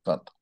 اتفضل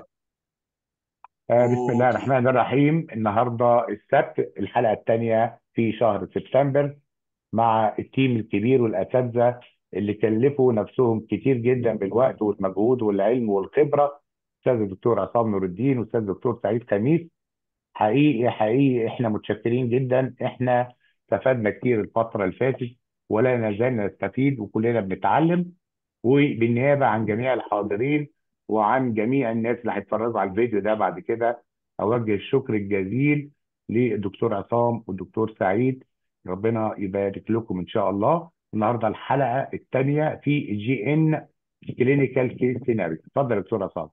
آه، بسم الله اوكي الرحمن الرحيم النهارده السبت الحلقه الثانيه في شهر سبتمبر مع التيم الكبير والاساتذه اللي كلفوا نفسهم كتير جدا بالوقت والمجهود والعلم والخبره استاذ الدكتور عصام نور الدين واستاذ الدكتور سعيد خميس حقيقي حقيقي احنا متشكرين جدا احنا استفدنا كتير الفتره اللي فاتت ولا نزال نستفيد وكلنا بنتعلم وبالنيابه عن جميع الحاضرين وعن جميع الناس اللي هيتفرجوا على الفيديو ده بعد كده اوجه الشكر الجزيل للدكتور عصام والدكتور سعيد ربنا يبارك لكم ان شاء الله النهارده الحلقه الثانيه في جي ان كلينيكال كيس سيناريو اتفضل يا دكتور عصام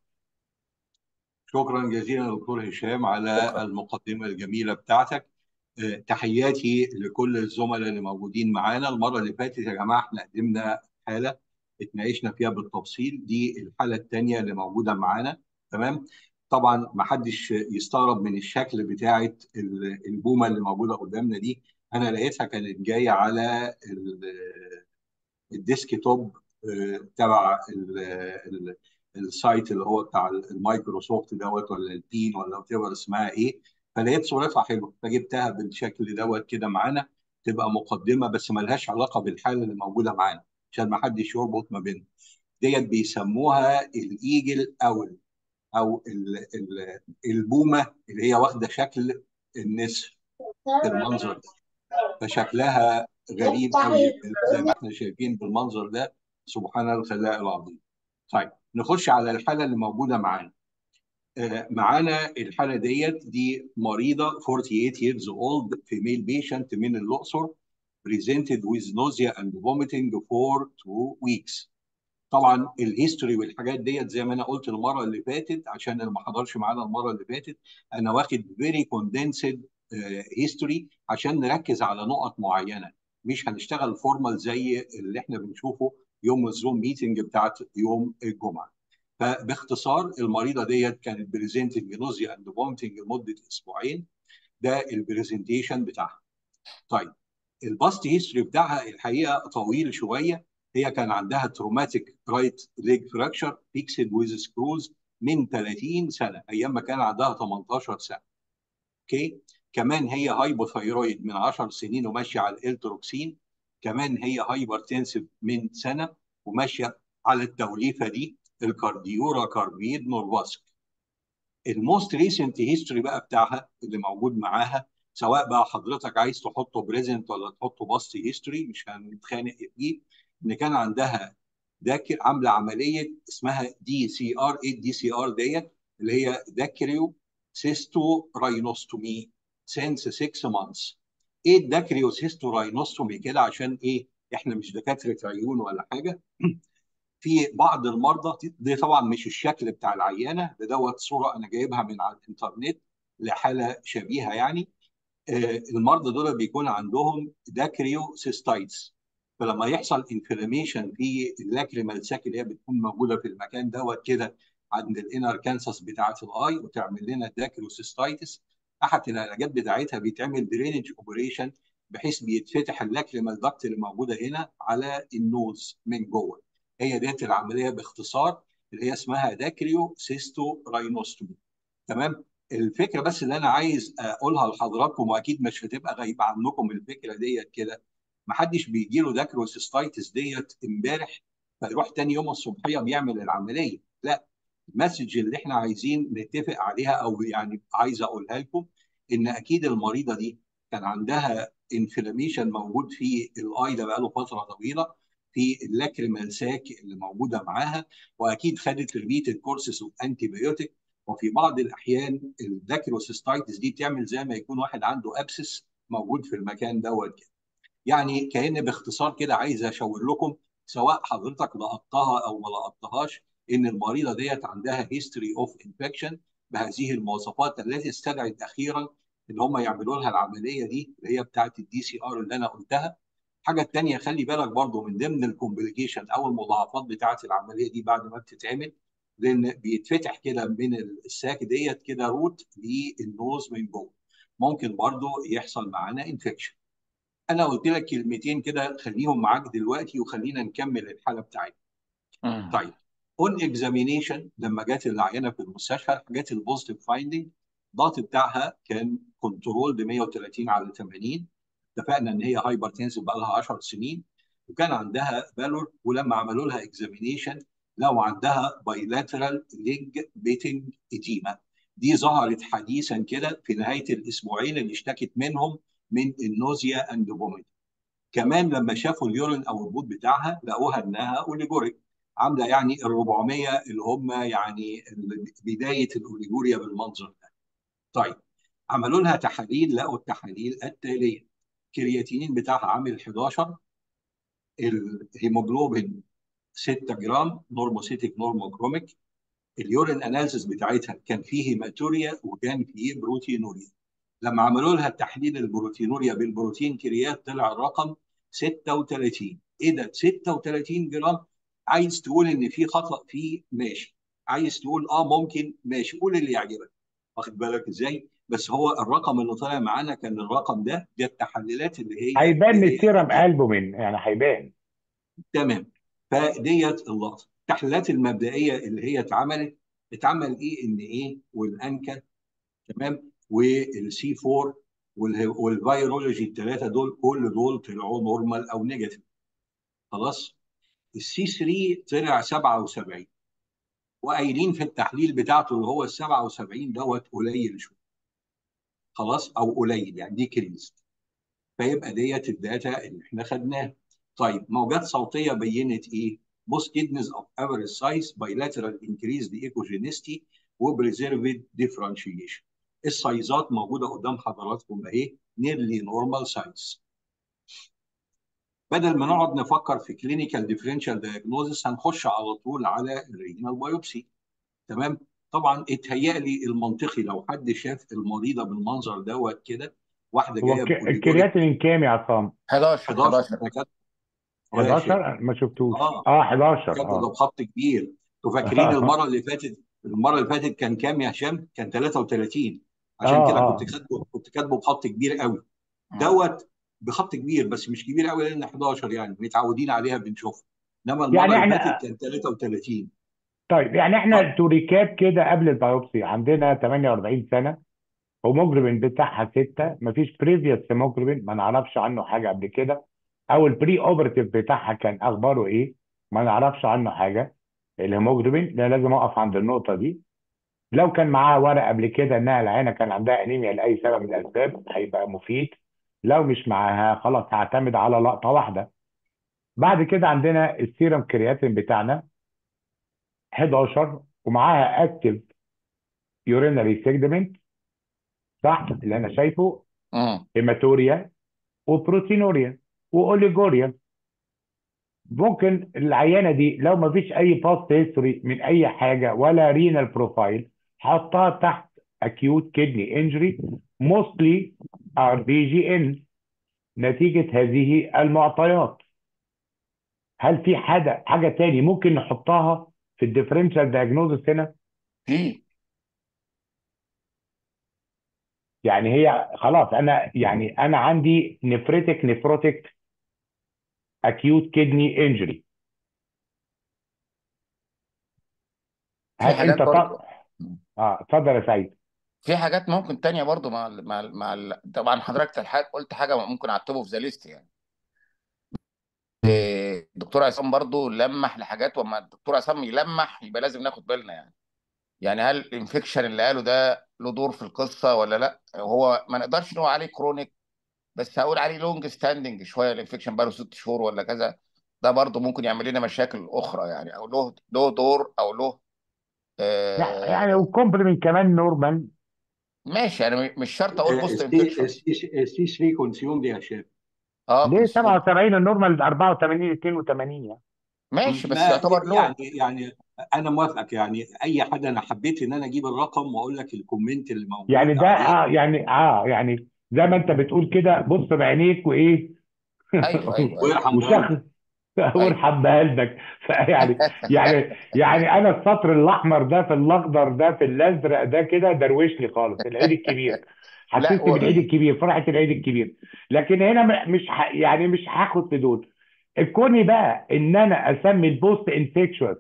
شكرا جزيلا دكتور هشام على شكرا المقدمه الجميله بتاعتك آه، تحياتي لكل الزملاء اللي موجودين معانا المره اللي فاتت يا جماعه احنا قدمنا حاله اتناقشنا فيها بالتفصيل دي الحاله الثانيه اللي موجوده معانا تمام طبعا ما حدش يستغرب من الشكل بتاعه ال- البومه اللي موجوده قدامنا دي انا لقيتها كانت جايه على ال- الديسك توب آه، تبع ال- ال- السايت اللي هو بتاع المايكروسوفت دوت ولا البين ولا وات ايفر اسمها ايه فلقيت صورتها حلوه فجبتها بالشكل دوت كده معانا تبقى مقدمه بس ملهاش علاقه بالحاله اللي موجوده معانا عشان ما حدش يربط ما بينهم ديت بيسموها الايجل اول او ال- ال- البومه اللي هي واخده شكل النسر بالمنظر ده فشكلها غريب قوي زي ما احنا شايفين بالمنظر ده سبحان الخلاق العظيم طيب نخش على الحاله اللي موجوده معانا آه، معانا الحاله ديت دي مريضه 48 years old female patient من الاقصر presented with nausea and vomiting for two weeks طبعا الهيستوري والحاجات ديت زي ما انا قلت المره اللي فاتت عشان اللي ما حضرش معانا المره اللي فاتت انا واخد فيري كوندنسد هيستوري عشان نركز على نقط معينه مش هنشتغل فورمال زي اللي احنا بنشوفه يوم الزوم ميتنج بتاعت يوم الجمعه فباختصار المريضه ديت كانت بريزنتنج بنوزيا اند فومتنج لمده اسبوعين ده البرزنتيشن بتاعها طيب الباست هيستوري بتاعها الحقيقه طويل شويه هي كان عندها تروماتيك رايت ليج فراكشر فيكسد ويز سكروز من 30 سنه ايام ما كان عندها 18 سنه اوكي كمان هي هايبوثايرويد من 10 سنين وماشيه على الالتروكسين كمان هي هايبرتنسيف من سنه وماشيه على التوليفه دي الكارديورا كاربيد نورفاسك الموست ريسنت هيستوري بقى بتاعها اللي موجود معاها سواء بقى حضرتك عايز تحطه بريزنت ولا تحطه باست هيستوري مش هنتخانق فيه ان كان عندها ذاكر عامله عمليه اسمها دي سي ار ايه الدي سي ار ديت اللي هي داكريو سيستو راينوستومي سينس 6 مانثs ايه الداكريو سيستو راينوستومي كده عشان ايه احنا مش دكاتره عيون ولا حاجه في بعض المرضى دي طبعا مش الشكل بتاع العيانه ده دوت صوره انا جايبها من على الانترنت لحاله شبيهه يعني آه، المرضى دول بيكون عندهم داكريو سيستايتس فلما يحصل انفلاميشن في اللاكريمال ساك اللي هي بتكون موجوده في المكان دوت كده عند الانر كانسس بتاعه الاي وتعمل لنا داكريو سيستايتس احد العلاجات بتاعتها بيتعمل درينج اوبريشن بحيث بيتفتح اللاكريمال داكت اللي موجوده هنا على النوز من جوه هي ديت العمليه باختصار اللي هي اسمها داكريو سيستو راينوستومي تمام الفكره بس اللي انا عايز اقولها لحضراتكم واكيد مش هتبقى غايبه عنكم الفكره ديت كده ما حدش بيجي له داكروسيستايتس ديت امبارح فيروح تاني يوم الصبحيه بيعمل العمليه لا المسج اللي احنا عايزين نتفق عليها او يعني عايز اقولها لكم ان اكيد المريضه دي كان عندها انفلاميشن موجود في الاي ده بقاله فتره طويله في اللاكريمال ساك اللي موجوده معاها واكيد خدت ريبيتد كورسز اوف انتي بايوتيك وفي بعض الاحيان الداكروسيستايتس دي بتعمل زي ما يكون واحد عنده ابسس موجود في المكان دوت كده يعني كأن باختصار كده عايز اشاور لكم سواء حضرتك لقطتها او ما لقطتهاش ان المريضه ديت عندها هيستوري اوف انفكشن بهذه المواصفات التي استدعت اخيرا ان هم يعملوا لها العمليه دي اللي هي بتاعت الدي سي ار اللي انا قلتها الحاجه الثانيه خلي بالك برضو من ضمن الكومبليكيشن او المضاعفات بتاعت العمليه دي بعد ما بتتعمل لان بيتفتح كده من الساك ديت كده روت للنوز من جوه ممكن برضو يحصل معانا انفكشن انا قلت لك كلمتين كده خليهم معاك دلوقتي وخلينا نكمل الحاله بتاعتنا مم. طيب اون اكزامينيشن لما جت العينه في المستشفى الحاجات البوزيتيف فايندنج الضغط بتاعها كان كنترول ب 130 على 80 اتفقنا ان هي هايبر تنسب بقى لها 10 سنين وكان عندها بالور ولما عملوا لها اكزامينيشن لو عندها بايلاترال ليج بيتنج اديما دي ظهرت حديثا كده في نهايه الاسبوعين اللي اشتكت منهم من النوزيا اند فوميت كمان لما شافوا اليورين او البوت بتاعها لقوها انها اوليجوريك عامله يعني ال 400 اللي هم يعني بدايه الاوليجوريا بالمنظر ده. طيب عملوا لها تحاليل لقوا التحاليل التاليه الكرياتينين بتاعها عامل 11 الهيموجلوبين 6 جرام نورموسيتيك نورموكروميك اليورين اناليسيس بتاعتها كان فيه هيماتوريا وكان فيه بروتينوريا لما عملوا لها التحليل البروتينوريا بالبروتين كريات طلع الرقم 36 ايه ده 36 جرام عايز تقول ان في خطا فيه ماشي عايز تقول اه ممكن ماشي قول اللي يعجبك واخد بالك ازاي بس هو الرقم اللي طلع معانا كان الرقم ده دي التحليلات اللي هي هيبان من اللي هي السيرم البومين يعني هيبان تمام فديت اللقطه التحليلات المبدئيه اللي هي اتعملت اتعمل ايه ان ايه والانكا تمام والسي 4 والفيرولوجي الثلاثه دول كل دول طلعوا نورمال او نيجاتيف خلاص السي 3 طلع 77 وقايلين في التحليل بتاعته اللي هو ال 77 دوت قليل شويه خلاص او قليل يعني ديكريز فيبقى ديت الداتا اللي احنا خدناها طيب موجات صوتيه بينت ايه؟ بوست كيدنز اوف افريج سايز بايلاترال انكريز دي ايكوجينيستي وبريزيرفد ديفرنشيشن السايزات موجوده قدام حضراتكم اهي نيرلي نورمال سايز بدل ما نقعد نفكر في كلينيكال ديفرنشال دايجنوزس هنخش على طول على الرينال بايوبسي تمام طبعا اتهيأ لي المنطقي لو حد شاف المريضه بالمنظر دوت كده واحده هو جايه الك- بأوليجوريك الكرياتين كام يا عصام 11 11 11 ده كانت يا شيخ 11 ما شفتوش اه اه 11 كاتبه ده اه بخط كبير انتوا فاكرين المره اللي فاتت المره اللي فاتت كان كام يا هشام؟ كان 33 عشان اه كده كنت اه كاتبه كنت كاتبه بخط كبير قوي مم. دوت بخط كبير بس مش كبير قوي لان 11 يعني متعودين عليها بنشوفها انما يعني المره اللي احنا فاتت كان 33 طيب يعني طيب احنا تو ريكاب كده قبل البيوبسي عندنا 48 سنه هيموجلوبين بتاعها 6 مفيش بريفيوس هيموجلوبين ما نعرفش عنه حاجه قبل كده او البري اوبرتيف بتاعها كان اخباره ايه ما نعرفش عنه حاجه الهيموجلوبين ده لازم اقف عند النقطه دي لو كان معاها ورق قبل كده انها العينه كان عندها انيميا لاي سبب من الاسباب هيبقى مفيد لو مش معاها خلاص هعتمد على لقطه واحده بعد كده عندنا السيرم كرياتين بتاعنا 11 ومعاها اكتف يورينري سيجمنت صح اللي انا شايفه مم. هيماتوريا وبروتينوريا واوليجوريا ممكن العيانه دي لو ما فيش اي باست هيستوري من اي حاجه ولا رينال بروفايل حطها تحت acute kidney injury mostly RBGN نتيجه هذه المعطيات هل في حاجه حاجه تاني ممكن نحطها في الديفرنشال دايجنوزس هنا في يعني هي خلاص انا يعني انا عندي نفريتك نفروتك acute kidney injury في هل حاجات انت برضو ط... مم. اه اتفضل يا سعيد في حاجات ممكن تانية برضو مع ال مع ال مع ال طبعا حضرتك الحاج قلت حاجة ممكن اعتبه في ذا ليست يعني إيه، الدكتور عصام برضو لمح لحاجات وما الدكتور عصام يلمح يبقى لازم ناخد بالنا يعني يعني هل الانفكشن اللي قاله ده له دور في القصة ولا لا هو ما نقدرش نقول عليه كرونيك بس هقول عليه لونج ستاندنج شوية الانفكشن بقاله ست شهور ولا كذا ده برضو ممكن يعمل لنا مشاكل اخرى يعني او له له دور او له يعني آه يعني والكومبلمنت كمان نورمال ماشي يعني مش شرط اقول بوست انفكشن السي 3 كونسيوم دي يا شيخ اه ليه كونسيوم 77 النورمال 84 82 يعني ماشي بس ما يعتبر له يعني يعني انا موافقك يعني اي حاجه انا حبيت ان انا اجيب الرقم واقول لك الكومنت اللي موجود يعني ده عليه اه يعني اه يعني زي ما انت بتقول كده بص بعينيك وايه ايوه ايوه ايوه ويرحم وشخص بقلبك ايوه وارحم بقلبك فيعني يعني يعني انا السطر الاحمر ده في الاخضر ده في الازرق ده كده دروشني خالص العيد الكبير لا حسيت و... بالعيد الكبير فرحه العيد الكبير لكن هنا م- مش ح... يعني مش هاخد في دول الكوني بقى ان انا اسمي البوست انفكشوس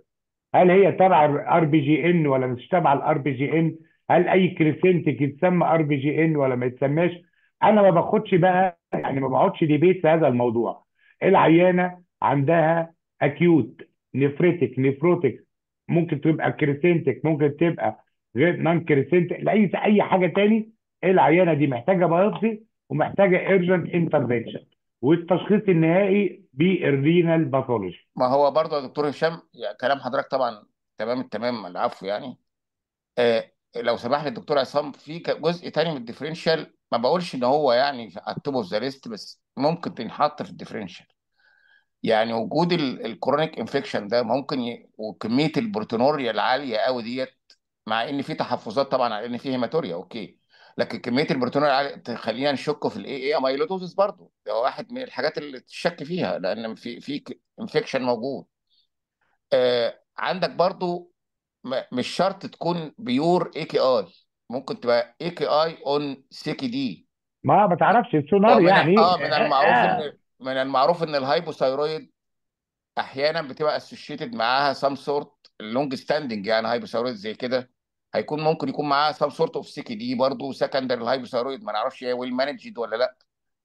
هل هي تبع الار بي جي ان ولا مش تبع الار بي جي ان هل اي كريسنتك يتسمى ار بي جي ان ولا ما يتسماش انا ما باخدش بقى يعني ما بقعدش ديبيت في هذا الموضوع العيانه عندها اكيوت نفريتك نفروتك ممكن تبقى كريسنتك ممكن تبقى غير نون كريسنتك اي اي حاجه تاني العيانه دي محتاجه بايوبسي ومحتاجه ايرجنت انترفنشن والتشخيص النهائي بالرينال باثولوجي ما هو برضه يا دكتور هشام يعني كلام حضرتك طبعا تمام التمام العفو يعني آه لو سمح لي الدكتور عصام في ك- جزء تاني من الديفرنشال ما بقولش ان هو يعني على التوب اوف ذا ليست بس ممكن تنحط في الديفرنشال يعني وجود الكرونيك انفكشن ده ممكن ي... وكميه البروتينوريا العاليه قوي ديت مع ان في تحفظات طبعا على ان في هيماتوريا اوكي لكن كميه البروتينوريا العاليه تخلينا نشك في الاي اي اميلوتوزيس برضه ده واحد من الحاجات اللي تشك فيها لان في في انفكشن موجود آه عندك برضه م- مش شرط تكون بيور اي كي اي ممكن تبقى اي كي اي اون سيكي دي ما ما تعرفش السونار ومن يعني اه من المعروف آه. ان من المعروف ان الهايبوثايرويد احيانا بتبقى اسوشيتد معاها سام سورت لونج ستاندنج يعني هايبوثايرويد زي كده هيكون ممكن يكون معاها سام سورت اوف سيكي دي برضه سكندري الهايبوثايرويد ما نعرفش هي ويل مانجد ولا لا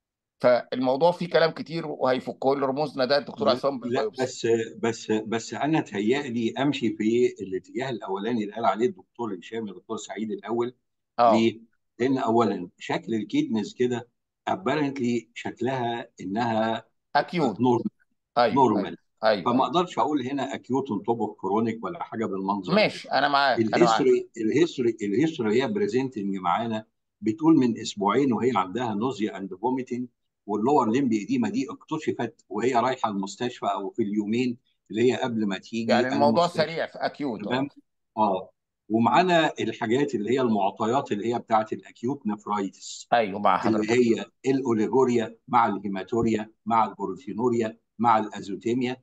فالموضوع فيه كلام كتير وهيفكوا لي رموزنا ده الدكتور عصام لا بالبيوبسي بس بس بس انا تهيألي امشي في الاتجاه الاولاني اللي قال عليه الدكتور هشام الدكتور سعيد الاول اه ليه؟ لان اولا شكل الكيدنز كده ابارنتلي شكلها انها اكيوت نورمال ايوه ايوه نورمال ايوه فما ايوه اقدرش اقول هنا اكيوت اون توب اوف كرونيك ولا حاجه بالمنظر ده ماشي انا معاك انا معاك الهيستوري الهيستوري الهيستوري هي بريزنتنج معانا بتقول من اسبوعين وهي عندها نوزيا اند فوميتنج واللور ليمب اديما دي اكتشفت وهي رايحه المستشفى او في اليومين اللي هي قبل ما تيجي يعني الموضوع المستشفى سريع في اكيوت اه تمام اه ومعانا الحاجات اللي هي المعطيات اللي هي بتاعت الاكيوت نفرايتس ايوه مع اللي حضرتك هي الاوليجوريا مع الهيماتوريا مع البروتينوريا مع الازوتيميا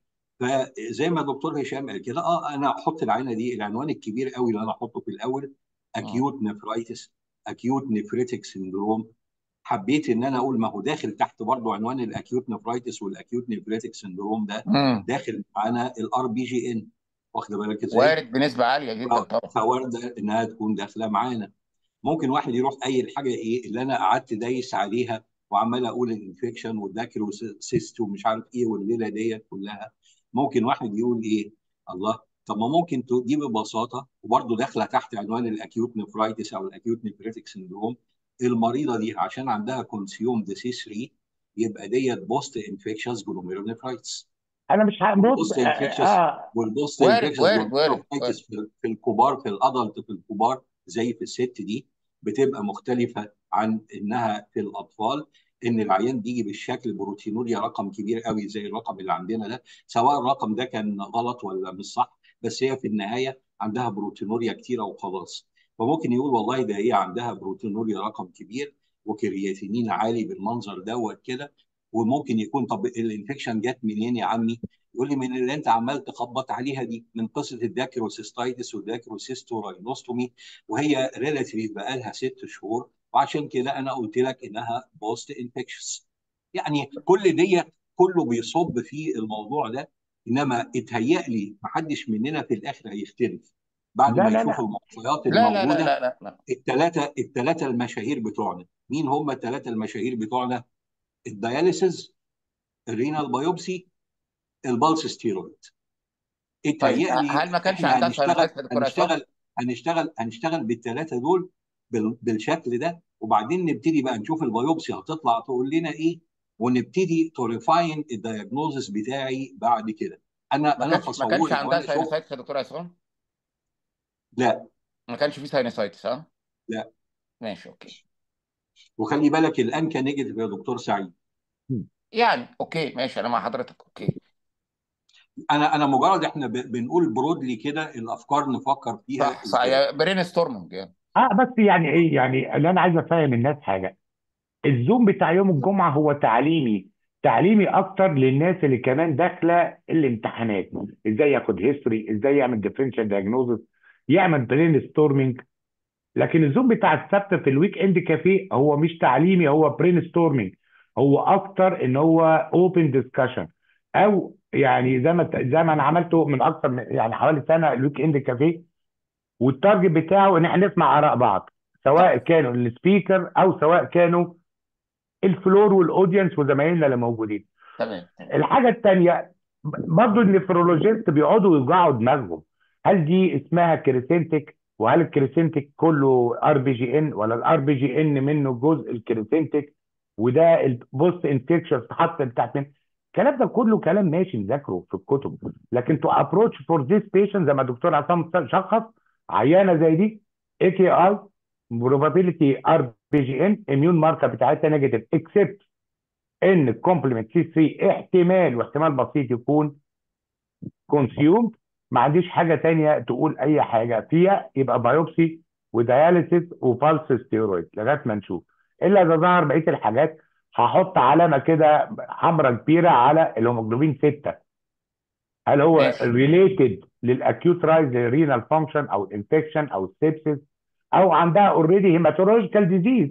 فزي ما الدكتور هشام قال كده اه انا احط العينه دي العنوان الكبير قوي اللي انا احطه في الاول مم. اكيوت نفرايتس اكيوت نفريتك سندروم حبيت ان انا اقول ما هو داخل تحت برضه عنوان الاكيوت نفرايتس والاكيوت نفريتك سندروم ده مم. داخل معانا الار بي جي ان واخد بالك ازاي؟ وارد بنسبه عاليه جدا طبعا فوارده انها تكون داخله معانا ممكن واحد يروح قايل حاجه ايه اللي انا قعدت دايس عليها وعمال اقول الانفكشن والداكروسيست ومش عارف ايه والليله ديت كلها ممكن واحد يقول ايه الله طب ما ممكن دي ببساطه وبرضه داخله تحت عنوان الاكيوت نفرايتس او الاكيوت نفريتك سندروم المريضه دي عشان عندها كونسيوم دي سي 3 يبقى ديت بوست انفكشس جلوميرونيفرايتس انا مش ه- بص والبوست اه انفكشس آه، والبوست وارد انفكشس وارد وارد وارد جلوميرونيفرايتس في في الكبار في الادلت في الكبار زي في الست دي بتبقى مختلفه عن انها في الاطفال ان العيان بيجي بالشكل بروتينوريا رقم كبير قوي زي الرقم اللي عندنا ده سواء الرقم ده كان غلط ولا مش صح بس هي في النهايه عندها بروتينوريا كتيره وخلاص فممكن يقول والله ده هي عندها بروتينوريا رقم كبير وكرياتينين عالي بالمنظر دوت كده وممكن يكون طب الانفكشن جت منين يا عمي؟ يقول لي من اللي انت عمال تخبط عليها دي من قصه الداكروسيستايتس والداكروسيستوراينوستومي وهي ريلاتيف بقى لها ست شهور وعشان كده انا قلت لك انها بوست انفكشس يعني كل ديت كله بيصب في الموضوع ده انما اتهيأ لي محدش مننا في الاخر هيختلف بعد لا ما لا يشوف لا المعطيات لا لا لا الموجوده لا لا لا الثلاثه الثلاثه المشاهير بتوعنا مين هم الثلاثه المشاهير بتوعنا الدياليسيز الرينال بايوبسي البلس ستيرويد طيب اتهيأ لي هل ما كانش احنا عندها هنشتغل ساينوسايتس يا دكتور عصام؟ هنشتغل هنشتغل هنشتغل بالثلاثه دول بال- بالشكل ده وبعدين نبتدي بقى نشوف البيوبسي هتطلع تقول لنا ايه ونبتدي تو ريفاين الدايجنوزس بتاعي بعد كده انا ما انا كانش ما كانش تصوري لو عندها انا شفت ساينوسايتس يا دكتور عصام؟ لا ما كانش في ساينوسايتس ها؟ لا ماشي اوكي وخلي بالك الان كان نيجاتيف يا دكتور سعيد يعني اوكي ماشي انا مع حضرتك اوكي انا انا مجرد احنا ب- بنقول برودلي كده الافكار نفكر فيها صح صح ازاي يا برين ستورمنج يعني اه بس يعني ايه يعني اللي انا عايز افهم الناس حاجه الزوم بتاع يوم الجمعه هو تعليمي تعليمي اكتر للناس اللي كمان داخله الامتحانات ازاي ياخد هيستوري ازاي يعمل ديفرنشال دايجنوزس يعمل برين ستورمنج لكن الزوم بتاع السبت في الويك اند كافيه هو مش تعليمي هو برين ستورمنج هو اكتر ان هو اوبن ديسكشن او يعني زي ما زي ما انا عملته من اكثر من يعني حوالي سنه الويك اند كافيه والتارجت بتاعه ان احنا نسمع اراء بعض سواء كانوا السبيكر او سواء كانوا الفلور والاودينس وزمايلنا اللي موجودين تمام تمام الحاجه الثانيه برضه النفرولوجيست بيقعدوا يوجعوا دماغهم هل دي اسمها كريسنتك وهل الكريسنتك كله ار بي جي ان ولا الار بي جي ان منه جزء الكريسنتك وده البوست انفكشن تحط تحت من الكلام ده كله كلام ماشي نذاكره في الكتب لكن تو ابروتش فور ذيس بيشنت زي ما الدكتور عصام شخص عيانه زي دي اي كي اي probability ار بي جي ان اميون ماركر بتاعتها نيجاتيف اكسبت ان الكومبلمنت سي 3 احتمال واحتمال بسيط يكون كونسيوم ما عنديش حاجه تانية تقول اي حاجه فيها يبقى بايوبسي ودياليسيس وفالس ستيرويد لغايه ما نشوف الا اذا ظهر بقيه الحاجات هحط علامه كده حمراء كبيره على الهيموجلوبين 6 هل هو ماشي ريليتد للاكيوت رايز للرينال فانكشن او الانفكشن او السيبسيس او عندها اوريدي هيماتولوجيكال ديزيز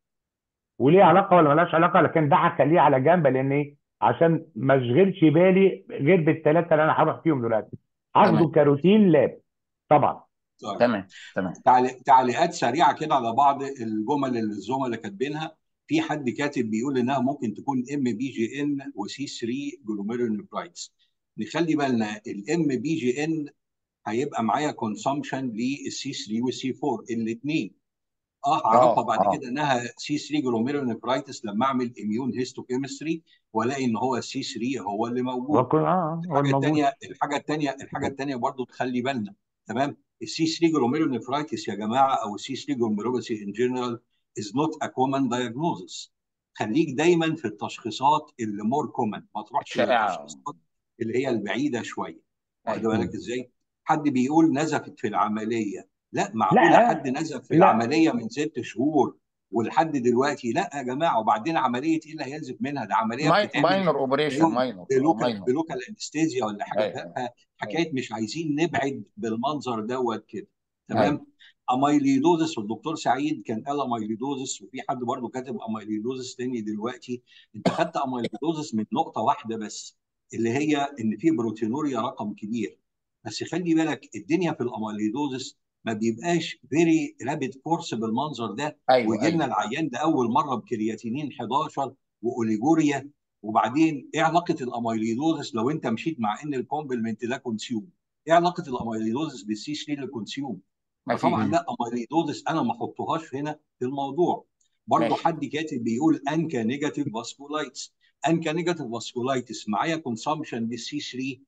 وليه علاقه ولا ملهاش علاقه لكن ده هخليه على جنب لان ايه عشان ما اشغلش بالي غير بالثلاثه اللي انا هروح فيهم دلوقتي هاخده تمام كروتين لاب طبعا طيب تمام تمام تعليق- تعليقات سريعه كده على بعض الجمل اللي الزملاء كاتبينها في حد كاتب بيقول انها ممكن تكون ام بي جي ان وسي 3 جلوميرولونيفرايتس نخلي بالنا الام بي جي ان هيبقى معايا كونسامشن للسي 3 والسي 4 الاثنين اه هعرفها اه بعد اه كده انها سي 3 جلوميرولونيفرايتس لما اعمل اميون هيستوكيمستري والاقي ان هو السي 3 هو اللي موجود وكل اه هو الحاجه الموجود الثانيه الحاجه الثانيه الحاجه الثانيه برضو تخلي بالنا تمام السي 3 جلوميرولونيفرايتس يا جماعه او السي 3 جلوميرولوسي ان جنرال از نوت ا كومن diagnosis خليك دايما في التشخيصات اللي مور كومن ما تروحش شائعة للتشخيصات اللي هي البعيده شويه واخد ايوه بالك ازاي حد بيقول نزفت في العمليه لا معقوله لا حد نزف في لا العمليه من ست شهور ولحد دلوقتي لا يا جماعه وبعدين عمليه ايه اللي هينزف منها ده عمليه ماي بتتعمل ماينر اوبريشن بلوك ماينر اه بلوكال ماينر بلوكال انستيزيا ولا حاجه ايوه لا ايوه حكايه مش عايزين نبعد بالمنظر دوت كده ايوه تمام اميليدوزس والدكتور سعيد كان قال اميليدوزس وفي حد برضه كاتب اميليدوزس تاني دلوقتي انت خدت اميليدوزس من نقطه واحده بس اللي هي ان في بروتينوريا رقم كبير بس خلي بالك الدنيا في الاميليدوزس ما بيبقاش فيري رابيد كورس بالمنظر ده ايوه ويجي لنا ايوه العيان ده اول مره بكرياتينين 11 واوليجوريا وبعدين ايه علاقه الاميليدوزس لو انت مشيت مع ان الكومبلمنت ده كونسيوم ايه علاقه الاميليدوزس بالسي 3 اللي كونسيوم فطبعا مفيش لا اميليدوزس انا ما احطهاش هنا في الموضوع برضو ماشي حد كاتب بيقول انكا نيجاتيف فاسكولايتس انكا نيجاتيف فاسكولايتس معايا كونسامشن للسي 3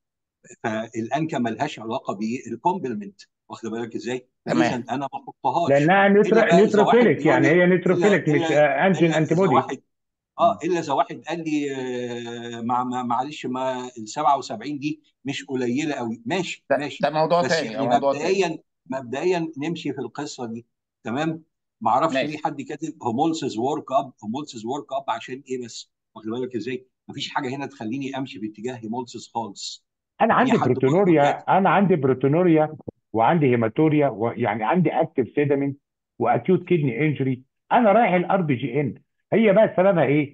فالانكا ملهاش علاقه بالكومبلمنت واخد بالك ازاي؟ فاذا تمام انا ما احطهاش لانها الا نيوترو بقى اذا واحد نيوتروفيليك بيقول يعني لي هي الا نيوتروفيليك مش الا انتي الا انتي اذا بودي واحد اه الا اذا واحد قال لي آه، مع مع- معلش ما ال 77 دي مش قليله قوي ماشي ده, ماشي ده موضوع بس تاني يعني او موضوع تاني مبدئيا مبدئيا نمشي في القصه دي تمام ما اعرفش ليه ماشي حد كاتب هومولسز ورك اب هومولسز ورك اب عشان ايه بس واخد بالك ازاي مفيش حاجه هنا تخليني امشي في اتجاه هيمولسز خالص انا في عندي حد برضه بروتونوريا كاتب انا عندي بروتونوريا وعندي هيماتوريا ويعني عندي اكتف سيدمنت واكيوت كدني انجري انا رايح الار بي جي ان هي بقى سببها ايه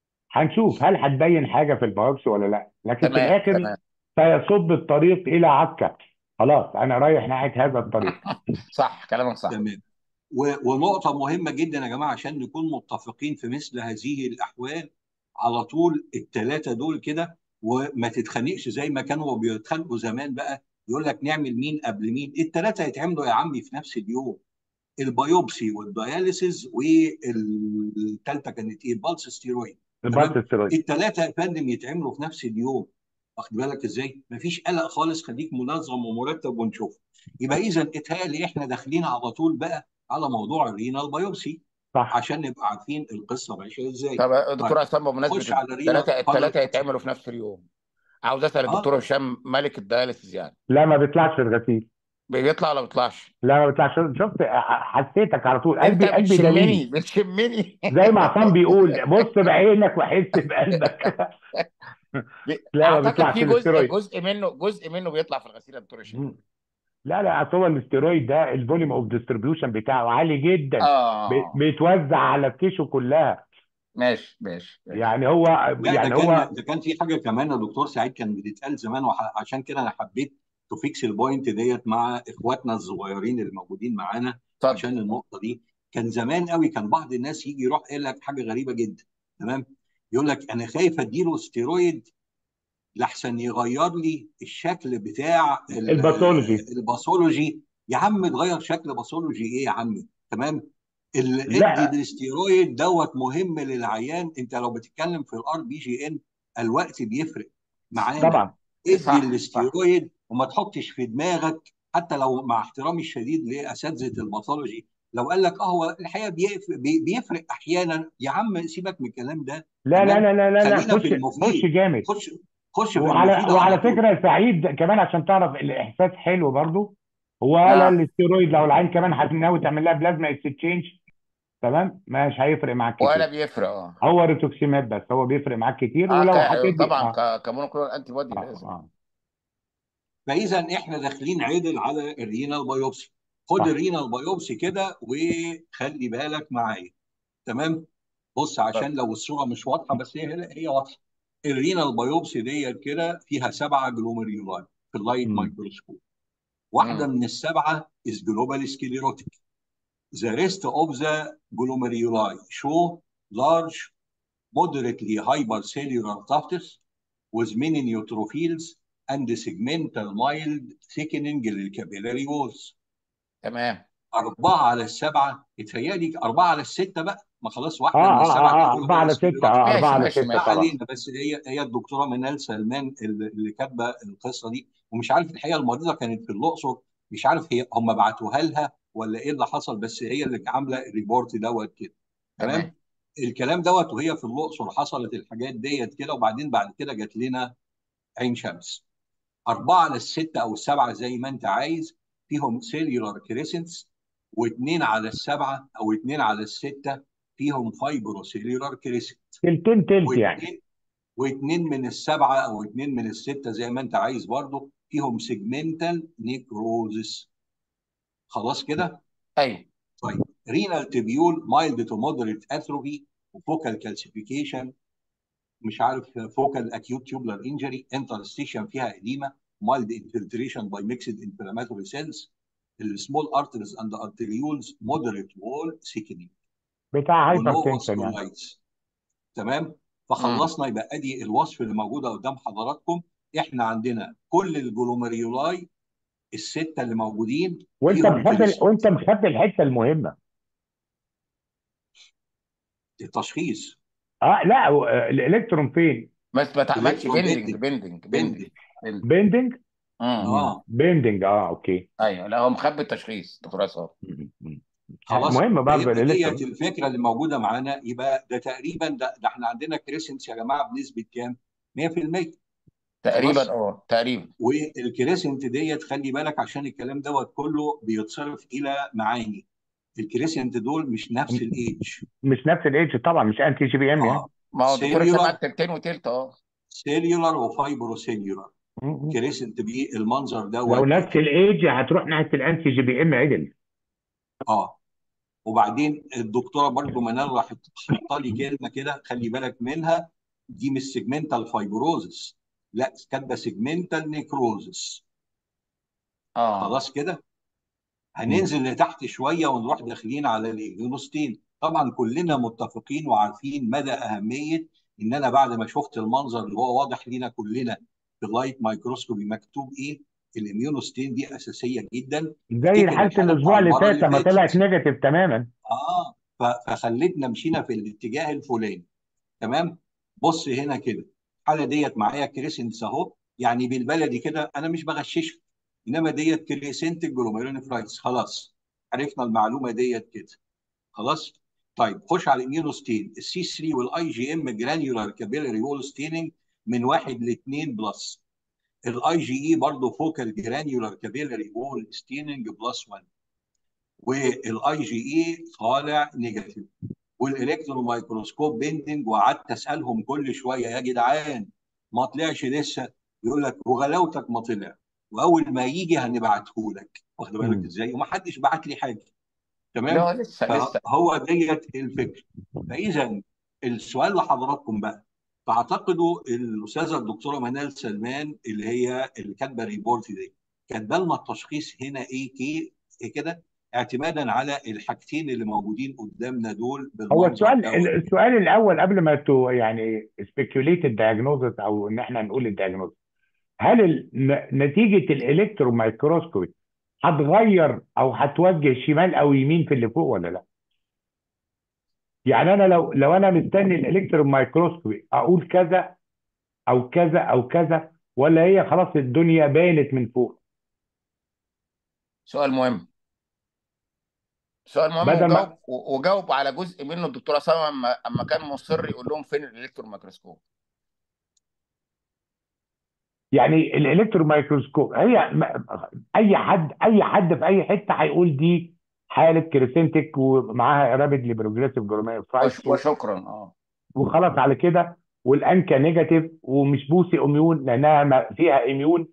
هنشوف هل هتبين حاجه في البيوبسي ولا لا لكن في تمام الاخر تمام سيصب الطريق الى عكا خلاص انا رايح ناحيه هذا الطريق صح كلامك صح تمام و- ونقطة مهمة جدا يا جماعة عشان نكون متفقين في مثل هذه الأحوال على طول الثلاثة دول كده وما تتخانقش زي ما كانوا بيتخانقوا زمان بقى يقول لك نعمل مين قبل مين الثلاثة يتعملوا يا عمي في نفس اليوم البيوبسي والدياليسيز والثالثة كانت ايه البلس ستيرويد البارت تمام ستيرويد الثلاثة يا فندم يتعملوا في نفس اليوم واخد بالك ازاي مفيش قلق خالص خليك منظم ومرتب ونشوف يبقى اذا اتهيألي احنا داخلين على طول بقى على موضوع الرينال بايوبسي صح عشان نبقى عارفين القصه ماشيه ازاي طب دكتور طيب عصام بمناسبه نخش على الرينال الثلاثه اتفضل الثلاثه يا يتعملوا في نفس اليوم عاوز اسال اه الدكتور هشام ملك الدياليسيس يعني لا ما بيطلعش الغسيل بيطلع ولا ما بيطلعش لا ما بيطلعش شفت حسيتك على طول انت قلبي قلبي دليل بتشمني بتشمني زي ما عصام بيقول بص بعينك وحس بقلبك بي- لا ما اعتقد بيطلعش في جزء الاستيرويد جزء منه جزء منه بيطلع في الغسيل يا دكتور هشام مم. لا لا اصل هو الاستيرويد ده الفوليوم اوف ديستريبيوشن بتاعه عالي جدا بي- اه بيتوزع على التيشو كلها ماشي ماشي ماشي يعني هو لا ده يعني كان هو ده كان في حاجه كمان يا دكتور سعيد كان بتتقال زمان وعشان كده انا حبيت تفيكس البوينت ديت مع اخواتنا الصغيرين اللي موجودين معانا اتفضل عشان النقطه دي كان زمان قوي كان بعض الناس يجي يروح قايل لك حاجه غريبه جدا تمام يقول لك انا خايف اديله ستيرويد لحسن يغير لي الشكل بتاع ال- الباثولوجي الباثولوجي يا عم تغير شكل باثولوجي ايه يا عمي تمام ال- ادي لا الاستيرويد دوت مهم للعيان انت لو بتتكلم في الار بي جي ان الوقت بيفرق معانا طبعا ادي صح صح الاستيرويد وما تحطش في دماغك حتى لو مع احترامي الشديد لاساتذه الباثولوجي لو قال لك اه هو الحقيقه بيف- بي- بيفرق احيانا يا عم سيبك من الكلام ده لا لا تمام لا لا لا لا خلينا خش في خش المفيد جامد خش خش في وعلى المفيد وعلى على طول فكره سعيد كمان عشان تعرف الاحساس حلو برضو هو قال نعم الاستيرويد لو العين كمان هتناوي تعمل لها بلازما اكستشينج تمام مش هيفرق معاك ولا كتير بيفرق اه هو ريتوكسيماب بس هو بيفرق معاك كتير اه ولو ك... هتدي طبعا اه ك... كمونوكلونال انتي بودي اه لازم اه فاذا احنا داخلين عدل على الرينال بايوبسي خد صح الرينال بايوبسي كده وخلي بالك معايا تمام بص اتفضل عشان لو الصوره مش واضحه بس هي هي واضحه الرينال بايوبسي ديت كده فيها سبعه جلوميريولاي في اللايت مم. مايكروسكوب واحده امم من السبعه is globally sclerotic the rest of the glomeruli show large moderately hypercellular tufts with many neutrophils and segmental mild thickening للcapillary walls تمام أربعة على السبعة اتهيألي أربعة على الستة بقى ما خلاص اه واحدة من اه السبعة اه دي اه أربعة globally على ستة sclerotic اه أربعة ماشي على ماشي ستة ما ماشي طبعا علينا بس هي هي الدكتوره منال سلمان اللي اللي كاتبه القصه دي ومش عارف الحقيقه المريضه كانت في الاقصر مش عارف هي هم بعتوها لها ولا ايه اللي حصل بس هي اللي عامله الريبورت دوت كده تمام تمام الكلام دوت وهي في الاقصر حصلت الحاجات ديت كده وبعدين بعد كده جات لنا عين شمس أربعة على الستة أو السبعة زي ما أنت عايز فيهم سيلولار كريسنتس واثنين على السبعة أو اثنين على الستة فيهم فايبرو سيلولار كريسنت تلتين تلت يعني واثنين واثنين من السبعه او اثنين من السته زي ما انت عايز برضه فيهم سيجمنتال نيكروزس خلاص كده ايوه طيب رينال تبيول مايلد تو مودريت اتروفي وفوكال كالسيفيكيشن مش عارف فوكال اكيوت تيوبلر انجري انترستيشن فيها اديما مايلد انفلتريشن باي ميكسد انفلاماتوري سيلز السمول ارترز اند ارتريولز مودريت وول سيكنينج بتاع هايبر ونو تنشن يعني اوستيولايتس تمام امم فخلصنا يبقى ادي الوصف اللي موجوده قدام حضراتكم احنا عندنا كل الجلوميريولاي السته اللي موجودين وانت فيهم مخبي كريست وانت مخبي الحته المهمه التشخيص اه لا و- آه، الالكترون فين بس ما تعملش الكترون بيندنج بيندنج بيندنج بيندنج بيندنج بيندنج بيندنج امم اه بيندنج اه اوكي ايوه لا هو مخبي التشخيص دكتور عصام مم. مم. خلاص مهم برضه فيبقى ديت الالكترون الفكره اللي موجوده معانا يبقى ده تقريبا ده, ده احنا عندنا كريسنس يا جماعه بنسبه كام؟ 100% تقريبا خلاص اه تقريبا والكريسنت ديت خلي بالك عشان الكلام دوت كله بيتصرف الى معاني الكريسنت دول مش نفس الايدج مش نفس الايدج طبعا مش انتي جي بي ام يعني اه ما هو الدكتور عصام قعد سيلولار تلتين وتلت اه سيلولار وفايبرو سيلولار مم. مم. كريسنت بيه المنظر لو دوت نفس كده الايدج هتروح ناحيه الانتي جي بي ام عدل اه وبعدين الدكتوره برضو منال راحت حاطه لي كلمه كده خلي بالك منها دي مش سيجمنتال فايبروزس لا كاتبه سيجمنتال نيكروزس اه خلاص كده مم. هننزل لتحت شويه ونروح داخلين على الايجونوستين طبعا كلنا متفقين وعارفين مدى اهميه ان انا بعد ما شفت المنظر اللي هو واضح لينا كلنا في اللايت مايكروسكوبي مكتوب ايه الاميونوستين دي اساسيه جدا زي افتكر حاله الحاله الاسبوع بتاع اللي المره فات اللي لما طلعت فاتت نيجاتيف تماما اه ف- فخلتنا مشينا في الاتجاه الفلاني تمام بص هنا كده الحاله ديت معايا كريسنت اهو يعني بالبلدي كده انا مش بغششك انما ديت كريسنت جلوميرونيفرايتس خلاص عرفنا المعلومه ديت كده خلاص طيب خش على الاميونوستين السي 3 والاي جي ام جرانيولار كابيلاري وول ستيننج من 1 ل 2 بلس الاي جي اي برضه فوكال جرانيولار كابيلاري وول ستيننج بلس 1 والاي جي اي طالع نيجاتيف والالكترون مايكروسكوب بيندنج وقعدت اسالهم كل شويه يا جدعان ما طلعش لسه يقول لك وغلاوتك ما طلع واول ما يجي هنبعته لك واخد بالك مم. ازاي وما حدش بعت لي حاجه لا تمام هو لسه لسه فهو ديت الفكره فاذا السؤال لحضراتكم بقى تعتقدوا الاستاذه الدكتوره منال سلمان اللي هي اللي كاتبه الريبورت دي كاتبه لنا التشخيص هنا ايه كي إيه كده اعتمادا على الحاجتين اللي موجودين قدامنا دول هو بالمنظر السؤال دوت السؤال الاول قبل ما تو يعني سبيكيوليت الدياجنوزس او ان احنا نقول الدياجنوزس هل ال- ن- نتيجه الالكترون مايكروسكوبي هتغير او هتوجه شمال او يمين في اللي فوق ولا لا؟ يعني انا لو لو انا مستني الالكترون مايكروسكوبي اقول كذا او كذا او كذا ولا هي خلاص الدنيا بانت من فوق سؤال مهم سؤال مهم بدل وجاوب ما وجاوب على جزء منه الدكتور عصام اما اما كان مصر يقول لهم فين الالكترون ميكروسكوب يعني الالكترون مايكروسكوب هي ما- اي حد اي حد في اي حته هيقول دي حاله كريسنتك ومعاها رابيدلي بروجريسيف وش جلوميرولايتس وشكرا اه وخلاص على كده والانكا نيجاتيف ومش بوسي اميون لانها ما- فيها اميون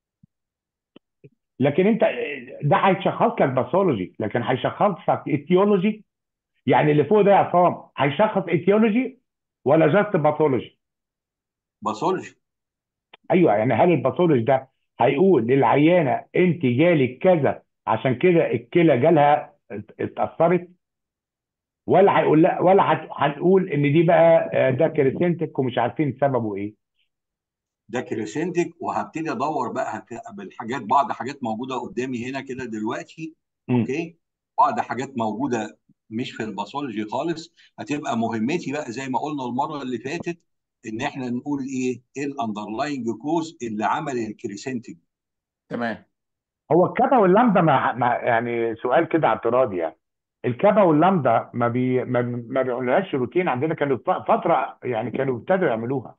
لكن انت ده هيشخص لك باثولوجي لكن هيشخص لك ايتيولوجي يعني اللي فوق ده يا عصام هيشخص ايتيولوجي ولا جاست باثولوجي باثولوجي ايوه يعني هل الباثولوجي ده هيقول للعيانه انت جالك كذا عشان كده الكلى جالها ات- اتاثرت ولا هيقول لا ولا هت- هنقول ان دي بقى آه، ده كريسنتك ومش عارفين سببه ايه ده كريسنتك وهبتدي ادور بقى هت- بالحاجات بعض حاجات موجوده قدامي هنا كده دلوقتي مم. اوكي بعض حاجات موجوده مش في الباثولوجي خالص هتبقى مهمتي بقى زي ما قلنا المره اللي فاتت ان احنا نقول ايه ايه الاندرلاينج كوز اللي عمل الكريسنتك تمام هو الكابا واللامدا ما ما- يعني سؤال كده اعتراضي يعني الكابا واللامدا ما بي ما, ما بيعملوهاش روتين عندنا كانوا ف- فتره يعني كانوا ابتدوا يعملوها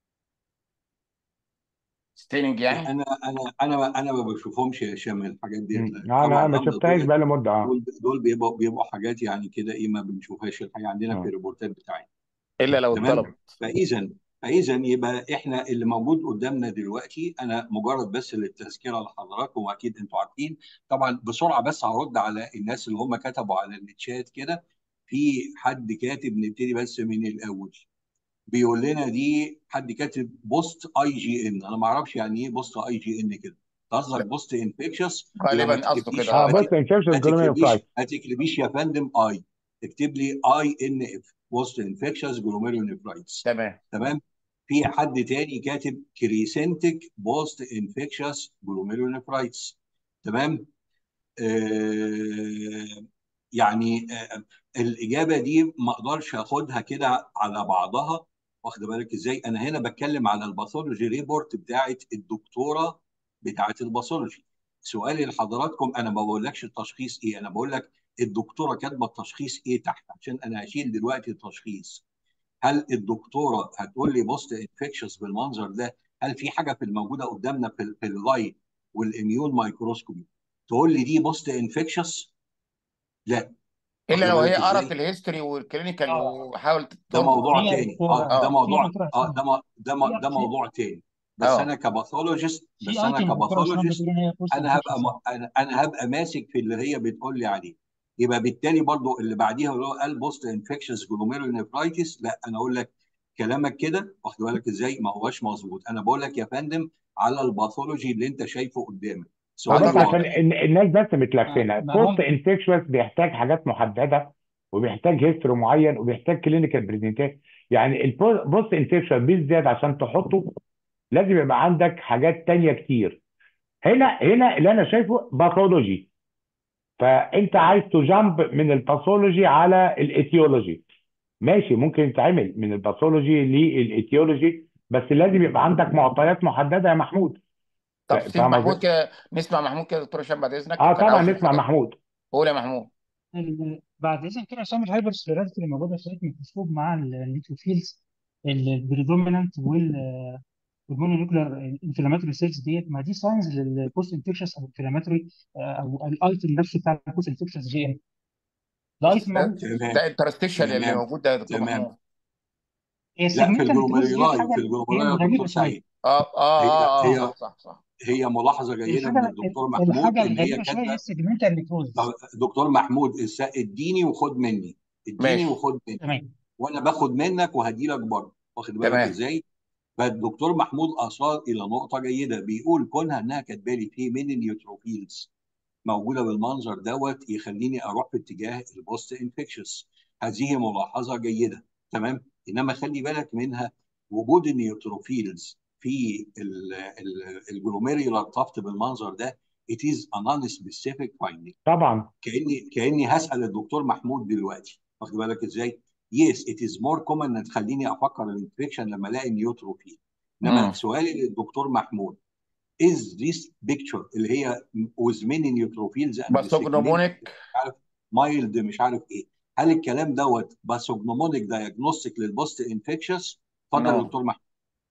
ستيننج يعني انا انا انا انا ما بشوفهمش يا هشام الحاجات دي مم. الكبع انا ما اللامدا شفتهاش دول بقى لي مده اه دول دول بيبقوا بيبقوا حاجات يعني كده ايه ما بنشوفهاش الحقيقه عندنا في اه الريبورتات بتاعتنا الا لو تمام اتطلبت فاذا فاذا يبقى احنا اللي موجود قدامنا دلوقتي انا مجرد بس للتذكره لحضراتكم واكيد انتوا عارفين طبعا بسرعه بس هرد على الناس اللي هم كتبوا على الشات كده في حد كاتب نبتدي بس من الاول بيقول لنا دي حد كاتب بوست اي جي ان انا ما اعرفش يعني ايه بوست اي جي ان كده قصدك لا بوست انفكشس يبقى ما غالبا قصده تكتبليش كده اه اه ما بص ت- انفكشن ما تكتبليش جلوميرولايتس ما تكتبليش يا فندم اي اكتب لي اي ان اف بوست انفكشس جلوميرونيفرايتس تمام تمام في حد تاني كاتب كريسنتك بوست انفكشس جلوميرونيفرايتس تمام آه يعني آه الاجابه دي ما اقدرش اخدها كده على بعضها واخد بالك ازاي انا هنا بتكلم على الباثولوجي ريبورت بتاعت الدكتوره بتاعت الباثولوجي سؤالي لحضراتكم انا ما بقولكش التشخيص ايه انا بقول لك الدكتوره كاتبه التشخيص ايه تحت عشان انا هشيل دلوقتي التشخيص هل الدكتوره هتقول لي بوست انفكشس بالمنظر ده هل في حاجه في الموجوده قدامنا في, في اللايت والاميون مايكروسكوبي تقول لي دي بوست انفكشس لا الا واخد لو هي بالك قرت ازاي الهيستوري والكلينيكال اه وحاولت ده تربط موضوع في يا تاني دكتور اه ده اه في موضوع يا دكتور اه اسلام ده م- ده م- في ده في موضوع تاني بس انا اه كباثولوجيست في بس انا ايتم يا دكتور اسلام كباثولوجيست بتقول ان هي بوست انا هبقى انفكشن م... انا انا هبقى ماسك في اللي هي بتقول لي عليه يبقى بالتالي برضو اللي بعديها اللي هو قال بوست انفكشس جلوميرونيفرايتس لا انا اقول لك كلامك كده واخد بالك ازاي ما هوش مظبوط انا بقول لك يا فندم على الباثولوجي اللي انت شايفه قدامك ما سؤالي بس حضرتك عشان واضح ال- الناس بس ما متلخفنه ما بوست هم انفكشوس بيحتاج حاجات محدده وبيحتاج هيستوري معين وبيحتاج كلينيكال برزنتيشن يعني البوست انفكشوس بالذات عشان تحطه لازم يبقى عندك حاجات تانية كتير هنا هنا اللي انا شايفه باثولوجي فانت عايز تجامب من الباثولوجي على الايتيولوجي ماشي ممكن يتعمل من الباثولوجي للايتيولوجي بس لازم يبقى عندك معطيات محدده يا محمود طب ف- سيب فاهم محمود قصدي؟ كده نسمع محمود كده دكتور هشام بعد اذنك اه كان طبعا عاوز نسمع حاجه محمود قول يا محمود ال- بعد اذنك كده عشان الهايبر سبيراليتي اللي موجوده في الميكروسكوب مع النيوتروفيلز البريدومينانت وال والمونونيوكلر انفلاماتوري سيلز ديت ما دي ساينز للبوست انفكشس او انفلاماتوري او الايتم نفسه بتاع البوست انفكشس جي ام ده ايتم ده موجود تمام ده انترستيشال اللي تمام موجود ده يا دكتور تمام محمود هي لا في السيجمنتال نيكروز ديت الجلوميرولاي حاجه في هي الجلوميرولاي يا غريبه دكتور شويه سعيد اه اه هي اه اه هي صح صح صح هي ملاحظه جيده من الحاجه الدكتور محمود الحاجه ان هي الغريبه شويه هي كاتبه السيجمنتال نيكروز دكتور محمود الس- اديني وخد مني اديني ماشي وخد مني تمام وانا باخد منك وهدي لك برضه واخد بالك تمام ازاي فالدكتور محمود اصار الى نقطه جيده بيقول كونها انها كاتبه لي في من النيوتروفيلز موجوده بالمنظر دوت يخليني اروح في اتجاه البوست انفكشس هذه ملاحظه جيده تمام انما خلي بالك منها وجود النيوتروفيلز في الجلوميريولار تافت بالمنظر ده it is a non-specific finding طبعا كاني كاني هسال الدكتور محمود دلوقتي واخد بالك ازاي؟ يس ات از مور كومن ان تخليني افكر الانفكشن لما الاقي نيوتروفيل انما امم سؤالي للدكتور محمود is this picture اللي هي with many neutrophils and segmented باثوجنومونيك مش عارف مايلد مش عارف ايه هل الكلام دوت باثوجنومونيك دايجنوستيك للبوست انفكشس؟ اتفضل يا نو دكتور محمود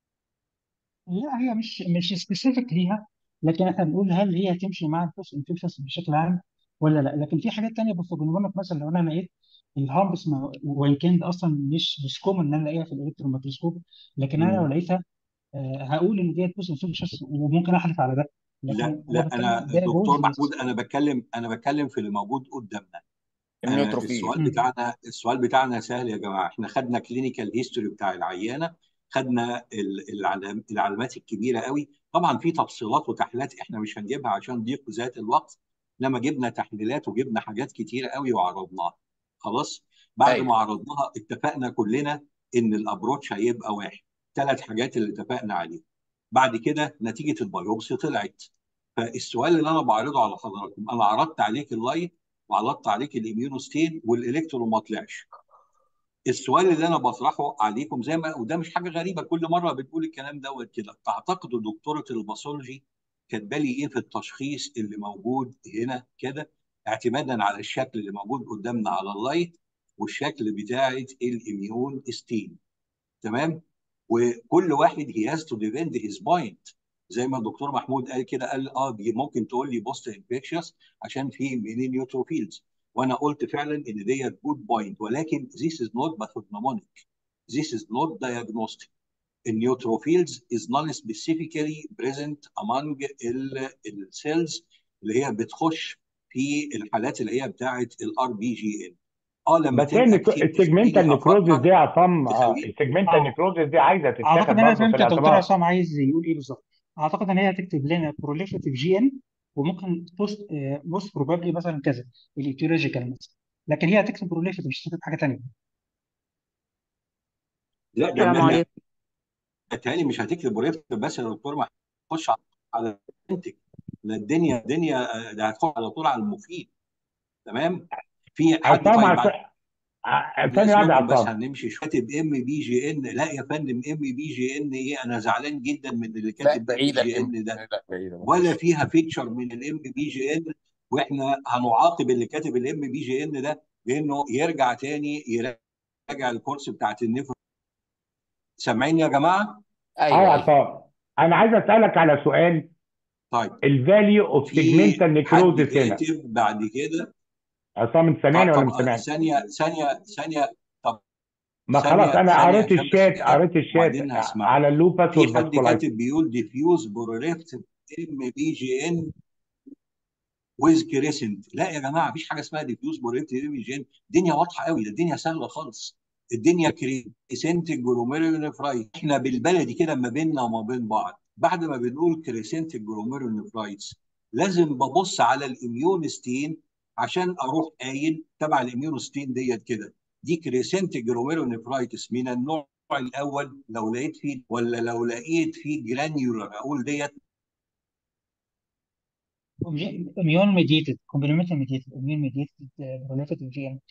لا هي مش مش سبيسيفيك ليها لكن احنا بنقول هل هي تمشي مع البوست انفكشنز بشكل عام ولا لا لكن في حاجات تانية باثوجنومونيك مثلا لو انا لقيت الهامبس ما- وان كان ده اصلا مش مش كومن ان انا الاقيها في الالكترون ميكروسكوب لكن انا لو مم. لقيتها آه، هقول ان ديت بوست انفكشنز وممكن احلف على ده لا لكن انا لا بتكلم انا ده دكتور جوز محمود انا بتكلم انا بتكلم في اللي موجود قدامنا انا النيوتروفيل السؤال مم. بتاعنا السؤال بتاعنا سهل يا جماعه احنا خدنا كلينيكال هيستوري بتاع العيانه خدنا ال- العلام- العلامات الكبيره قوي طبعا في تفصيلات وتحليلات احنا مش هنجيبها عشان ضيق ذات الوقت لما جبنا تحليلات وجبنا حاجات كتيره قوي وعرضناها خلاص بعد ما ايوه عرضناها اتفقنا كلنا ان الابروتش هيبقى واحد ثلاث حاجات اللي اتفقنا عليهم بعد كده نتيجه البيوبسي طلعت فالسؤال اللي انا بعرضه على حضراتكم انا عرضت عليك اللايت وعرضت عليك الاميونوستين والالكترون ما طلعش السؤال اللي انا بطرحه عليكم زي ما وده مش حاجه غريبه كل مره بتقول الكلام دوت كده تعتقدوا دكتوره الباثولوجي كاتبه لي ايه في التشخيص اللي موجود هنا كده اعتمادا على الشكل اللي موجود قدامنا على اللايت والشكل بتاعه الاميون ستين تمام وكل واحد هي هاز تو ديفند هيز بوينت زي ما الدكتور محمود قال كده قال اه دي ممكن تقول لي بوست انفكشس عشان في منين نيوتروفيلز وانا قلت فعلا ان ديت جود بوينت ولكن this is not pathognomonic this is not diagnostic النيوتروفيلز is non-specifically present among السيلز اللي هي بتخش في الحالات اللي هي بتاعه الار بي جي ان اه لما بس هي تبقى النيكرو- كتير السيجمنتال تخليني نيكروزس افكر دي يا عصام آه، تخليني السيجمنتال اه نيكروزس دي عايزه تتاخد اعتقد ان انا برضه في فهمت الدكتور الاعتبار عصام عايز يقول ايه بالظبط اعتقد ان هي هتكتب لنا بروليفيتيف جي ان وممكن بوست بوست بروبابلي مثلا كذا الايتيولوجيكال مثلا لكن هي هتكتب بروليفيتيف مش هتكتب حاجه ثانيه لا ده السلام ما عليكم تهيألي مش هتكتب بريفت بس يا دكتور ما هتخش على انتج لا الدنيا الدنيا ده هتخش على طول على المفيد تمام في حد عصام طيب عصام بعد ع- بعد ثانيه واحده يا اذنكم بس عصام هنمشي شويه كاتب ام بي جي ان لا يا فندم ام بي جي ان ايه انا زعلان جدا من اللي لا كاتب ام بي بعيده جي الام ان ده لا بعيده ولا معلش فيها فيتشر من الام بي جي ان واحنا هنعاقب اللي كاتب الام بي جي ان ده بانه يرجع تاني يراجع الكورس بتاعت النفر سامعين يا جماعه اه يا ايوه ايوه عصام انا عايز اسالك على سؤال طيب الفاليو اوف في سيجمنتال حد نيكروزس هنا كاتب بعد كده عصام انت طب سامعني ولا طب مش سامعني؟ ثانية ثانية ثانية طب ما خلاص ثانية انا ثانية قريت عشان بس الشات كده قريت الشات وبعدين هسمع على اللوباس في حد والفاسكولايتس كاتب بيقول ديفيوز بوريفت ام بي جي ان ويز كريسنت لا يا جماعة مفيش حاجة اسمها ديفيوز بوريفت ام بي جي ان الدنيا واضحة قوي ده الدنيا سهلة خالص الدنيا كريسنت جلوميرولونيفرايت احنا بالبلدي كده ما بيننا وما بين بعض بعد ما بنقول كريسنت جلوميرولونيفرايتس لازم ببص على الاميونستين عشان اروح قايل تبع الاميونستين ديت كده دي كريسنت جلوميرونيفرايتس من النوع الاول لو لقيت فيه ولا لو لقيت فيه جرانيولار اقول ديت اميون ميديتد كومبلمنتري ميديتد اميون ميديتد بروليفيتيف جي ان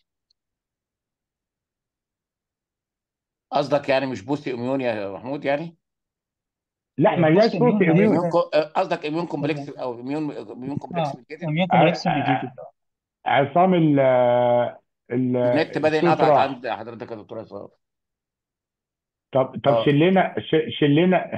قصدك يعني مش بوستي اميون يا محمود يعني لا ما هياش بوست بوست اميون ما هي اميون اميون كده كو- قصدك اميون كومبلكس او اميون اميون كومبلكس اه كده اميون كومبلكس ميديتد عصام ال ال النت بدا الصوت ينقطع راح عند حضرتك يا دكتور عصام طب طب اه شلنا ش- شلنا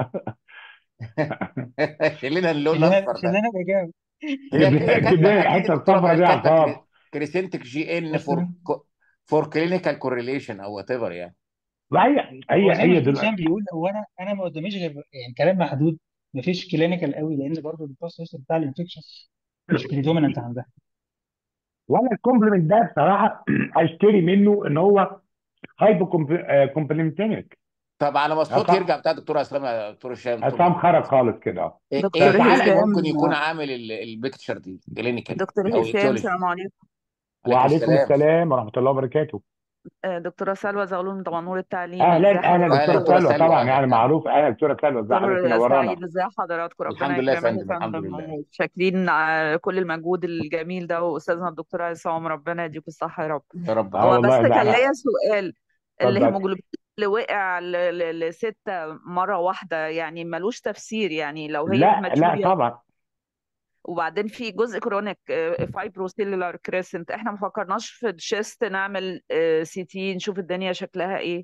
شيلنا اللون شلنا الاصفر ده شلنا الاجابه هي اكتب هي اكتب كاتبه لنا اكيد الحته الدكتوره الصفراء دي كانت يا كاتبه عصام كريسنتك جي ان بس فور فور كلينيكال كورليشن او وات ايفر يعني لا هي هو هي زي ما هي الدكتور دلوقتي هشام بيقول هو انا انا ما قداميش غير يعني كلام محدود مفيش كلينيكال قوي لان برضه الباس هيستوري بتاع الانفكشن مش بريدومينانت عندها وانا الكومبلمنت ده بصراحه اشتري منه ان هو هايبو كومبلمنتينيك طب على ما الصوت عصام يرجع بتاع دكتور اسلام يا دكتور هشام عصام طول خرج خالص كده اه ايه دكتور إيه تعالى اللي هشام ممكن يكون عامل ال- البيكتشر دي كلينيكال دكتور او هشام ايتيولوجي السلام عليكم عليكم وعليكم السلام السلام ورحمه الله وبركاته آه، دكتورة سلوى زغلول دمنهور التعليمي اهلا ازي اهلا حضرتك اهلا دكتوره دكتوره سلوى سلوى طبعا اهلا يعني اهلا معروف اهلا دكتوره سلوى ازي حضرتك دكتور منورانا سعيد ازي حضراتكم ربنا الحمد لله يا يكرمك يا فندم الحمد فندم لله شاكرين على كل المجهود الجميل ده واستاذنا الدكتور عصام ربنا يديكم الصحة يا رب يا رب اه هو بس والله ده كان احنا ليا سؤال اتفضل الهيموجلوبين اللي وقع ل- ل- لستة مرة واحدة يعني ملوش تفسير يعني لو هي لا لا هيماتوريا طبعا وبعدين في جزء كرونيك فايبروسيلولار كريسنت احنا ما فكرناش في الشيست نعمل سي تي نشوف الدنيا شكلها ايه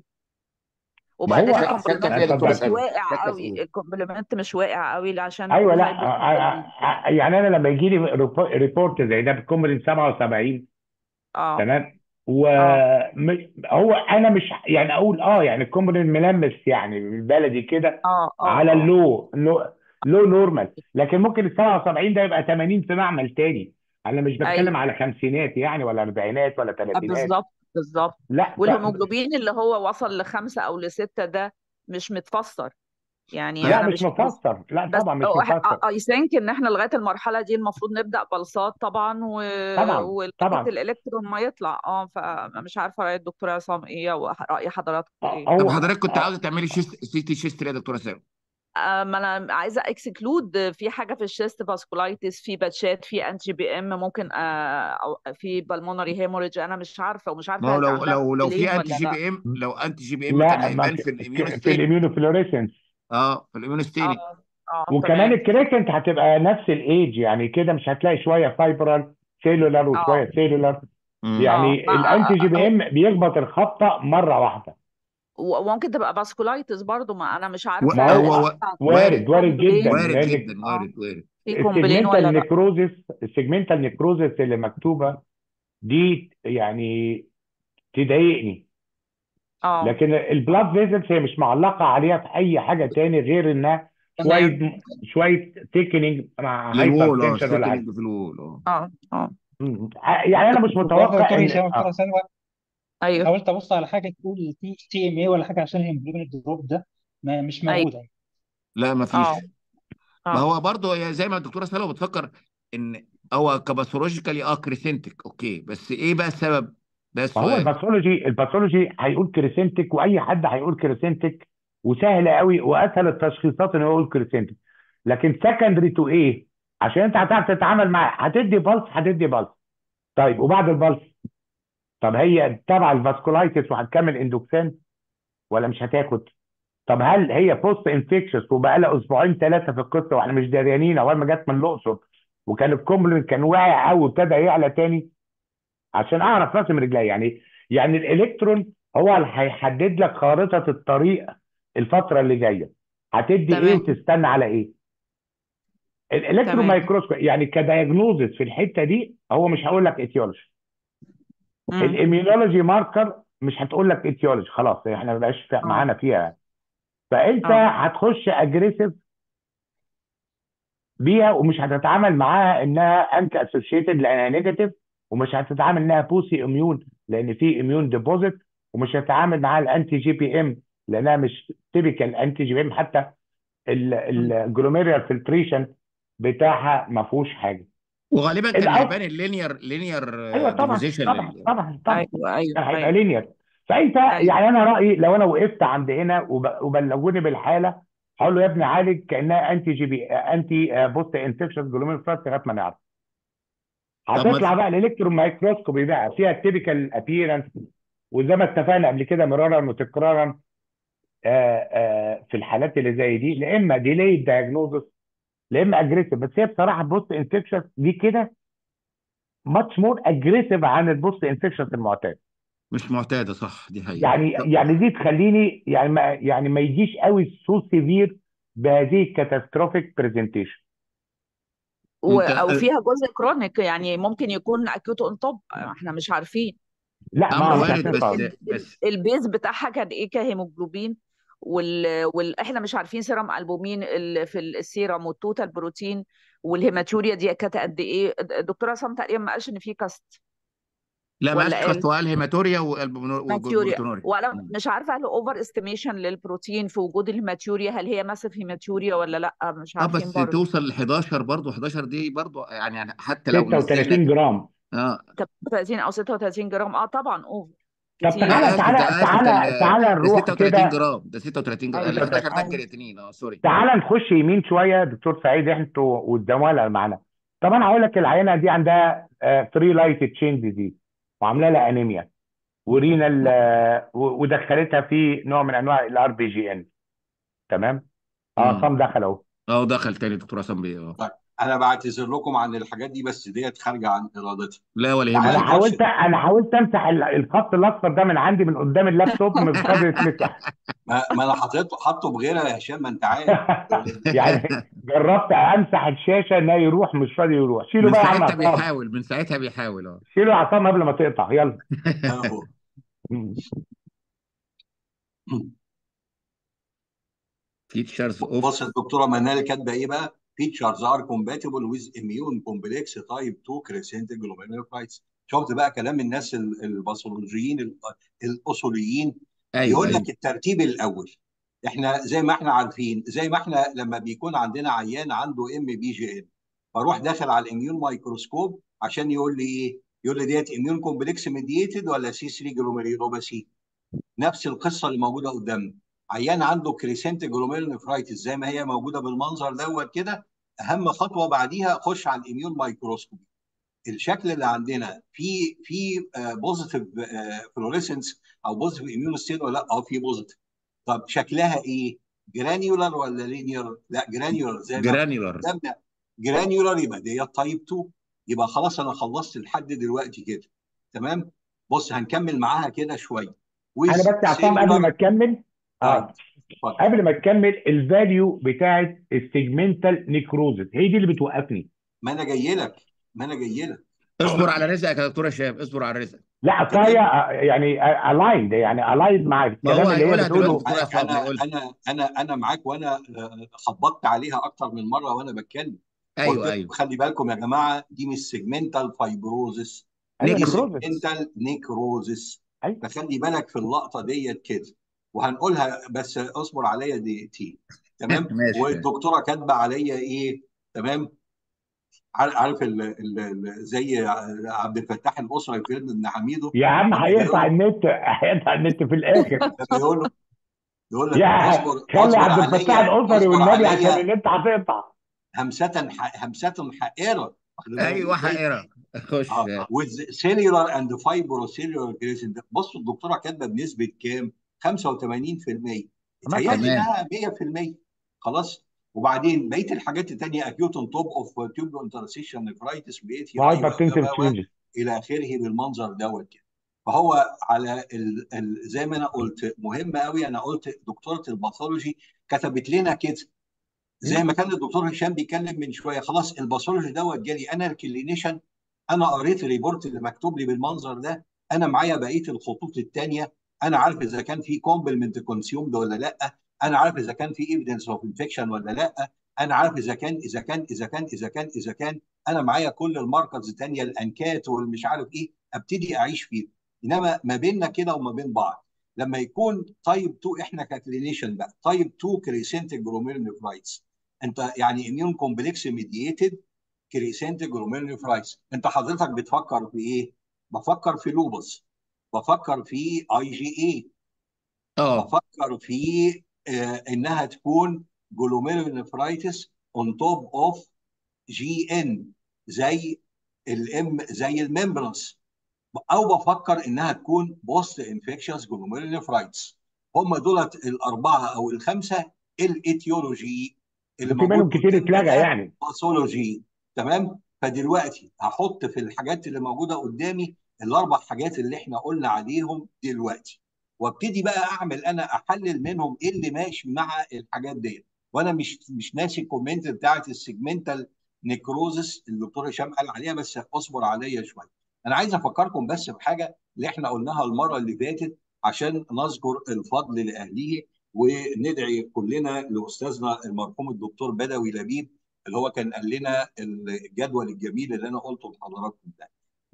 ما وبعدين هو شك- شاكه الكومبلمنت فيها دكتوره مش اتفضل سلوى واقع شاكه في قوي ايه الكومبلمنت مش واقع قوي عشان ايوه نقول لا هايبو ع- ع- ع- يعني انا لما يجي لي ريبورت زي ده بكومبلين 77 اه تمام اه وهو انا مش يعني اقول اه يعني الكومبلين ملمس يعني بالبلدي كده اه اه على اه اللو لو لو نورمال لكن ممكن ال 77 ده يبقى 80 في معمل تاني انا مش ايوه بتكلم على خمسينات يعني ولا اربعينات ولا آه، ثلاثينات بالظبط بالظبط لا ف... والهيموجلوبين اللي هو وصل لخمسة او لستة ده مش متفسر يعني لا انا مش مش بس مفسر لا بس طبعا مش مفسر اي ثينك ان احنا لغايه المرحله دي المفروض نبدا بلصات طبعا و... طبعا ولغايه طبعا الالكترون ما يطلع اه فمش عارفه راي الدكتور عصام ايه وراي حضراتكم ايه طب هو حضرتك كنت آه، عاوزه تعملي شيست سي تي شيست ليه يا دكتوره سلوى آه، ما انا عايزه اكسكلود في حاجه في الشيست فاسكولايتس في باتشات في انتي بي ام ممكن آه، أو في بالمونري هيموريج انا مش عارفه ومش ما عارفه هو هل لو عندها لو لو بلين في انتي ولا جي لا بي ام لو انتي جي بي ام كان لا ما هيبان في في الاميون في ستيننج الاميونوفلوريسنس اه في الاميون ستيننج اه اه وكمان تمام الكريسنت هتبقى نفس الايج يعني كده مش هتلاقي شويه فايبرال سيلولار اه وشويه سيلولار امم اه يعني ما الانتي جي بي هو ام بيخبط الخبطه مره واحده وممكن تبقى فاسكولايتس برضو ما انا مش و- عارفه ما هل هو هو و- اصلا وارد وارد وارد جدا كومبلين وارد لان جدا اه وارد وارد في كومبلين السيجمنتال ولا لا نيكروزس السيجمنتال نيكروزس اللي مكتوبه دي يعني تضايقني اه لكن البلاد فيزلز هي مش معلقه عليها في اي حاجه تاني غير انها تمام شويه شويه تيكنينج مع للوول اه هايبر تنشن ولا حاجه ستيكنج في الوول اه اه اه مم. يعني انا مش وبرضه متوقع دكتور ان هشام دكتورة اه سلوى ايوه حاولت ابص على حاجه تقول تي تي ام اي ولا حاجه عشان الهيموجلوبين الدروب ده ما مش ايوه موجوده لا ما اه فيش ما اه هو برضه هي زي ما الدكتوره سلوى بتفكر ان هو كباثولوجيكالي اه كريسنتك اوكي بس ايه بقى السبب ده ما هو السؤال الباثولوجي الباثولوجي هيقول كريسنتك واي حد هيقول كريسنتك وسهل قوي واسهل التشخيصات ان هو يقول كريسنتك لكن سكندري تو ايه عشان انت هتعرف تتعامل معاه هتدي بلس هتدي بلس طيب وبعد البلس طب هي تبع الفاسكولايتس وهتكمل اندوكسين ولا مش هتاخد طب هل هي بوست انفكشس وبقى لها اسبوعين ثلاثه في القصه واحنا مش داريانين اول ما جت من الاقصر وكان الكومبلمنت كان واقع قوي وابتدى يعلى تاني عشان اعرف راسم رجلي يعني يعني الالكترون هو اللي هيحدد لك خارطه الطريق الفتره اللي جايه هتدي ايه تمام وتستنى على ايه الالكترون تمام مايكروسكوب يعني كدايجنوزس في الحته دي هو مش هقول لك ايتيولوجي امم الاميونولوجي ماركر مش هتقول لك ايتيولوجي خلاص احنا ما بقاش اه معانا فيها فانت اه هتخش اجريسيف بيها ومش هتتعامل معاها انها انت اسوشيتد لانها نيجاتيف ومش هتتعامل انها بوسي اميون لان في اميون ديبوزيت ومش هتتعامل معاها الانتي جي بي ام لانها مش تيبيكال انتي جي بي ام حتى مم. الجلوميريال فلتريشن بتاعها ما فيهوش حاجه وغالبا كان الأوت هيبان اللينير لينير ايوه طبعا ديبوزيشن طبعا طبعا طبعا ايوه ايوه كان هيبقى ايوه لينير فانت ايوه يعني انا رايي لو انا وقفت عند هنا وب- وبلغوني بالحاله هقول له يا ابني عالج كانها انتي جي بي انتي بوست انفكشن جلوميرول فلاس لغايه ما نعرف طب ما هتطلع بقى الالكترون مايكروسكوبي بقى فيها التيبيكال ابييرنس وزي ما اتفقنا قبل كده مرارا وتكرارا آه، آه، في الحالات اللي زي دي لا اما ديلي دايجنوزس لا اما اجريسيف بس هي بصراحه البوست انفكشن دي كده ماتش مور اجريسيف عن البوست انفكشن المعتاد مش معتاده صح دي حقيقه يعني طب يعني دي تخليني يعني ما يعني ما يجيش قوي سو سيفير بهذه الكاتاستروفيك برزنتيشن و... انت او فيها جزء كرونيك يعني ممكن يكون اكيوت اون توب احنا مش عارفين لا ما امر احنا وارد عارفين بس خالص ال- ال- بس البيز بتاعها كان ايه كهيموجلوبين وال... وال... احنا مش عارفين سيرم البومين ال... في السيرم والتوتال بروتين والهيماتوريا دي كانت قد ايه الدكتوره عصام تقريبا ما قالش ان في كاست لا ما ولا قالش قال خاص هو قال هيماتوريا والبومنو- ماتيوريا وبروتونوريا وانا مم. مش عارفه هل اوفر استيميشن للبروتين في وجود الماتيوريا هل هي ماسف هيماتوريا ولا لا مش اه عارفين بس برضه توصل ل 11 برضه 11 دي برضه يعني حتى لو نزلنا 36 جرام اه 30 او 36 جرام اه طبعا اوفر طب كتير لا تعالى اسف ده تعالى اسف ده تعالى ال- تعالى ده نروح 36 كده جرام ده 36 جرام ال ايوه 11 ده ايوه كرياتينين اه سوري تعالى نخش يمين شويه دكتور سعيد انتوا والزملاء اللي معانا طب انا هقول لك العينه دي عندها فري لايت تشين ديزيز وعامله لها انيميا ورينال لا آه، و- ودخلتها في نوع من انواع الار بي جي ان تمام اه امم عصام دخل اهو اه دخل تاني دكتور عصام بيه اه طيب انا بعتذر لكم عن الحاجات دي بس ديت خارجه عن ارادتي لا ولا تعال انا يهمك نخش حاولت انا حاولت امسح ال- الخط الاصفر ده من عندي من قدام اللابتوب مش راضي يتمسح ما, ما انا حطيته حاطه بغيرها يا هشام ما انت عارف يعني جربت امسح الشاشه انها يروح مش راضي يروح شيله من بقى يا عم ساعتها عصام بيحاول من ساعتها بيحاول اه شيله يا عصام قبل ما تقطع يلا اهو فيتشرز اوف بص الدكتوره منال كاتبه ايه بقى؟ features are compatible with immune complex type 2 crescent glomerulonephritis شفت بقى كلام الناس ال- الباثولوجيين ال- الاصوليين ايوه يقول ايوه لك الترتيب الاول احنا زي ما احنا عارفين زي ما احنا لما بيكون عندنا عيان عنده ام بي جي ان فاروح داخل على الاميون مايكروسكوب عشان يقول لي ايه؟ يقول لي ديت اميون كومبلكس ميديتد ولا سي 3 جلوميريلوباسي نفس القصه اللي موجوده قدامنا عيان عنده كريسنت جلوميرولونيفرايتس زي ما هي موجوده بالمنظر دوت كده اهم خطوه بعديها خش على الاميون مايكروسكوبي الشكل اللي عندنا في في بوزيتيف فلوريسنس او بوزيتيف اميون ستين ولا لا اه في بوزيتيف طب شكلها ايه جرانيولار ولا لينير لا جرانيولار زي ما جرانيولار قدامنا جرانيولار يبقى ديت تايب 2 يبقى خلاص انا خلصت لحد دلوقتي كده تمام بص هنكمل معاها كده شويه انا with بس يا عصام قبل ما cellular تكمل طيب اه اتفضل قبل ما تكمل الفاليو بتاعت السيجمنتال نيكروزس هي دي اللي بتوقفني ما انا جاي لك ما انا جاي لك اصبر على رزقك يا دكتور هشام اصبر على رزقك لا اصل تمام هي آه، يعني الايند يعني الايند مع ما هو الكلام اللي هي هيقولها دلوقتي بتقوله دكتور عصام انا هيقولها انا انا انا معاك وانا آه، خبطت عليها اكتر من مره وانا بتكلم قلت ايوه ايوه خلي بالكم يا جماعه دي مش سيجمنتال فايبروزس ايوه دي نيكرو نيكروزس سيجمنتال نيكروزس ايوه فخلي بالك في اللقطه ديت كده وهنقولها بس اصبر عليا دقيقتين تمام ماشي ماشي والدكتوره كاتبه عليا ايه تمام عار- عارف ال ال ال زي عبد الفتاح الاسره في فيلم ابن حميدو يا عم لما بيقول هيقطع له النت هيقطع النت في الاخر لما يقول له يقول لك يا اصبر خلي اصبر عبد الفتاح عليا الاسري اصبر والنبي عشان عليا النت هتقطع همسة ح- همسة حائرة واخد بالك ايوه ازاي؟ حقيقة خش اه with cellular and fibrocellular crescent بصوا الدكتوره كاتبه بنسبه كام؟ 85% ما اتهيألي طبعا تمام انها 100% خلاص وبعدين بقيه الحاجات الثانيه acute on top of tubule interstitial nephritis بقيت هاي وهايبرتنسيف تشينجز الى اخره بالمنظر دوت كده فهو على ال... ال... زي ما انا قلت مهم قوي انا قلت دكتوره الباثولوجي كتبت لنا كده زي ما كان الدكتور هشام بيتكلم من شويه خلاص الباثولوجي دوت جالي انا الكلينيشن انا قريت الريبورت اللي مكتوب لي بالمنظر ده انا معايا بقيه الخطوط الثانيه انا عارف اذا كان في كومبلمنت كونسيومد ولا لا انا عارف اذا كان في ايفيدنس اوف انفكشن ولا لا انا عارف اذا كان اذا كان اذا كان اذا كان اذا كان انا معايا كل الماركرز الثانيه الانكات والمش عارف ايه ابتدي اعيش فيه انما ما بيننا كده وما بين بعض لما يكون تايب 2 احنا ككلينيشن بقى تايب 2 كريسنتيك جلوميرولونيفرايتس انت يعني اميون كومبلكس ميدييتد كريسنتيك جلوميرولونيفرايتس انت حضرتك بتفكر في ايه؟ بفكر في لوبس بفكر في اي جي اي اه بفكر في آه انها تكون جلوميرولونيفرايتس اون توب اوف جي ان زي الام زي الممبرانس او بفكر انها تكون بوست انفكشنز جلوميرولونيفرايتس هم دولت الاربعه او الخمسه الايتيولوجي اللي وفي منهم موجود كتير قدامنا اتلغى ده يعني باثولوجي تمام فدلوقتي هحط في الحاجات اللي موجوده قدامي الاربع حاجات اللي احنا قلنا عليهم دلوقتي وابتدي بقى اعمل انا احلل منهم ايه اللي ماشي مع الحاجات دي وانا مش مش ناسي الكومنت بتاعت السيجمنتال نيكروزس اللي الدكتور هشام قال عليها بس اصبر عليا شويه انا عايز افكركم بس بحاجه اللي احنا قلناها المره اللي فاتت عشان نذكر الفضل لاهله وندعي كلنا لاستاذنا المرحوم الدكتور بدوي لبيب اللي هو كان قال لنا الجدول الجميل اللي انا قلته لحضراتكم ده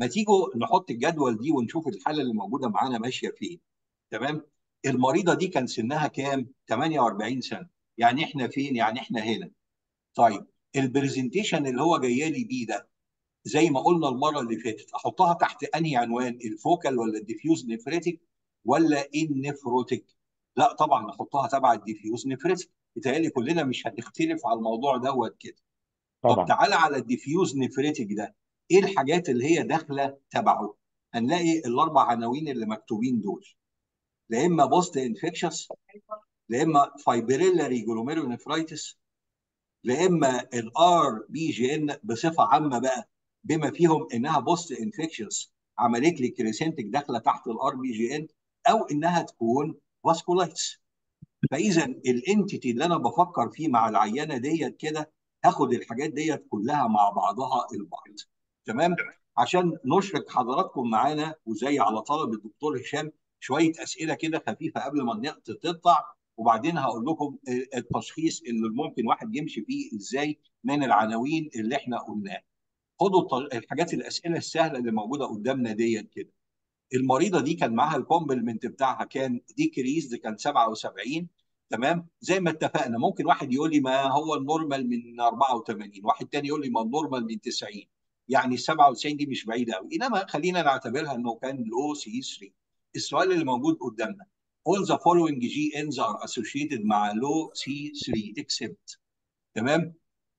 ما تيجوا نحط الجدول دي ونشوف الحاله اللي موجوده معانا ماشيه فين تمام المريضه دي كان سنها كام 48 سنه يعني احنا فين يعني احنا هنا طيب البرزنتيشن اللي هو جايه لي بيه ده زي ما قلنا المره اللي فاتت احطها تحت انهي عنوان الفوكال ولا الديفيوز نفريتك ولا النفروتك لا طبعا نحطها تبع الديفيوز نفريتك بيتهيألي كلنا مش هنختلف على الموضوع دوت كده طب طبعا تعالى على الديفيوز نفريتك ده ايه الحاجات اللي هي داخله تبعه هنلاقي الاربع عناوين اللي مكتوبين دول لا اما بوست انفكشس لا اما فايبريلاري جلوميرونيفرايتس لا اما الار بي جي ان بصفه عامه بقى بما فيهم انها بوست انفكشس عملت لي كريسنتك داخله تحت الار بي جي ان او انها تكون فاسكولايتس فاذا الانتيتي اللي انا بفكر فيه مع العينه ديت كده هاخد الحاجات ديت كلها مع بعضها البعض تمام عشان نشرك حضراتكم معانا وزي على طلب الدكتور هشام شويه اسئله كده خفيفه قبل ما النقط تطلع وبعدين هقول لكم التشخيص اللي ممكن واحد يمشي فيه ازاي من العناوين اللي احنا قلناها خدوا الط- الحاجات الاسئله السهله اللي موجوده قدامنا ديت كده المريضه دي كان معاها الكومبلمنت بتاعها كان ديكريز كان 77 تمام زي ما اتفقنا ممكن واحد يقول لي ما هو النورمال من 84 واحد تاني يقول لي ما النورمال من 90 يعني ال 97 دي مش بعيده قوي انما خلينا نعتبرها انه كان لو سي 3 السؤال اللي موجود قدامنا all the following GNs are associated مع low C3 except تمام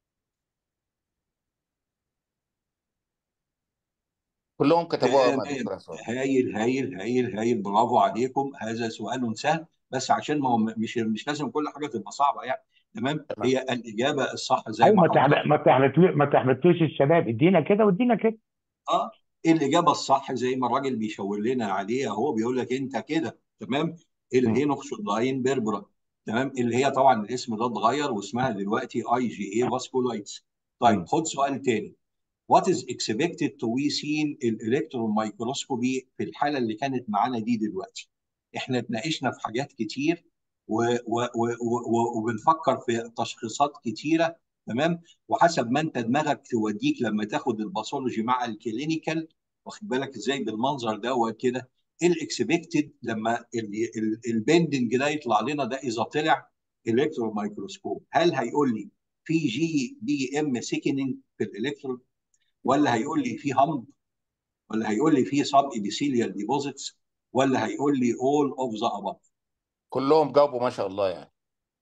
كلهم كتبوها مع تمام الدكتور عصام هايل هايل هايل هايل برافو عليكم هذا سؤال سهل بس عشان ما هو مش مش لازم كل حاجه تبقى صعبه يعني تمام تمام هي الاجابه الصح زي ايوه ما ما تحبط حضرتك ما تحبطلو ما تحبطلوش الشباب ادينا كده وادينا كده اه الاجابه الصح زي ما الراجل بيشاور لنا عليها هو بيقول لك انت كده تمام مم. الهينوكسوداين بيربرا تمام اللي هي طبعا الاسم ده اتغير واسمها دلوقتي اي جي اي فاسكولايتس طيب مم. خد سؤال تاني What is expected to be seen الالكترون مايكروسكوبي في الحاله اللي كانت معانا دي دلوقتي احنا اتناقشنا في حاجات كتير و و و و وبنفكر في تشخيصات كتيره تمام وحسب ما انت دماغك توديك لما تاخد الباثولوجي مع الكلينيكال واخد بالك ازاي بالمنظر دوت كده الاكسبكتد لما البندنج ده يطلع لنا ده اذا طلع الكترون مايكروسكوب هل هيقول لي في جي بي ام سيكننج في الالكترون ولا هيقول لي في همب ولا هيقول لي في سب ابيثيليال ديبوزيتس ولا هيقول لي all of the above كلهم جاوبوا ما شاء الله يعني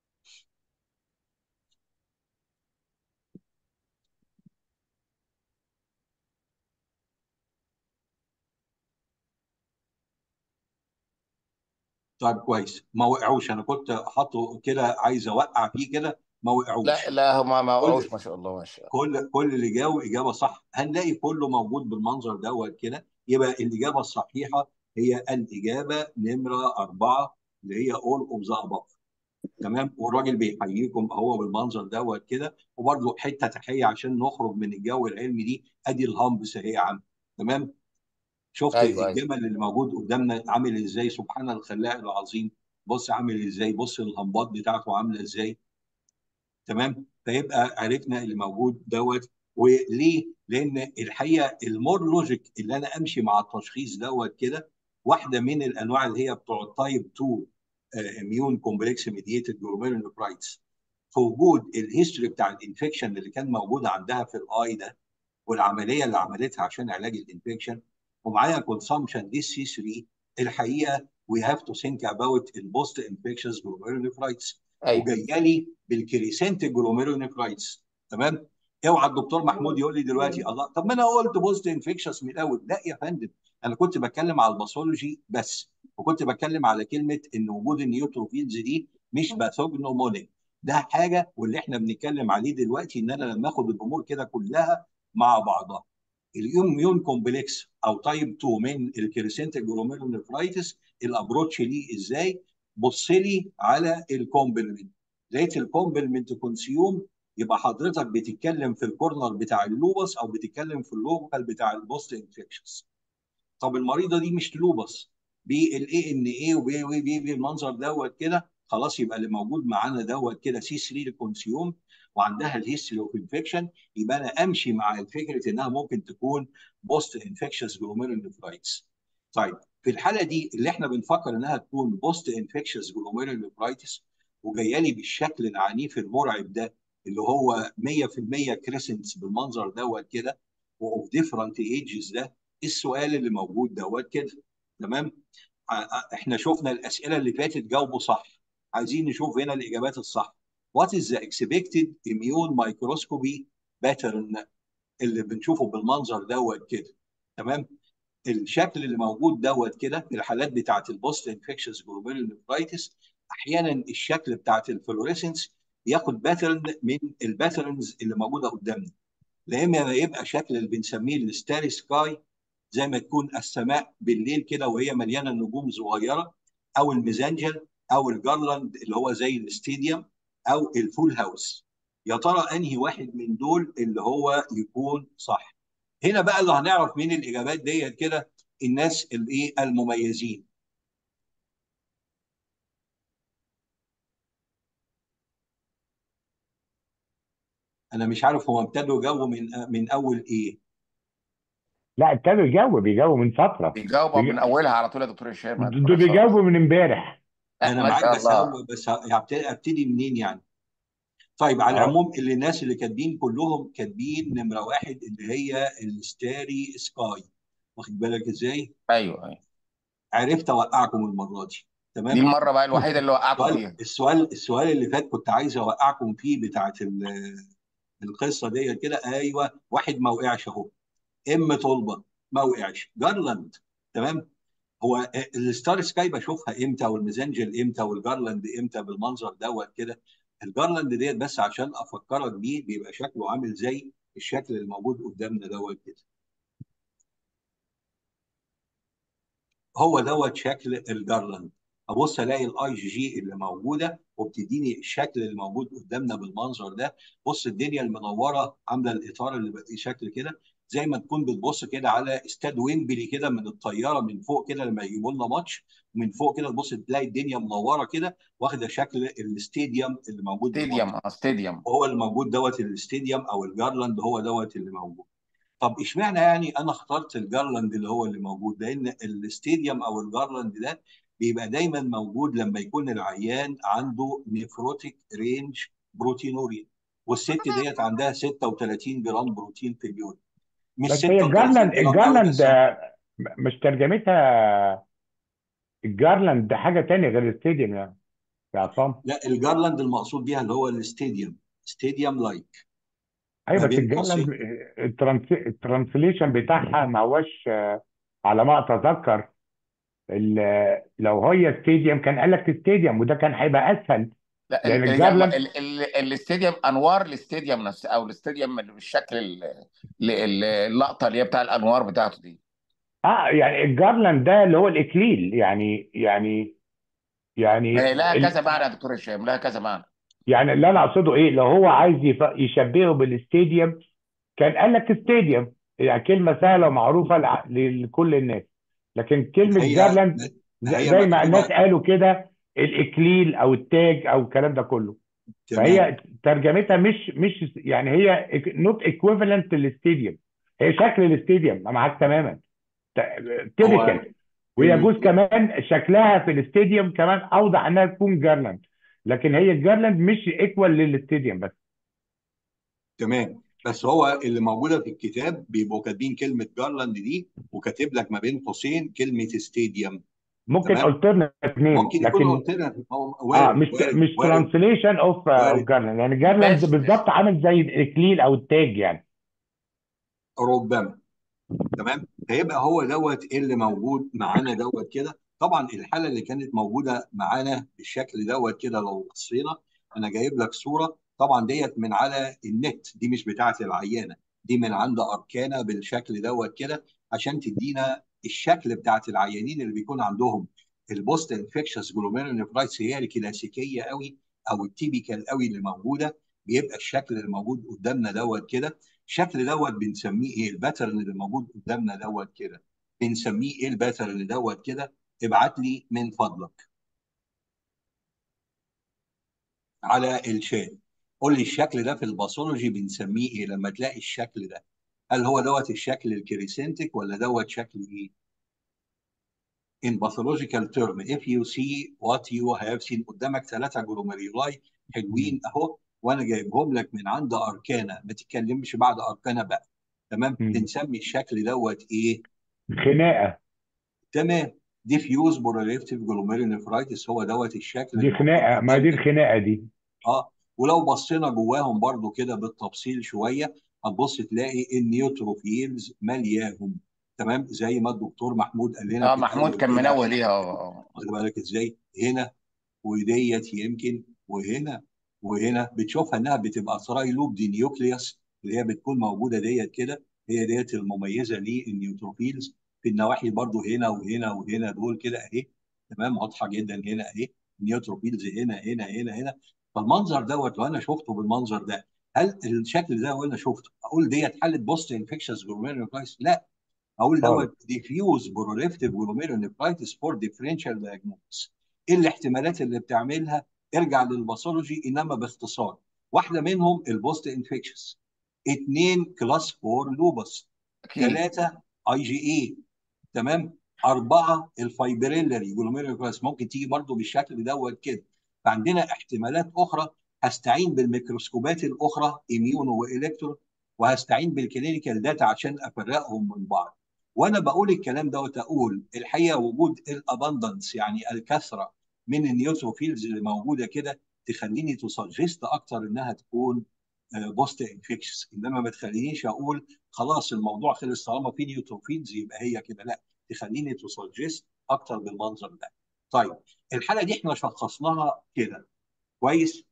طيب كويس ما وقعوش انا كنت حاطه كده عايز اوقع فيه كده ما لا وقعوش لا هم ما كل وقعوش ما شاء الله ما شاء الله كل كل اللي جاوب اجابه صح هنلاقي كله موجود بالمنظر دوت كده يبقى الاجابه الصحيحه هي الاجابه نمره اربعه اللي هي all of the above تمام والراجل بيحييكم هو بالمنظر دوت كده وبرده حته تحيه عشان نخرج من الجو العلمي دي ادي الهامبس اهي يا عم تمام شفت ايوه ايوه الجمل اللي موجود قدامنا عامل ازاي سبحان الخلاق العظيم بص عامل ازاي بص الهمبات بتاعته عامله ازاي تمام فيبقى عرفنا اللي موجود دوت وليه؟ لان الحقيقه المور لوجيك اللي انا امشي مع التشخيص دوت كده واحده من الانواع اللي هي بتوع التايب 2 اميون كومبلكس ميديتد جلوميرولوبرايتس في وجود الهيستوري بتاع الانفكشن اللي كان موجود عندها في الاي ده والعمليه اللي عملتها عشان علاج الانفكشن ومعايا كونسامشن للسي 3 الحقيقه وي هاف تو ثينك اباوت البوست انفكشنز جلوميرولوبرايتس ايوه وجايه لي بالكريسنت جلوميرونيفرايتس تمام اوعى الدكتور محمود يقول لي دلوقتي الله طب ما انا قلت بوست انفكشس من الاول لا يا فندم انا كنت بتكلم على الباثولوجي بس وكنت بتكلم على كلمه ان وجود النيوتروفيلز دي مش باثوجنومونيك ده حاجه واللي احنا بنتكلم عليه دلوقتي ان انا لما اخد الامور كده كلها مع بعضها الاميون كومبلكس او تايب 2 من الكريسنت جلوميرونيفرايتس الابروتش ليه ازاي بص لي على الكومبلمنت لقيت الكومبلمنت كونسيوم يبقى حضرتك بتتكلم في الكورنر بتاع اللوبس او بتتكلم في اللوكال بتاع البوست انفكشنز طب المريضه دي مش لوبس بالاي ان اي وبي وبي بالمنظر دوت كده خلاص يبقى اللي موجود معانا دوت كده سي 3 كونسيوم وعندها الهيستوري اوف انفكشن يبقى انا امشي مع فكره انها ممكن تكون بوست انفكشس جلوميرولنفرايتس طيب في الحاله دي اللي احنا بنفكر انها تكون بوست انفكشس جلوميرولنفرايتس وجايه لي بالشكل العنيف المرعب ده اللي هو 100% كريسنتس بالمنظر دوت كده واوف ديفرنت ايجز ده السؤال اللي موجود دوت كده تمام احنا شفنا الاسئله اللي فاتت جاوبوا صح عايزين نشوف هنا الاجابات الصح What is the expected immune microscopy pattern اللي بنشوفه بالمنظر دوت كده تمام الشكل اللي موجود دوت كده في الحالات بتاعت البوست انفكشس جلوميرولنفرايتس احيانا الشكل بتاعت الفلوريسنس ياخد باترن من الباترنز اللي موجوده قدامنا لا اما يبقى شكل اللي بنسميه الستاري سكاي زي ما تكون السماء بالليل كده وهي مليانه نجوم صغيره او الميزانجل او الجارلاند اللي هو زي الاستاديوم او الفول هاوس يا ترى انهي واحد من دول اللي هو يكون صح هنا بقى اللي هنعرف مين الاجابات ديت كده الناس الايه المميزين انا مش عارف هو ابتدوا يجاوبوا من من اول ايه لا ابتدوا يجاوبوا بيجاوبوا من فتره بيجاوبوا بيج- من اولها على طول يا دكتور هشام يا دكتور دول عصام بيجاوبوا من امبارح انا ما معاك شاء بس الله أول بس هبتدي ابتدي منين يعني طيب على اه العموم اللي الناس اللي كاتبين كلهم كاتبين نمره واحد اللي هي الستاري سكاي واخد بالك ازاي؟ ايوه ايوه عرفت اوقعكم المره دي دي تمام؟ المره بقى الوحيده اللي وقعكم السؤال فيها السؤال السؤال اللي فات كنت عايز اوقعكم فيه بتاعت ال- القصه دي كده ايوه واحد ما وقعش اهو ام طلبه ما وقعش جارلاند تمام هو الستار سكاي بشوفها امتى والميزنجل امتى والجارلاند امتى بالمنظر دوت كده الجارلاند ديت بس عشان افكرك بيه بيبقى شكله عامل زي الشكل اللي موجود قدامنا دوت كده هو دوت شكل الجارلاند ابص الاقي الاي جي جي اللي موجوده وبتديني الشكل اللي موجود قدامنا بالمنظر ده بص الدنيا المنوره عامله الاطار اللي بقى شكل كده زي ما تكون بتبص كده على استاد ويمبلي كده من الطياره من فوق كده لما يجيبوا لنا ماتش ومن فوق كده تبص تلاقي الدنيا منوره كده واخده شكل الاستاديوم اللي موجود ستاديوم بالمنظر اه ستاديوم وهو اللي موجود دوت الاستاديوم او الجارلاند هو دوت اللي موجود طب اشمعنى يعني انا اخترت الجارلاند اللي هو اللي موجود لان الاستاديوم او الجارلاند ده بيبقى دايما موجود لما يكون العيان عنده نيفروتيك رينج بروتينوريا والست ديت عندها 36 جرام بروتين في اليوم مش بس هي 36 الجارلاند جرام قوي الجارلاند بس آه، مش ترجمتها الجارلاند حاجه تانية غير الاستاديوم يعني يا عصام لا الجارلاند المقصود بيها اللي هو الاستاديوم ستاديوم لايك ايوه ما بس بين الجارلاند قوسين الترانس- الترانسليشن بتاعها ما هوش آه، على ما اتذكر ال- لو هي استاديوم كان قال لك استاديوم وده كان هيبقى اسهل لا لان ال- ال- الجارلاند ال- ال- الاستاديوم انوار الاستاديوم نفسه او الاستاديوم بالشكل ال- ال- اللقطه اللي هي بتاع الانوار بتاعته دي اه يعني الجارلاند ده اللي هو الاكليل يعني يعني يعني ما هي لها ال... كذا معنى يا دكتور هشام لها كذا معنى يعني اللي انا اقصده ايه لو هو عايز يف- يشبهه بالاستاديوم كان قال لك استاديوم يعني كلمه سهله ومعروفه لع- لكل الناس لكن كلمه هي جارلاند ما زي هي زي ما الناس مكتوبه قالوا كده الاكليل او التاج او الكلام ده كله تمام فهي ترجمتها مش مش يعني هي نوت ايكويفالنت للاستاديوم هي شكل الاستاديوم أنا معاك تماما هو تيبيكال ويجوز ال- كمان شكلها في الاستاديوم كمان اوضح انها تكون جارلاند لكن هي الجارلاند مش ايكوال للاستاديوم بس تمام بس هو اللي موجوده في الكتاب بيبقوا كاتبين كلمه جارلاند دي وكاتب لك ما بين قوسين كلمه ستاديوم ممكن تمام قلت اثنين ممكن يكون لكن قلت لك هو اه وارد مش وارد مش وارد ترانسليشن اوف اوف وارد جارلاند يعني جارلاند ماشي بالظبط عامل زي الاكليل او التاج يعني ربما تمام فيبقى هو دوت اللي موجود معانا دوت كده طبعا الحاله اللي كانت موجوده معانا بالشكل دوت كده لو بصينا انا جايب لك صوره طبعا ديت من على النت دي مش بتاعه العيانه دي من عند اركانا بالشكل دوت كده عشان تدينا الشكل بتاعه العيانين اللي بيكون عندهم البوست انفكشس جلوميرولونيفرايتس هي الكلاسيكيه قوي او التيبيكال قوي اللي موجوده بيبقى الشكل اللي موجود قدامنا دوت كده الشكل دوت بنسميه ايه الباترن اللي موجود قدامنا دوت كده بنسميه ايه الباترن دوت كده ابعت لي من فضلك على الشات قول لي الشكل ده في الباثولوجي بنسميه ايه لما تلاقي الشكل ده هل هو دوت الشكل الكريسنتك ولا دوت شكل ايه in pathological term if you see what you have seen قدامك ثلاثة جلوميرولاي حلوين اهو وانا جايبهم لك من عند اركانا ما تتكلمش بعد اركانا بقى تمام مم. بنسمي الشكل دوت ايه خناقه تمام diffuse proliferative glomerulonephritis هو دوت الشكل دي الموجود خناقه ما دي قدامك الخناقه دي اه ولو بصينا جواهم برضو كده بالتفصيل شويه هتبص تلاقي النيوتروفيلز ملياهم تمام زي ما الدكتور محمود قال لنا اه في محمود الاول كان كده منوه ليها اه واخد بالك ازاي هنا وديت يمكن وهنا وهنا بتشوفها انها بتبقى ترايلوب دي نيوكليوس اللي هي بتكون موجوده ديت كده هي ديت المميزه للنيوتروفيلز في النواحي برضو هنا وهنا وهنا دول كده اهي تمام واضحه جدا هنا اهي النيوتروفيلز هنا هنا هنا هنا فالمنظر دوت لو انا شفته بالمنظر ده هل الشكل ده وانا شفته اقول ديت حاله بوست انفكشنز جلوميرولوكايتس لا اقول خالص دوت ديفيوز بروليفتيف جلوميرولونيفرايتس فور ديفرنشال دايجنوستس ايه الاحتمالات اللي بتعملها ارجع للباثولوجي انما باختصار واحده منهم البوست انفكشنز اثنين كلاس 4 لوبس اكيد ثلاثه اي جي اي تمام أربعة الفايبريلري جلوميرولوكايتس ممكن تيجي برضو بالشكل دوت كده فعندنا احتمالات أخرى هستعين بالميكروسكوبات الأخرى إميونو وإلكترون وهستعين بالكلينيكال داتا عشان أفرقهم من بعض وأنا بقول الكلام دوت أقول الحقيقة وجود الأبندنس يعني الكثرة من النيوتروفيلز اللي موجودة كده تخليني تسجست أكتر إنها تكون بوست انفكشنز انما ما تخلينيش اقول خلاص الموضوع خلص طالما في نيوتروفيلز يبقى هي كده لا تخليني تسجست اكتر بالمنظر ده طيب الحاله دي احنا شخصناها كده كويس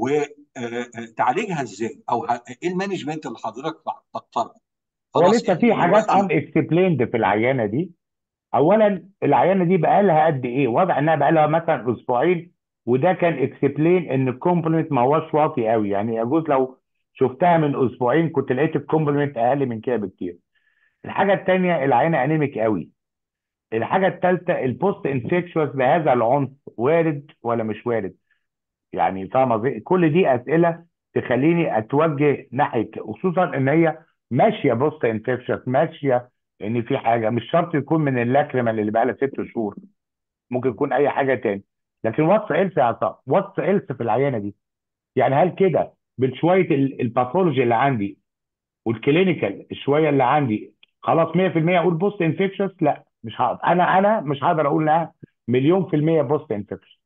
وتعالجها ازاي او ه- ايه المانجمنت اللي حضرتك تقترحه هو خلاص لسه احنا في حاجات ان دلوقتي اكسبليند في العيانه دي اولا العيانه دي بقى لها قد ايه واضح انها بقى لها مثلا اسبوعين وده كان اكسبلين ان الكومبلمنت ما هوش واطي قوي يعني يجوز لو شفتها من اسبوعين كنت لقيت الكومبلمنت اقل من كده بكتير الحاجه الثانيه العينه انيميك قوي الحاجه الثالثه البوست انفكشوس بهذا العنف وارد ولا مش وارد يعني فاهم قصدي؟ كل دي اسئله تخليني اتوجه ناحيه خصوصا ان هي ماشيه بوست انفكشن ماشيه ان في حاجه مش شرط يكون من اللاكريمال اللي بقى لها ست شهور ممكن يكون اي حاجه تاني لكن واتس ايلس يا عطاء واتس ايلس في العيانه دي يعني هل كده بشويه ال- الباثولوجي اللي عندي والكلينيكال الشويه اللي عندي خلاص 100% اقول بوست انفكشن لا مش هقدر انا انا مش هقدر اقول لها مليون في الميه بوست انفكشن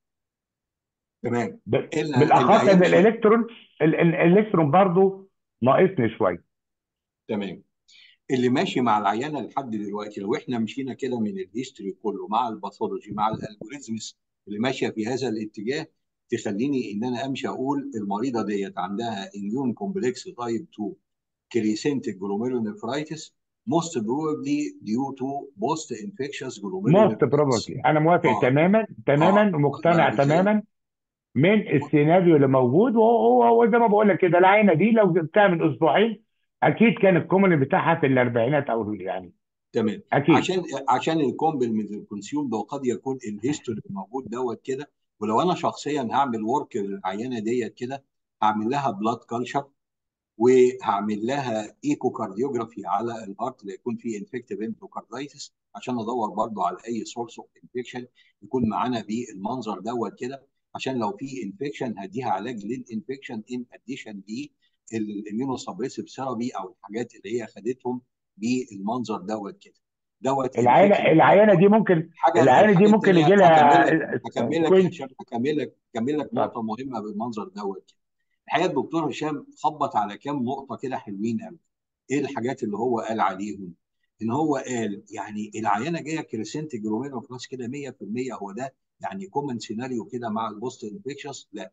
تمام ب- ال- بالاخص ان العيان شا- الالكترون ال- ال- الالكترون برضو ناقصني شويه تمام اللي ماشي مع العيانه لحد دلوقتي لو احنا مشينا كده من الهيستوري كله مع الباثولوجي مع الالجوريزمز اللي ماشيه في هذا الاتجاه تخليني ان انا امشي اقول المريضه ديت عندها اميون كومبلكس تايب 2 كريسنتك جلوميرونيفرايتس most probably due to post infectious موست glomerulonephritis بروبابلي انا موافق اه تماما تماما اه واخد ومقتنع بالك ازاي؟ تماما من السيناريو اللي موجود وهو هو زي ما بقول لك كده العينه دي لو جبتها من اسبوعين اكيد كان الكومن بتاعها في الاربعينات او يعني تمام اكيد عشان عشان الكومبلمنت الكونسيوم ده قد يكون الهيستوري الموجود دوت كده ولو انا شخصيا هعمل ورك للعينه ديت كده هعمل لها بلاد كلشر وهعمل لها ايكو كارديوجرافي على الهارت اللي يكون فيه انفكتيف اندوكاردايتس عشان ادور برضو على اي سورس اوف انفكشن يكون معانا بالمنظر دوت كده عشان لو في انفكشن هديها علاج للانفكشن ان اديشن للاميونو سبريسيف ثيرابي او الحاجات اللي هي خدتهم بالمنظر دوت كده دوت العينه انفكشن العينه دي ممكن حاجه العينه دي الحاجه ممكن الثانيه يجي لها هكمل لك هكمل لك سكوينت هشام هكمل لك هكمل لك نقطه مهمه بالمنظر دوت كده الحقيقه الدكتور هشام خبط على كام نقطه كده حلوين قوي ايه الحاجات اللي هو قال عليهم ان هو قال يعني العيانه جايه كريسنت جلوميرو كلاس كده 100% هو ده يعني كومن سيناريو كده مع البوست انفكشس لا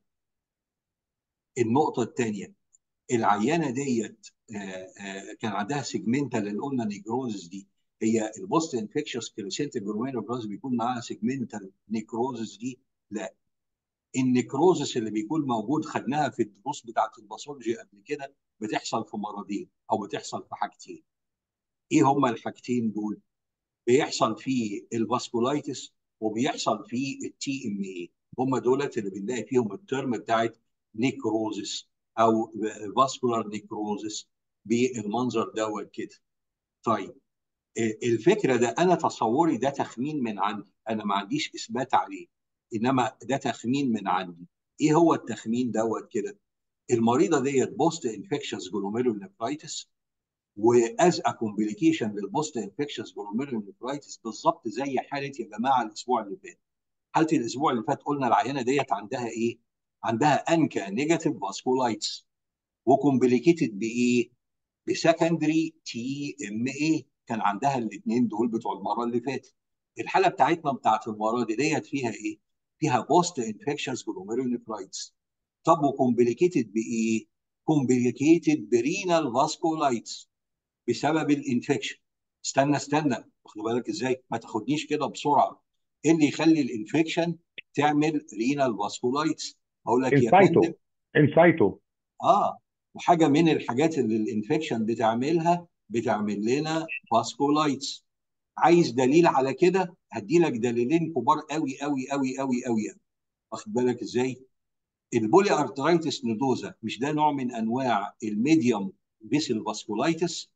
النقطه الثانيه العيانه ديت آه، آه، كان عندها سيجمنتال اللي قلنا نيكروزس دي هي البوست انفكشس كريسنت جلوميرو كلاس بيكون معاها سيجمنتال نيكروزس دي لا النيكروزس اللي بيكون موجود خدناها في الدروس بتاعت الباثولوجي قبل كده بتحصل في مرضين او بتحصل في حاجتين ايه هما الحاجتين دول بيحصل فيه الفاسكولايتس وبيحصل فيه التي ام اي هما دولت اللي بنلاقي فيهم الترم بتاعت نيكروزس او فاسكولار نيكروزس بالمنظر دوت كده طيب الفكره ده انا تصوري ده تخمين من عندي انا ما عنديش اثبات عليه انما ده تخمين من عندي ايه هو التخمين دوت كده المريضه ديت بوست انفكشنز جلوميرولونيفرايتس واز ا كومبليكيشن للبوست انفكشنز جلوميرولونيفرايتس بالظبط زي حاله يا جماعه الاسبوع اللي فات حاله الاسبوع اللي فات قلنا العيانه ديت عندها ايه عندها انكا نيجاتيف فاسكولايتس وكومبليكيتد بايه بسكندري تي ام اي كان عندها الاثنين دول بتوع المره اللي فاتت الحاله بتاعتنا بتاعت المره دي ديت فيها ايه فيها بوست انفكشنز جلوميرولونيفرايتس طب وكومبليكيتد بايه كومبليكيتد برينال فاسكولايتس بسبب الانفكشن استنى استنى واخد بالك ازاي ما تاخدنيش كده بسرعه ايه اللي يخلي الانفكشن تعمل رينال فاسكولايتس اقول لك يا انسايتو فندم انسايتو اه وحاجه من الحاجات اللي الانفكشن بتعملها بتعمل لنا فاسكولايتس عايز دليل على كده هدي لك دليلين كبار قوي قوي قوي قوي قوي واخد بالك ازاي البولي ارترايتس نودوزا مش ده نوع من انواع الميديوم فيسل فاسكولايتس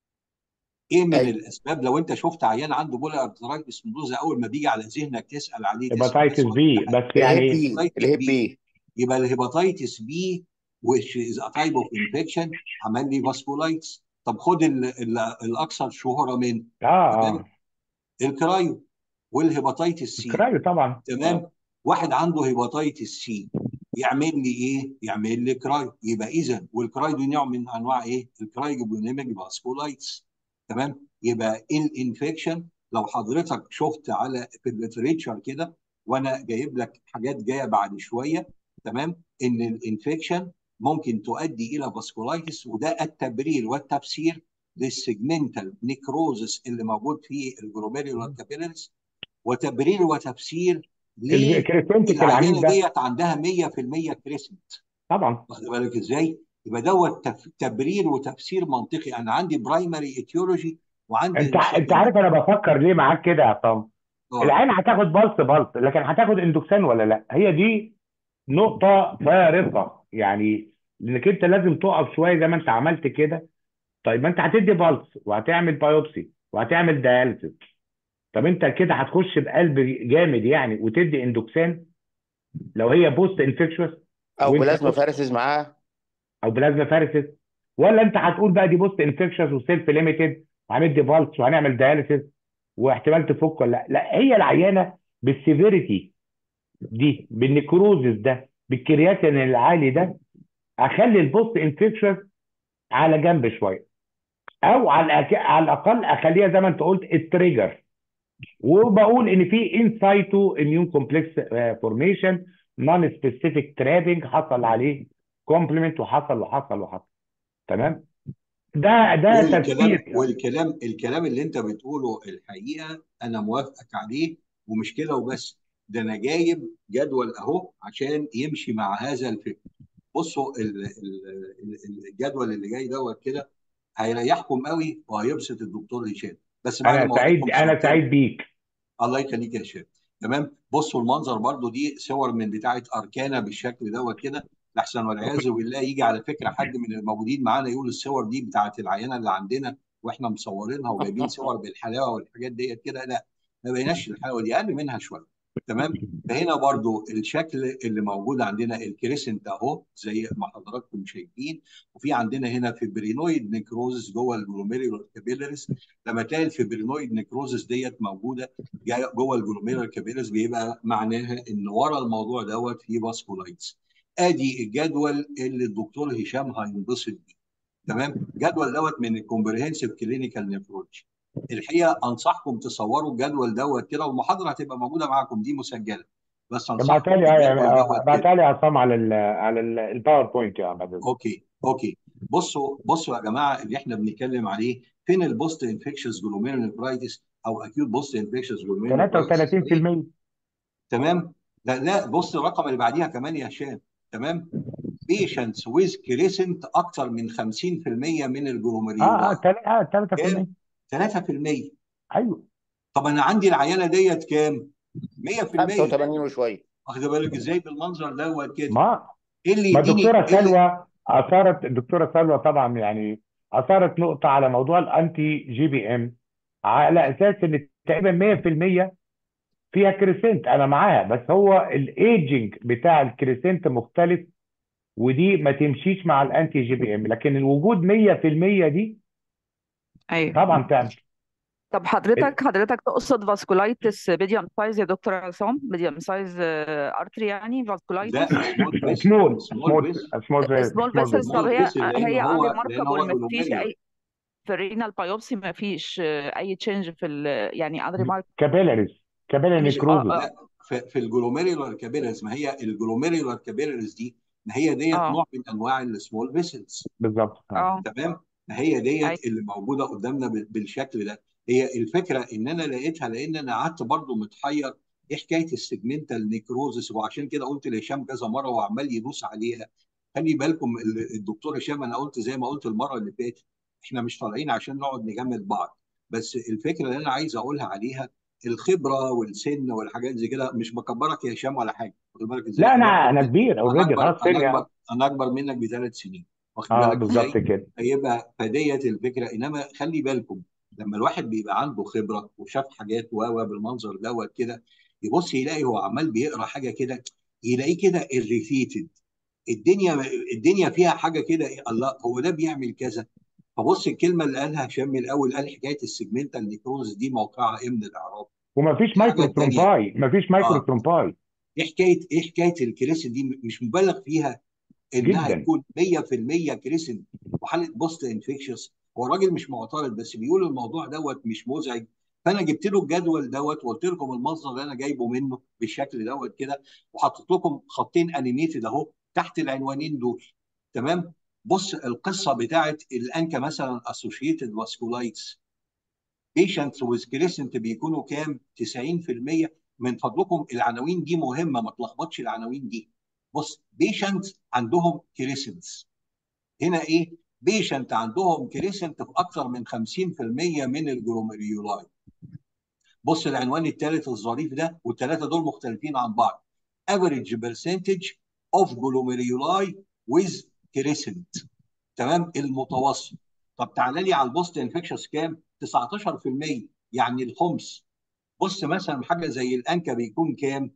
ايه من ايوه الاسباب لو انت شفت عيان عنده بولي ارترايتس نودوزا اول ما بيجي على ذهنك تسال عليه تسال هيباتيتس اسمه بي ايه بس الهيب يعني بي هيباتيتس الهيب بي بي يبقى الهيباتيتس بي which is a type of infection عمل لي فاسكولايتس طب خد ال ال الاكثر شهره من اه تمام اه الكرايو والهيباتيتس سي الكرايو طبعا اه تمام واحد عنده هيباتيتس سي يعمل لي ايه؟ يعمل لي كرايو يبقى اذا والكرايو دي نوع من انواع ايه؟ الكرايوبونيميك فاسكولايتس تمام؟ يبقى الانفكشن لو حضرتك شفت على في الليتريتشر كده وانا جايب لك حاجات جايه بعد شويه تمام؟ ان الانفكشن ممكن تؤدي الى فاسكولايتس وده التبرير والتفسير للسيجمنتال نيكروزس اللي موجود في الجلوميريولار كابيلاريز وتبرير وتفسير ليه الكريسنتيك العنيف العيانه ده ديت عندها 100% كريسنت طبعا واخد بالك ازاي؟ يبقى دوت تف- تبرير وتفسير منطقي انا عندي برايمري ايتيولوجي وعندي انت انت secondary. عارف انا بفكر ليه معاك كده يا عصام اه العين هتاخد بلس بلس لكن هتاخد اندوكسان ولا لا هي دي نقطة فارقة يعني لانك انت لازم تقف شوية زي ما انت عملت كده طيب ما انت هتدي بلس وهتعمل بايوبسي وهتعمل دياليسيس طب انت كده هتخش بقلب جامد يعني وتدي اندوكسان لو هي بوست انفكشوس او وانت بلازما بوست فارسز معاه او بلازما فارسيس ولا انت هتقول بقى دي بوست انفكشوس وسيلف ليميتد وهندي بالس وهنعمل دياليسيس واحتمال تفك ولا لا لا هي العيانه بالسيفيريتي دي بالنكروزس ده بالكرياتين العالي ده اخلي البوست انفكشوس على جنب شويه او على الأك... على الاقل اخليها زي ما انت قلت التريجر وبقول ان في انسايتو اميون كومبلكس فورميشن نون سبيسيفيك ترابنج حصل عليه كومبلمنت وحصل وحصل وحصل تمام ده ده والكلام تفسير والكلام الكلام اللي انت بتقوله الحقيقه انا موافقك عليه ومش كده وبس ده انا جايب جدول اهو عشان يمشي مع هذا الفكر بصوا ال- ال- ال- الجدول اللي جاي دوت كده هيريحكم قوي وهيبسط الدكتور هشام بس بعد انا ما سعيد اوريكم انا صورتين سعيد بيك الله يخليك يا هشام تمام بصوا المنظر برضو دي صور من بتاعه اركانا بالشكل دوت كده لحسن والعياذ بالله يجي على فكره حد من الموجودين معانا يقول الصور دي بتاعه العينه اللي عندنا واحنا مصورينها وجايبين صور بالحلاوه والحاجات ديت كده لا ما بيناش الحلاوه دي اقل منها شويه تمام فهنا برضو الشكل اللي موجود عندنا الكريسنت اهو زي ما حضراتكم شايفين وفي عندنا هنا فيبرينويد نيكروزس جوه الجلوميريولار كابيلاريز لما تلاقي الفيبرينويد نيكروزس ديت موجوده جاي- جوه الجلوميرال كابيلس بيبقى معناها ان ورا الموضوع دوت في فاسكولايتس ادي الجدول اللي الدكتور هشام هينبسط بيه تمام الجدول دوت من الكومبريهنسيف كلينيكال نيفرولوجي الحقيقه انصحكم تصوروا الجدول دوت كده والمحاضره هتبقى موجوده معاكم دي مسجله بس انصحكم ابعتها لي بالجدول دوت كده ابعتها لي يا عصام على ال على ال- الباوربوينت يا عم اوكي اوكي بصوا بصوا يا جماعه اللي احنا بنتكلم عليه فين البوست انفكشنز جلوميرولوبرايتس او اكيوت بوست انفكشنز جلوميرولوبرايتس 33% تمام لا لا بص الرقم اللي بعديها كمان يا هشام تمام بيشنتس ويز كريسنت اكتر من 50% من اه اه الجلوميريولاي تل- اه 3% كام 3% ايوه طب انا عندي العينه ديت كام 100% 85 وشويه واخد بالك ازاي بالمنظر دوت كده ما ايه اللي ما يديني الدكتوره ايه اللي سلوى اثارت الدكتوره سلوى طبعا يعني اثارت نقطه على موضوع الانتي جي بي ام على اساس ان تقريبا 100% فيها كريسنت انا معاها بس هو الايجنج بتاع الكريسنت مختلف ودي ما تمشيش مع الانتي جي بي ام لكن الوجود 100% دي ايوه طبعا تعمل طب حضرتك حضرتك تقصد فاسكولايتس ميديوم سايز يا دكتور عصام ميديوم سايز ارتري يعني لا فاسكولايتس سمول بس سمول سمول سمول بس سمول سمول سمول فيسلز طب سمول هي بس لان هي هو لان unremarkable هو ما فيش جلوميريول اي في الرينال بايوبسي ما فيش اي تشينج في ال يعني unremarkable كابيلاريز كابيلاري مش اه نيكروزس اه لا في, في الجلوميريولار كابيلاريز ما هي الجلوميريولار كابيلاريز دي ما هي ديت اه نوع من انواع السمول فيسلز بالظبط اه اه تمام ما هي اي ديت اللي موجوده قدامنا بال- بالشكل ده هي الفكره ان انا لقيتها لان انا قعدت برضو متحير ايه حكايه السيجمنتال نيكروزس وعشان كده قلت لهشام كذا مره وعمال يدوس عليها خلي بالكم ال- الدكتور هشام انا قلت زي ما قلت المره اللي فاتت احنا مش طالعين عشان نقعد نجمل بعض بس الفكره اللي انا عايز اقولها عليها الخبره والسن والحاجات زي كده مش بكبرك يا هشام ولا حاجه واخد بالك ازاي لا انا انا اكبر انا من كبير انا اوريدي اكبر خلاص انا سني اكبر اه انا اكبر منك بثلاث سنين واخد اه بالك ازاي بالظبط كده فيبقى فديت الفكره انما خلي بالكم لما الواحد بيبقى عنده خبره وشاف حاجات و و بالمنظر دوت كده يبص يلاقي هو عمال بيقرا حاجه كده يلاقيه كده irritated الدنيا الدنيا فيها حاجه كده إيه، الله هو ده بيعمل كذا فبص الكلمه اللي قالها هشام من الاول قال حكايه السيجمنتال نيكروز دي موقعها ايه من الاعراب ومفيش الحاجه مايكرو الثانيه ثرومباي مفيش مايكرو اه ثرومباي ايه حكايه ايه حكايه الكريس دي مش مبالغ فيها انها جدا تكون 100% كريسنت وحاله بوست انفكشس هو الراجل مش معترض بس بيقول الموضوع دوت مش مزعج فانا جبت له الجدول دوت وقلت لكم المصدر اللي انا جايبه منه بالشكل دوت كده وحطيت لكم خطين انيميتد اهو تحت العنوانين دول تمام بص القصه بتاعت الانكا مثلا اسوشيتد فاسكولايتس بيشنتس ويز كريسنت بيكونوا كام 90% من فضلكم العناوين دي مهمه ما تلخبطش العناوين دي بص بيشنت عندهم كريسنتس هنا ايه بيشنت عندهم كريسنت في اكثر من 50% من الجلوميريولاي بص العنوان الثالث الظريف ده والثلاثه دول مختلفين عن بعض average percentage of glomeruli with crescent تمام المتوسط طب تعالى لي على البوست انفكشنز كام 19% يعني الخمس بص مثلا حاجه زي الانكا بيكون كام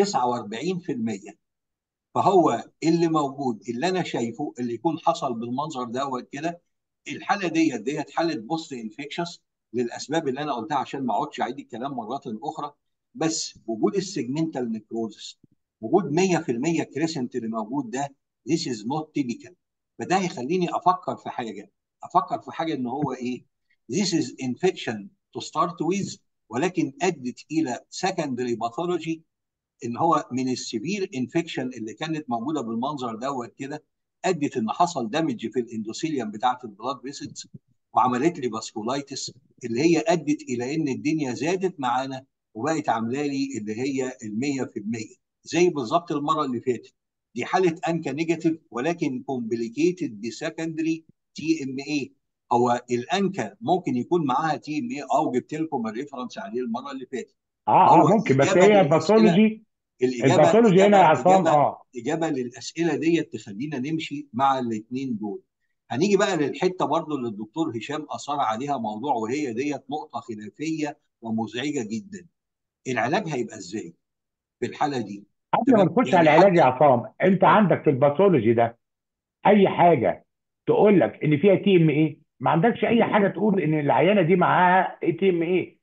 49% فهو اللي موجود اللي انا شايفه اللي يكون حصل بالمنظر دوت كده الحاله ديت ديت حاله بوست انفكشس للاسباب اللي انا قلتها عشان ما اقعدش اعيد الكلام مرات اخرى بس وجود السيجمنتال نيكروزس وجود 100% كريسنت اللي موجود ده this is not typical فده هيخليني افكر في حاجه افكر في حاجه ان هو ايه this is infection to start with ولكن ادت الى secondary pathology ان هو من السيفير انفكشن اللي كانت موجوده بالمنظر دوت كده ادت ان حصل دامج في الاندوثيليوم بتاعت البلاد فيسلز وعملت لي فاسكولايتس اللي هي ادت الى ان الدنيا زادت معانا وبقت عامله لي اللي هي ال 100% زي بالظبط المره اللي فاتت دي حاله انكا نيجاتيف ولكن كومبليكيتد بسكندري تي ام اي هو الانكا ممكن يكون معاها تي ام اي او جبت لكم الريفرنس عليه المره اللي فاتت اه اه فهو ممكن بس اجابه هي للاسئله الباثولوجي الاجابه الباثولوجي هنا يا اجابه عصام اجابه اه اجابه للاسئله ديت تخلينا نمشي مع الاثنين دول هنيجي بقى للحته برضو اللي الدكتور هشام اثار عليها موضوع وهي ديت نقطه خلافيه ومزعجه جدا العلاج هيبقى ازاي في الحاله دي قبل ما تمام نخش على يعني العلاج يا حتى عصام انت اتفضل عندك في الباثولوجي ده اي حاجه تقول لك ان فيها تي ام ايه ما عندكش اي حاجه تقول ان العيانه دي معاها تي ام ايه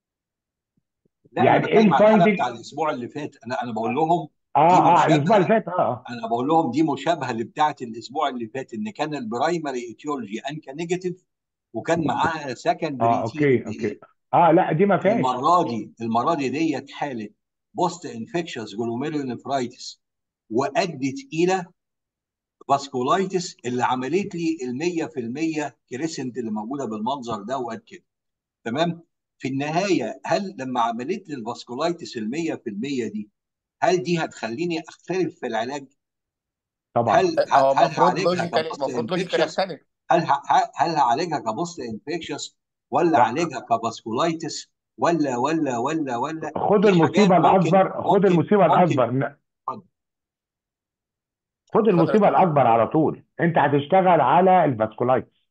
لا انا يعني ايه بتكلم على الحلقه الفايندنج بتاع الاسبوع اللي فات انا انا بقول لهم اه دي اه الاسبوع اللي مشابهه فات اه انا بقول لهم دي مشابهه لبتاعه الاسبوع اللي فات ان كان البرايمري ايتيولوجي انكا نيجاتيف وكان معاها اه سكندري تي اوكي ام اوكي اي اه لا دي ما فيهاش المره دي المره دي ديت حاله بوست انفكشس جلوميرولونيفرايتس وادت الى فاسكولايتس اللي عملت لي ال 100% كريسنت اللي موجوده بالمنظر دوت كده تمام في النهايه هل لما عملت لي الفاسكولايتس ال 100% دي هل دي هتخليني اختلف في العلاج؟ طبعا هل هو هل المفروض هعالجها لوجيكال كبوست المفروض لوجيكال انفكشس يختلف هل ه- هل هعالجها كبوست انفكشس ولا لا اعالجها كفاسكولايتس ولا ولا ولا ولا خد دي حاجات المصيبه ممكن الاكبر خد ممكن المصيبه ممكن الاكبر ن- اتفضل خد المصيبه اتفضل الاكبر على طول انت هتشتغل على الفاسكولايتس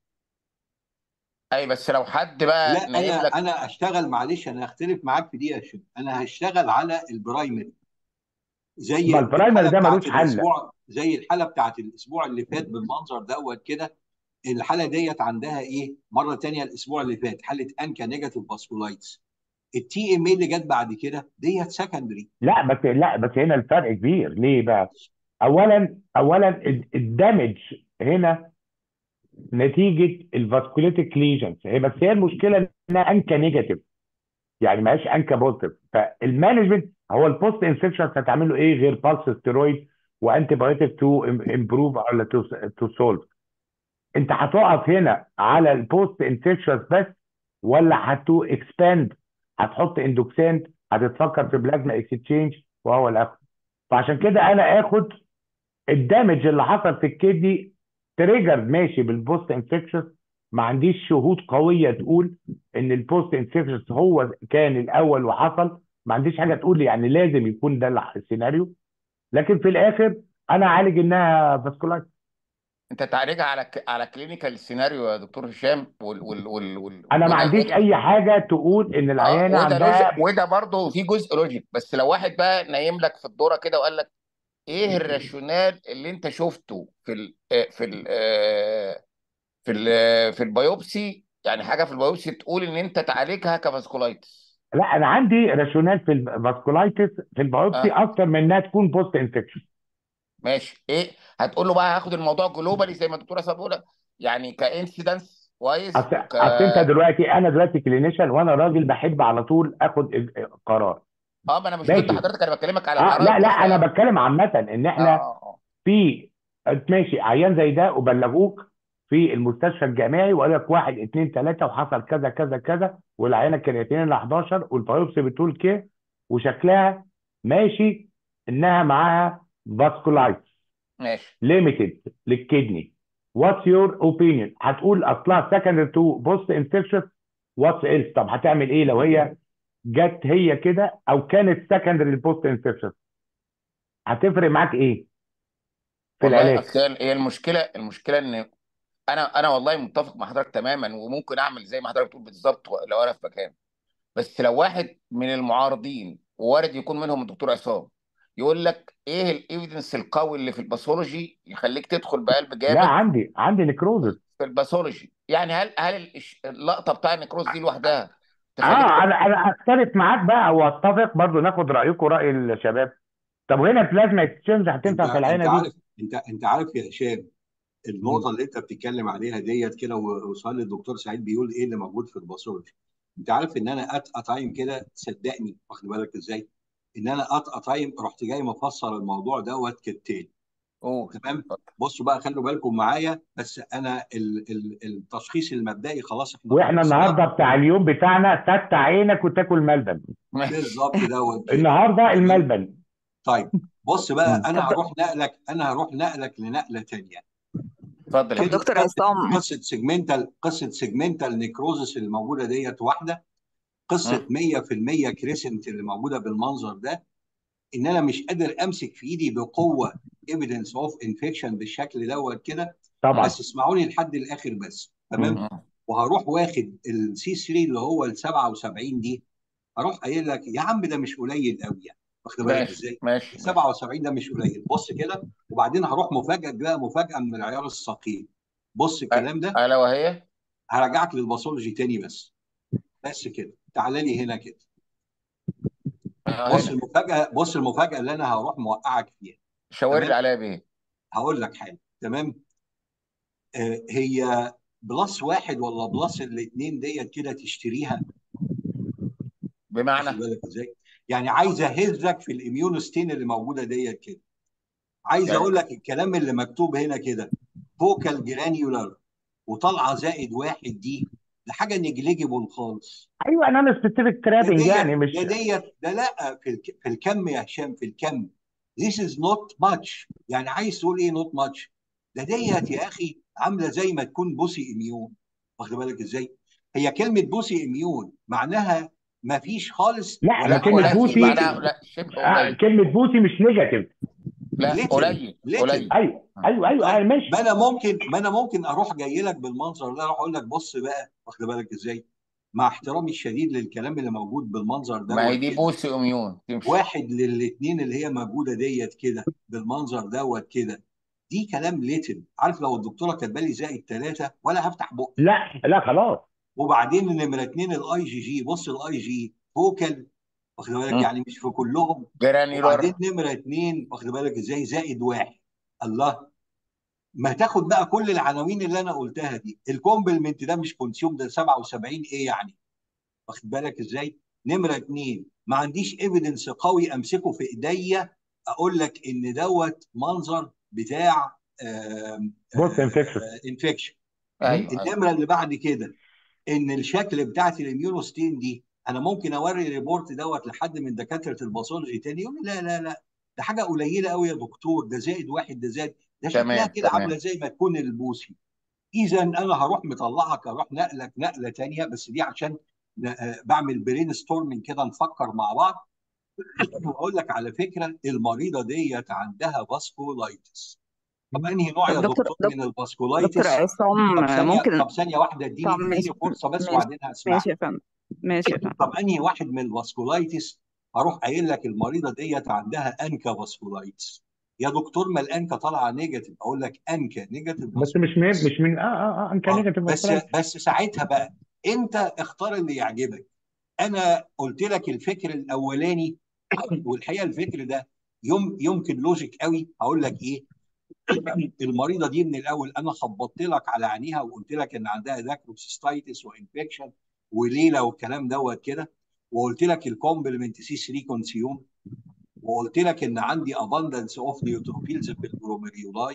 اي بس لو حد بقى لا نايم انا لك انا اشتغل معلش انا هختلف معاك في دي يا شيخ انا هشتغل على البرايمري زي ما البرايمري الحاله ده بتاعت ملوش حل الاسبوع زي الحاله بتاعت الاسبوع اللي فات بالمنظر دوت كده الحاله ديت عندها ايه مره تانية الاسبوع اللي فات حاله انكا نيجاتيف فاسكولايتس التي ام اللي جت بعد كده ديت سكندري لا بس لا بس هنا الفرق كبير ليه بقى اولا اولا الدمج هنا نتيجه الفاسكوليتيك ليجنز هي بس هي المشكله انها انكا نيجاتيف يعني ما هيش انكا بوزيتيف فالمانجمنت هو البوست انفكشن هتعمل له ايه غير بالس ستيرويد وانتي بايوتيك تو امبروف ولا تو سولف انت هتقف هنا على البوست انفكشن بس ولا هتو اكسباند هتحط اندوكسانت هتتفكر في بلازما اكستشينج وهو الاخر فعشان كده انا اخد الدامج اللي حصل في الكدني تريجر ماشي بالبوست انفكشن ما عنديش شهود قويه تقول ان البوست انفكشن هو كان الاول وحصل ما عنديش حاجه تقول يعني لازم يكون ده السيناريو لكن في الاخر انا اعالج انها فاسكولايتس انت تعالجها على ك... على كلينيكال سيناريو يا دكتور هشام وال... وال... وال... وال... انا ما وده عنديش وده اي حاجه تقول ان اه العيانه وده عندها لوجيك وده برضه في جزء لوجيك بس لو واحد بقى نايم لك في الدوره كده وقال لك ايه الراشونال اللي انت شفته في ال... في ال... في ال... في البيوبسي يعني حاجه في البيوبسي تقول ان انت تعالجها كفاسكولايتس لا انا عندي راشونال في الفاسكولايتس في البيوبسي اه اكتر من انها تكون بوست انفكشن ماشي ايه هتقول له بقى هاخد الموضوع جلوبالي زي ما الدكتوره سابقه بيقول لك يعني كانسيدنس كويس اصل وك اصل انت دلوقتي انا دلوقتي كلينيشن وانا راجل بحب على طول اخد قرار اه ما انا مش ضد ماشي حضرتك انا بكلمك على اه لا العراض لا بس انا بتكلم عامه ان اه احنا اه اه في ماشي عيان زي ده وبلغوك في المستشفى الجامعي وقال لك واحد اثنين ثلاثه وحصل كذا كذا كذا والعينه الكرياتين ل 11 والبيوبسي بتقول كده وشكلها ماشي انها معاها فاسكولايتس ماشي ليميتد للكدني واتس يور اوبينيون هتقول اصلها سكندري تو بوست انفكشن واتس ايلس طب هتعمل ايه لو هي جت هي كده او كانت سكندري للبوست انفكشن هتفرق معاك ايه في والله العلاج اصل هي هي المشكله المشكله ان انا انا والله متفق مع حضرتك تماما وممكن اعمل زي ما حضرتك بتقول بالظبط لو انا في مكان بس لو واحد من المعارضين ووارد يكون منهم الدكتور عصام يقول لك ايه الايفيدنس القوي اللي في الباثولوجي يخليك تدخل بقلب لا جامد عندي عندي نكروزس في الباثولوجي يعني هل هل الإش- اللقطه بتاع النكروز دي لوحدها اه تخليك تدخل انا انا اختلف معاك بقى واتفق برضو ناخد رايكم راي الشباب طب وهنا البلازما اكسشينج انت هتنفع في انت العينه دي عارف انت انت عارف يا هشام مم. النقطه اللي انت بتتكلم عليها ديت كده وسؤال الدكتور سعيد بيقول ايه اللي موجود في الباثولوجي انت عارف ان انا ات اتايم كده صدقني واخد بالك ازاي ان انا ات اتايم رحت جاي مفسر الموضوع دوت كالتالي قول تمام اتفضل بصوا بقى خلوا بالكم معايا بس انا ال ال التشخيص المبدئي خلاص احنا واحنا خلصناه النهارده بتاع اليوم بتاعنا فتح عينك وتاكل ملبن ماشي بالظبط دوت كده النهارده تمام الملبن طيب بص بقى مم. انا طب هروح نقلك انا هروح نقلك لنقله ثانيه اتفضل يا طب كده فندم دكتور قصه عصام قصه سيجمنتال قصه سيجمنتال نيكروزس اللي موجوده ديت واحده قصه مم. 100% كريسنت اللي موجوده بالمنظر ده ان انا مش قادر امسك في ايدي بقوه ايفيدنس اوف انفكشن بالشكل دوت كده طبعا بس اسمعوني لحد الاخر بس تمام مم. مم. وهروح واخد السي 3 اللي هو ال 77 دي هروح قايل لك يا عم ده مش قليل قوي يعني واخد بالك ماشي ازاي؟ ماشي ال ماشي 77 ده مش قليل بص كده وبعدين هروح مفاجئك بقى مفاجاه من العيار الثقيل بص أ- الكلام ده الا وهي هرجعك للباثولوجي تاني بس بس كده تعالى لي هنا كده اه بص هنا المفاجاه بص المفاجاه اللي انا هروح موقعك فيها شاور لي تمام عليها بايه هقول لك حاجه تمام آه هي بلس واحد ولا بلس الاثنين ديت كده تشتريها واخد بمعنى بالك ازاي؟ يعني عايز اهزك في الاميون ستين اللي موجوده ديت كده عايز يعني اقول لك الكلام اللي مكتوب هنا كده فوكال جرانيولار وطالعه زائد واحد دي ده حاجه نجليجيبل خالص ايوه انا سبيسيفيك ده ترابنج يعني ديت مش ده ديت ده لا في الك- في الكم يا هشام في الكم This is not much يعني عايز تقول ايه not much ده ديت يا اخي عامله زي ما تكون بوسي اميون واخد بالك ازاي هي كلمه بوسي اميون معناها ما فيش خالص لا ولا ما لا كلمه ولا قليل في بوسي معناها ليفل لا شبه آه قليل كلمه بوسي مش نيجاتيف لا ليتل قليل ليتل قليل ايوه ايوه ايوه طيب ماشي ما انا ممكن ما انا ممكن اروح جاي لك بالمنظر ده اروح اقول لك بص بقى واخد بالك ازاي مع احترامي الشديد للكلام اللي موجود بالمنظر ما هي دوت دي كده بوسي اميون تمشي واحد للاثنين اللي هي موجوده ديت كده بالمنظر دوت كده دي كلام ليتل عارف لو الدكتوره كاتبه لي زائد ثلاثه ولا هفتح بقي لا لا خلاص وبعدين نمره اثنين الاي جي جي بص الاي جي فوكال واخد بالك مم. يعني مش في كلهم وبعدين جرانيولار نمره اثنين واخد بالك ازاي زائد واحد الله ما تاخد بقى كل العناوين اللي انا قلتها دي الكومبلمنت ده مش كونسيوم ده 77 ايه يعني واخد بالك ازاي نمره اتنين ما عنديش ايفيدنس قوي امسكه في ايديا اقول لك ان دوت منظر بتاع بوست انفكشن انفكشن ايوه ايوه النمره اللي بعد كده ان الشكل بتاعت الاميونوستين دي انا ممكن اوري ريبورت دوت لحد من دكاتره الباثولوجي تاني يقول لي لا لا لا ده حاجه قليله قوي يا دكتور ده زائد واحد ده زائد ده شكلها تمام كده تمام عامله زي ما تكون البوسي اذا انا هروح مطلعك اروح نقلك نقله تانيه بس دي عشان ن- آه، بعمل برين ستورمنج كده نفكر مع بعض واقول لك على فكره المريضه ديت عندها فاسكولايتس طب انهي نوع طب يا دكتور دكتور دك- من دكتور الفاسكولايتس عصام طب ثانيه ممكن طب ثانيه واحده اديني طب ماشي اديني فرصه بس ماشي وبعدين هسمعك ماشي يا فندم ماشي يا فندم طب انهي واحد من الفاسكولايتس هروح قايل لك المريضه ديت عندها انكا فاسكولايتس يا دكتور ما الانكا طالعه نيجاتيف اقول لك انكا نيجاتيف بس مش من فاسكولايتس مش من اه اه اه ان كان اه نيجاتيف بس فاسكولايتس بس ساعتها بقى انت اختار اللي يعجبك انا قلت لك الفكر الاولاني والحقيقه الفكر ده يم يمكن لوجيك قوي هقول لك ايه المريضه دي من الاول انا خبطت لك على عينيها وقلت لك ان عندها داكروسيستايتس وانفكشن وليله والكلام دوت كده وقلت لك الكومبلمنت سي 3 كونسيوم وقلت لك ان عندي اباندنس اوف نيوتروفيلز في الجلوميريولاي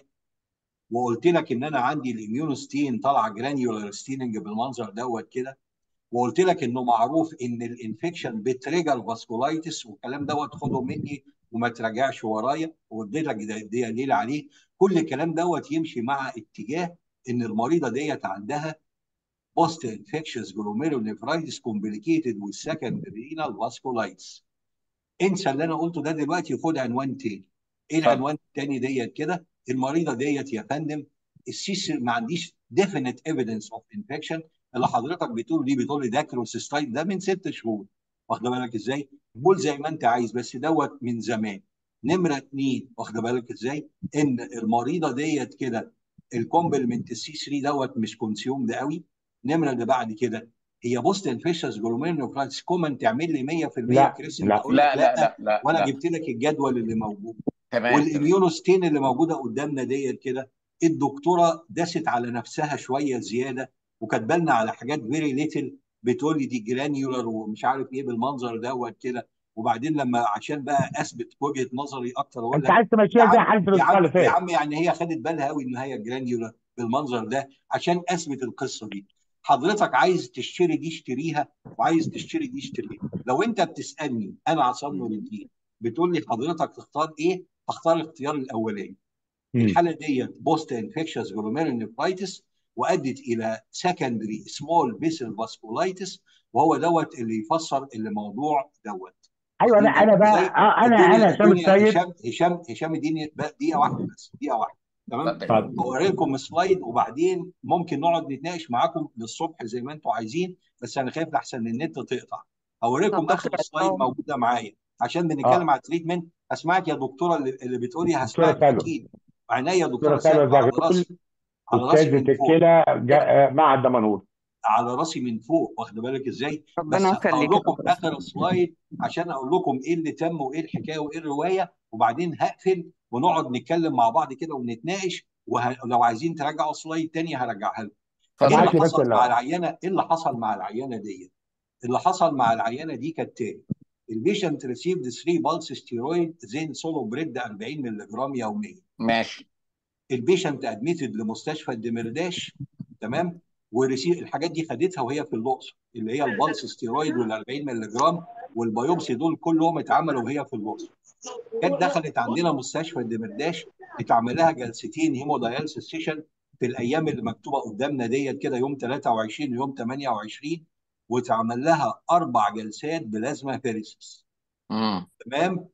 وقلت لك ان انا عندي الاميونوستين طالعه جرانيولار ستيننج بالمنظر دوت كده وقلت لك انه معروف ان الانفكشن بتريجر فاسكولايتس والكلام دوت خده مني وما تراجعش ورايا واديتك دي دليل عليه كل الكلام دوت يمشي مع اتجاه ان المريضه ديت عندها بوست انفكشس جلوميرونيفرايتس كومبليكيتد والسكند رينال فاسكولايتس انسى اللي انا قلته ده دلوقتي وخد عنوان تاني ايه اتفضل العنوان التاني ديت كده المريضه ديت يا فندم السيس ما عنديش definite evidence of infection اللي حضرتك بتقول دي بتقول لي ده كروسيستايت ده من ست شهور واخده بالك ازاي؟ قول زي ما انت عايز بس دوت من زمان نمره اتنين واخده بالك ازاي؟ ان المريضه ديت كده الكومبلمنت السي 3 دوت مش كونسيومد قوي نمره اللي بعد كده هي بوست انفيشس جلوميرونيفرايتس كومن تعمل لي 100% لا كريسنت لا اقول لك لا لا لا لا لا وانا لا جبت لك الجدول اللي موجود تمام تمام والاميونوستين اللي موجوده قدامنا ديت كده الدكتوره دست على نفسها شويه زياده وكاتبه لنا على حاجات فيري ليتل بتقول لي دي جرانيولار ومش عارف ايه بالمنظر دوت كده وبعدين لما عشان بقى اثبت وجهه نظري اكتر اقول انت لك عايز يا تمشيها زي عم حاله يا الاسبوع عم اللي يا فات عم يعني هي خدت بالها قوي ان هي جرانيولار بالمنظر ده عشان اثبت القصه دي حضرتك عايز تشتري دي اشتريها وعايز تشتري دي اشتريها لو انت بتسالني انا عصام نور الدين بتقول لي حضرتك تختار ايه اختار الاختيار الاولاني مم. الحاله ديت بوست انفكشس جلوميرونيفرايتس وادت الى سكندري سمول بيسل فاسكولايتس وهو دوت اللي يفسر الموضوع دوت ايوه انا واخدين انا بالكم بقى ازاي؟ آه انا ادوني انا هشام ادوني يا السيد هشام هشام هشام اديني بقى دقيقه واحده بس دقيقه واحده تمام اتفضل اتفضل بوري لكم سلايد وبعدين ممكن نقعد نتناقش معاكم للصبح زي ما انتم عايزين بس انا خايف لحسن النت تقطع هوريكم طب اخر دكتور سلايد عصام موجوده معايا عشان بنتكلم اه على التريتمنت اسمعك يا دكتوره اللي, اللي بتقولي دكتوره هسمعك سلوى اكيد عينيا يا دكتوره دكتوره سلوى سلوى على زغلول راسي على راسي استاذه من فوق الكلى جا- آه، مع الدمنهور على راسي من فوق واخد بالك ازاي بس ربنا هقول يخليك يا لكم دكتور عصام اخر سلايد عشان اقول لكم ايه اللي تم وايه الحكايه وايه الروايه وبعدين هقفل ونقعد نتكلم مع بعض كده ونتناقش ولو عايزين تراجعوا سلايد تاني هرجعها لكم ايه اللي اتفضل ابعت لي بس حصل مع ال- العينه ايه اللي حصل مع العينه دي اللي حصل مع العينه دي كالتالي البيشنت ريسيفد 3 بالس ستيرويد زين سولو بريد 40 مللي جرام يوميا ماشي البيشنت ادميتد لمستشفى الدمرداش تمام وريسيف الحاجات دي خدتها وهي في الاقصر اللي هي البلس ستيرويد وال 40 مللي جرام والبيوبسي دول كلهم اتعملوا وهي في الاقصر كانت دخلت عندنا مستشفى الدمرداش اتعمل لها جلستين هيموداياليسيس سيشن في الايام اللي مكتوبه قدامنا ديت كده يوم 23 ويوم 28 واتعمل لها اربع جلسات بلازما فيريسيس امم تمام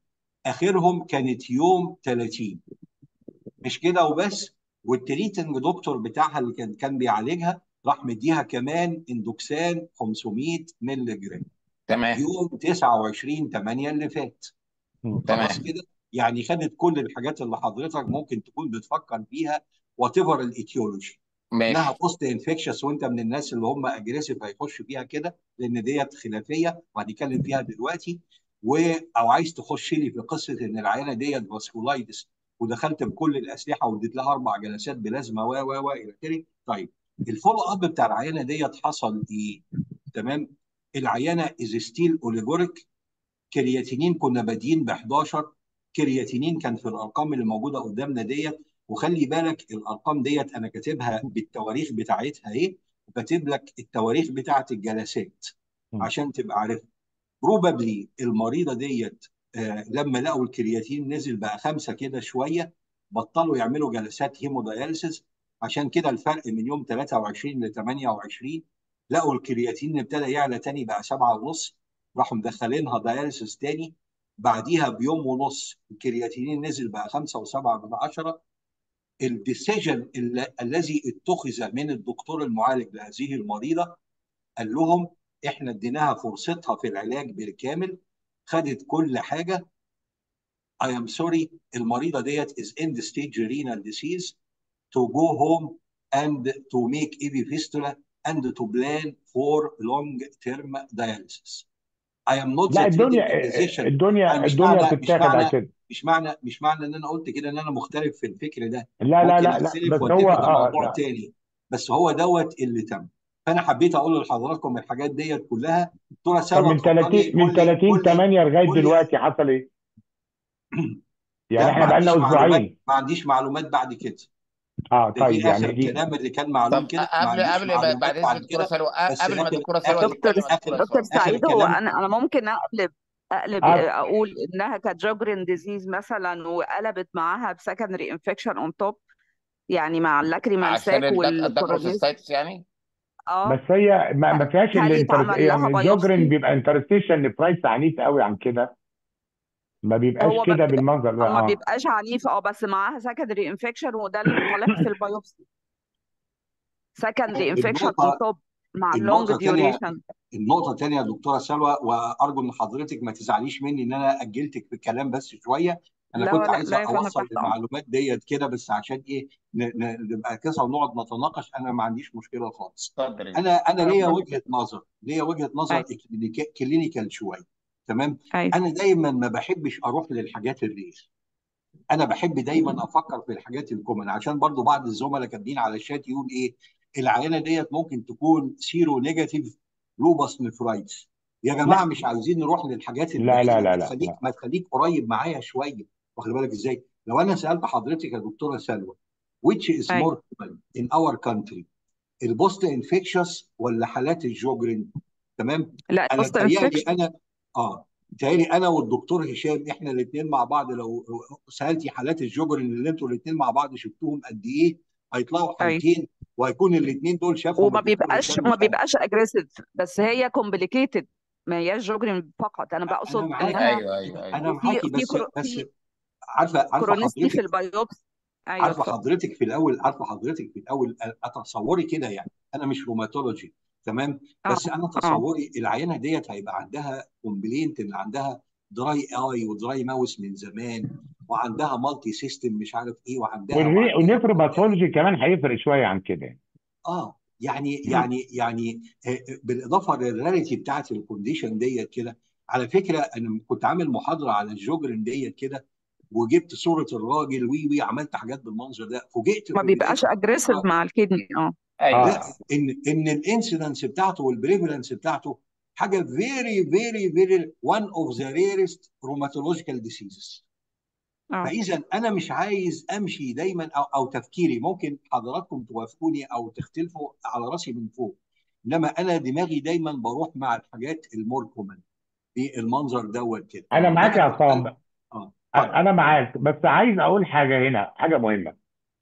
اخرهم كانت يوم 30 مش كده وبس والتريتنج دكتور بتاعها اللي كان كان بيعالجها راح مديها كمان اندوكسان 500 مللي جرام تمام يوم 29 8 اللي فات مم. خلاص تمام كده يعني خدت كل الحاجات اللي حضرتك ممكن تكون بتفكر فيها وات ايفر الايتيولوجي انها ماشي بوست انفكشس وانت من الناس اللي هم اجريسيف هيخش فيها كده لان ديت خلافيه وهنتكلم فيها دلوقتي و او عايز تخش لي في قصه ان العيانه ديت فاسكولايتس ودخلت بكل الاسلحه واديت لها اربع جلسات بلازما و و و الى اخره طيب الفولو اب بتاع العيانه ديت حصل ايه؟ تمام العيانه از ستيل اوليجوريك كرياتينين كنا بادئين ب 11 كرياتينين كان في الارقام اللي موجوده قدامنا ديت وخلي بالك الارقام ديت انا كاتبها بالتواريخ بتاعتها ايه وكاتب لك التواريخ بتاعت الجلسات مم. عشان تبقى عارف بروبابلي المريضه ديت آه لما لقوا الكرياتين نزل بقى خمسه كده شويه بطلوا يعملوا جلسات هيموداياليسيس عشان كده الفرق من يوم 23 ل 28 لقوا الكرياتين ابتدى يعلى تاني بقى سبعة ونص راحوا مدخلينها داياليسيس تاني بعديها بيوم ونص الكرياتينين نزل بقى خمسة وسبعة من عشرة الديسيجن الذي اتخذ من الدكتور المعالج لهذه المريضة قال لهم احنا اديناها فرصتها في العلاج بالكامل خدت كل حاجة I am sorry المريضة ديت is end stage renal disease to go home and to make EV fistula and to plan for long term dialysis. I am not لا the treating الدنيا physician الدنيا أنا مش الدنيا معنى مش بتتاخد على معنى كده مش معنى مش معنى ان انا قلت كده ان انا مختلف في الفكر ده لا لا ممكن لا لا اختلف بس هو واتفق ده اه موضوع لا تاني بس هو دوت اللي تم فانا حبيت اقول لحضراتكم الحاجات ديت كلها دكتوره طب سلوى من 30 اتفضلي من قول لي 30 قول لي 8 لغايه قول لي دلوقتي حصل ايه؟ يعني لا احنا ما بقالنا عنديش معلومات اسبوعين ما عنديش معلومات بعد كده اه ده دي طيب يعني اخر دي كلام اللي كان معلوم طب كده ما قبل عنديش قبل ما- معلومات بعد بعد اذن دكتوره كده سلوى بس قبل ما اخر الدكتوره سلوى اخر دكتور تتكلم يا اخر دكتوره دكتور سلوى اخر سعيد هو كلام انا انا ممكن اقلب اقلب آه اقول انها كانت جوجرين ديزيز مثلا وقلبت معاها بسكندري انفكشن اون توب يعني مع اللاكريمال عشان ساك الدك- والكورونيز الدكروسيستايتس يعني اه بس هي ما, ما فيهاش هل الانتر يتعمل يعني لها الجوجرين بايوبسي بيبقى انترستيشن برايس عنيف قوي عن كده ما بيبقاش هو ما كده بيبقى بالمنظر ده ما اه بيبقاش عنيف اه بس معاها سكندري انفكشن وده اللي طالع في البايوبسي سكندري انفكشن اون النقطه توب مع اللونج النقطه الثانيه ديوريشن النقطة الثانية يا دكتورة سلوى وأرجو إن حضرتك ما تزعليش مني إن أنا أجلتك في الكلام بس شوية، أنا لا كنت لا عايز لا يا فندم أوصل تحت امر المعلومات ديت كده بس عشان إيه ن- ن- نبقى كده ونقعد نتناقش أنا ما عنديش مشكلة خالص. اتفضل يا أنا أنا ليا ربنا وجهة نظر، ليا وجهة نظر اي إكلينيكا- كلينيكال شوية، تمام؟ اي أنا دايما ما بحبش أروح للحاجات الرير. انا بحب دايما افكر في الحاجات الكومن عشان برضو بعض الزملاء كاتبين على الشات يقول ايه العينه ديت ممكن تكون سيرو نيجاتيف لوبس نفرايتس يا جماعه لا مش عايزين نروح للحاجات لا لا البعيده لا ما لا تخليك لا ما تخليك قريب معايا شويه واخد بالك ازاي لو انا سالت حضرتك يا دكتوره سلوى which is اي more common in our country البوست انفكشس ولا حالات الجوجرين تمام لا انا بوست تهيألي انفكشن انا اه تهيألي انا والدكتور هشام احنا الاثنين مع بعض لو سالتي حالات الجوجرين اللي انتوا الاثنين مع بعض شفتوهم قد ايه هيطلعوا اي حالتين وهيكون الاثنين دول شافهم وما الدكتور بيبقاش هشام ما مش انا بيبقاش اجريسيف بس هي كومبليكيتد ما هياش جوجرين فقط انا انا بقصد معاكي انها ايوه ايوه ايوه انا في معاكي في بس كرو بس في عارفه عارفه كرونيستي في حضرتك البايوبسي ايوه عارفه اتفضل حضرتك في الاول عارفه حضرتك في الاول اتصوري كده يعني انا مش روماتولوجي تمام اه بس انا اه تصوري العينه ديت هيبقى عندها كومبلينت ان عندها دراي اي ودراي ماوس من زمان وعندها مالتي سيستم مش عارف ايه وعندها والري وعندها والنفروباثولوجي كمان هيفرق شويه عن كده اه يعني مم. يعني يعني آه، بالاضافه للراريتي بتاعت الكونديشن ديت كده على فكره انا كنت عامل محاضره على الجوجرين ديت كده وجبت صوره الراجل وي وي عملت حاجات بالمنظر ده فوجئت ما في بيبقاش بدايه اجريسيف المحاضره مع الكدني اه ايوه لا اه ان ان الانسيدنس بتاعته والبريفالنس بتاعته حاجه فيري فيري فيري one اوف ذا ريرست روماتولوجيكال ديسيزز اه فاذا انا مش عايز امشي دايما او او تفكيري ممكن حضراتكم توافقوني او تختلفوا على راسي من فوق انما انا دماغي دايما بروح مع الحاجات المور كومن بالمنظر دوت كده انا معاك انما يا كنت عصام اه اتفضل انا معاك بس عايز اقول حاجه هنا حاجه مهمه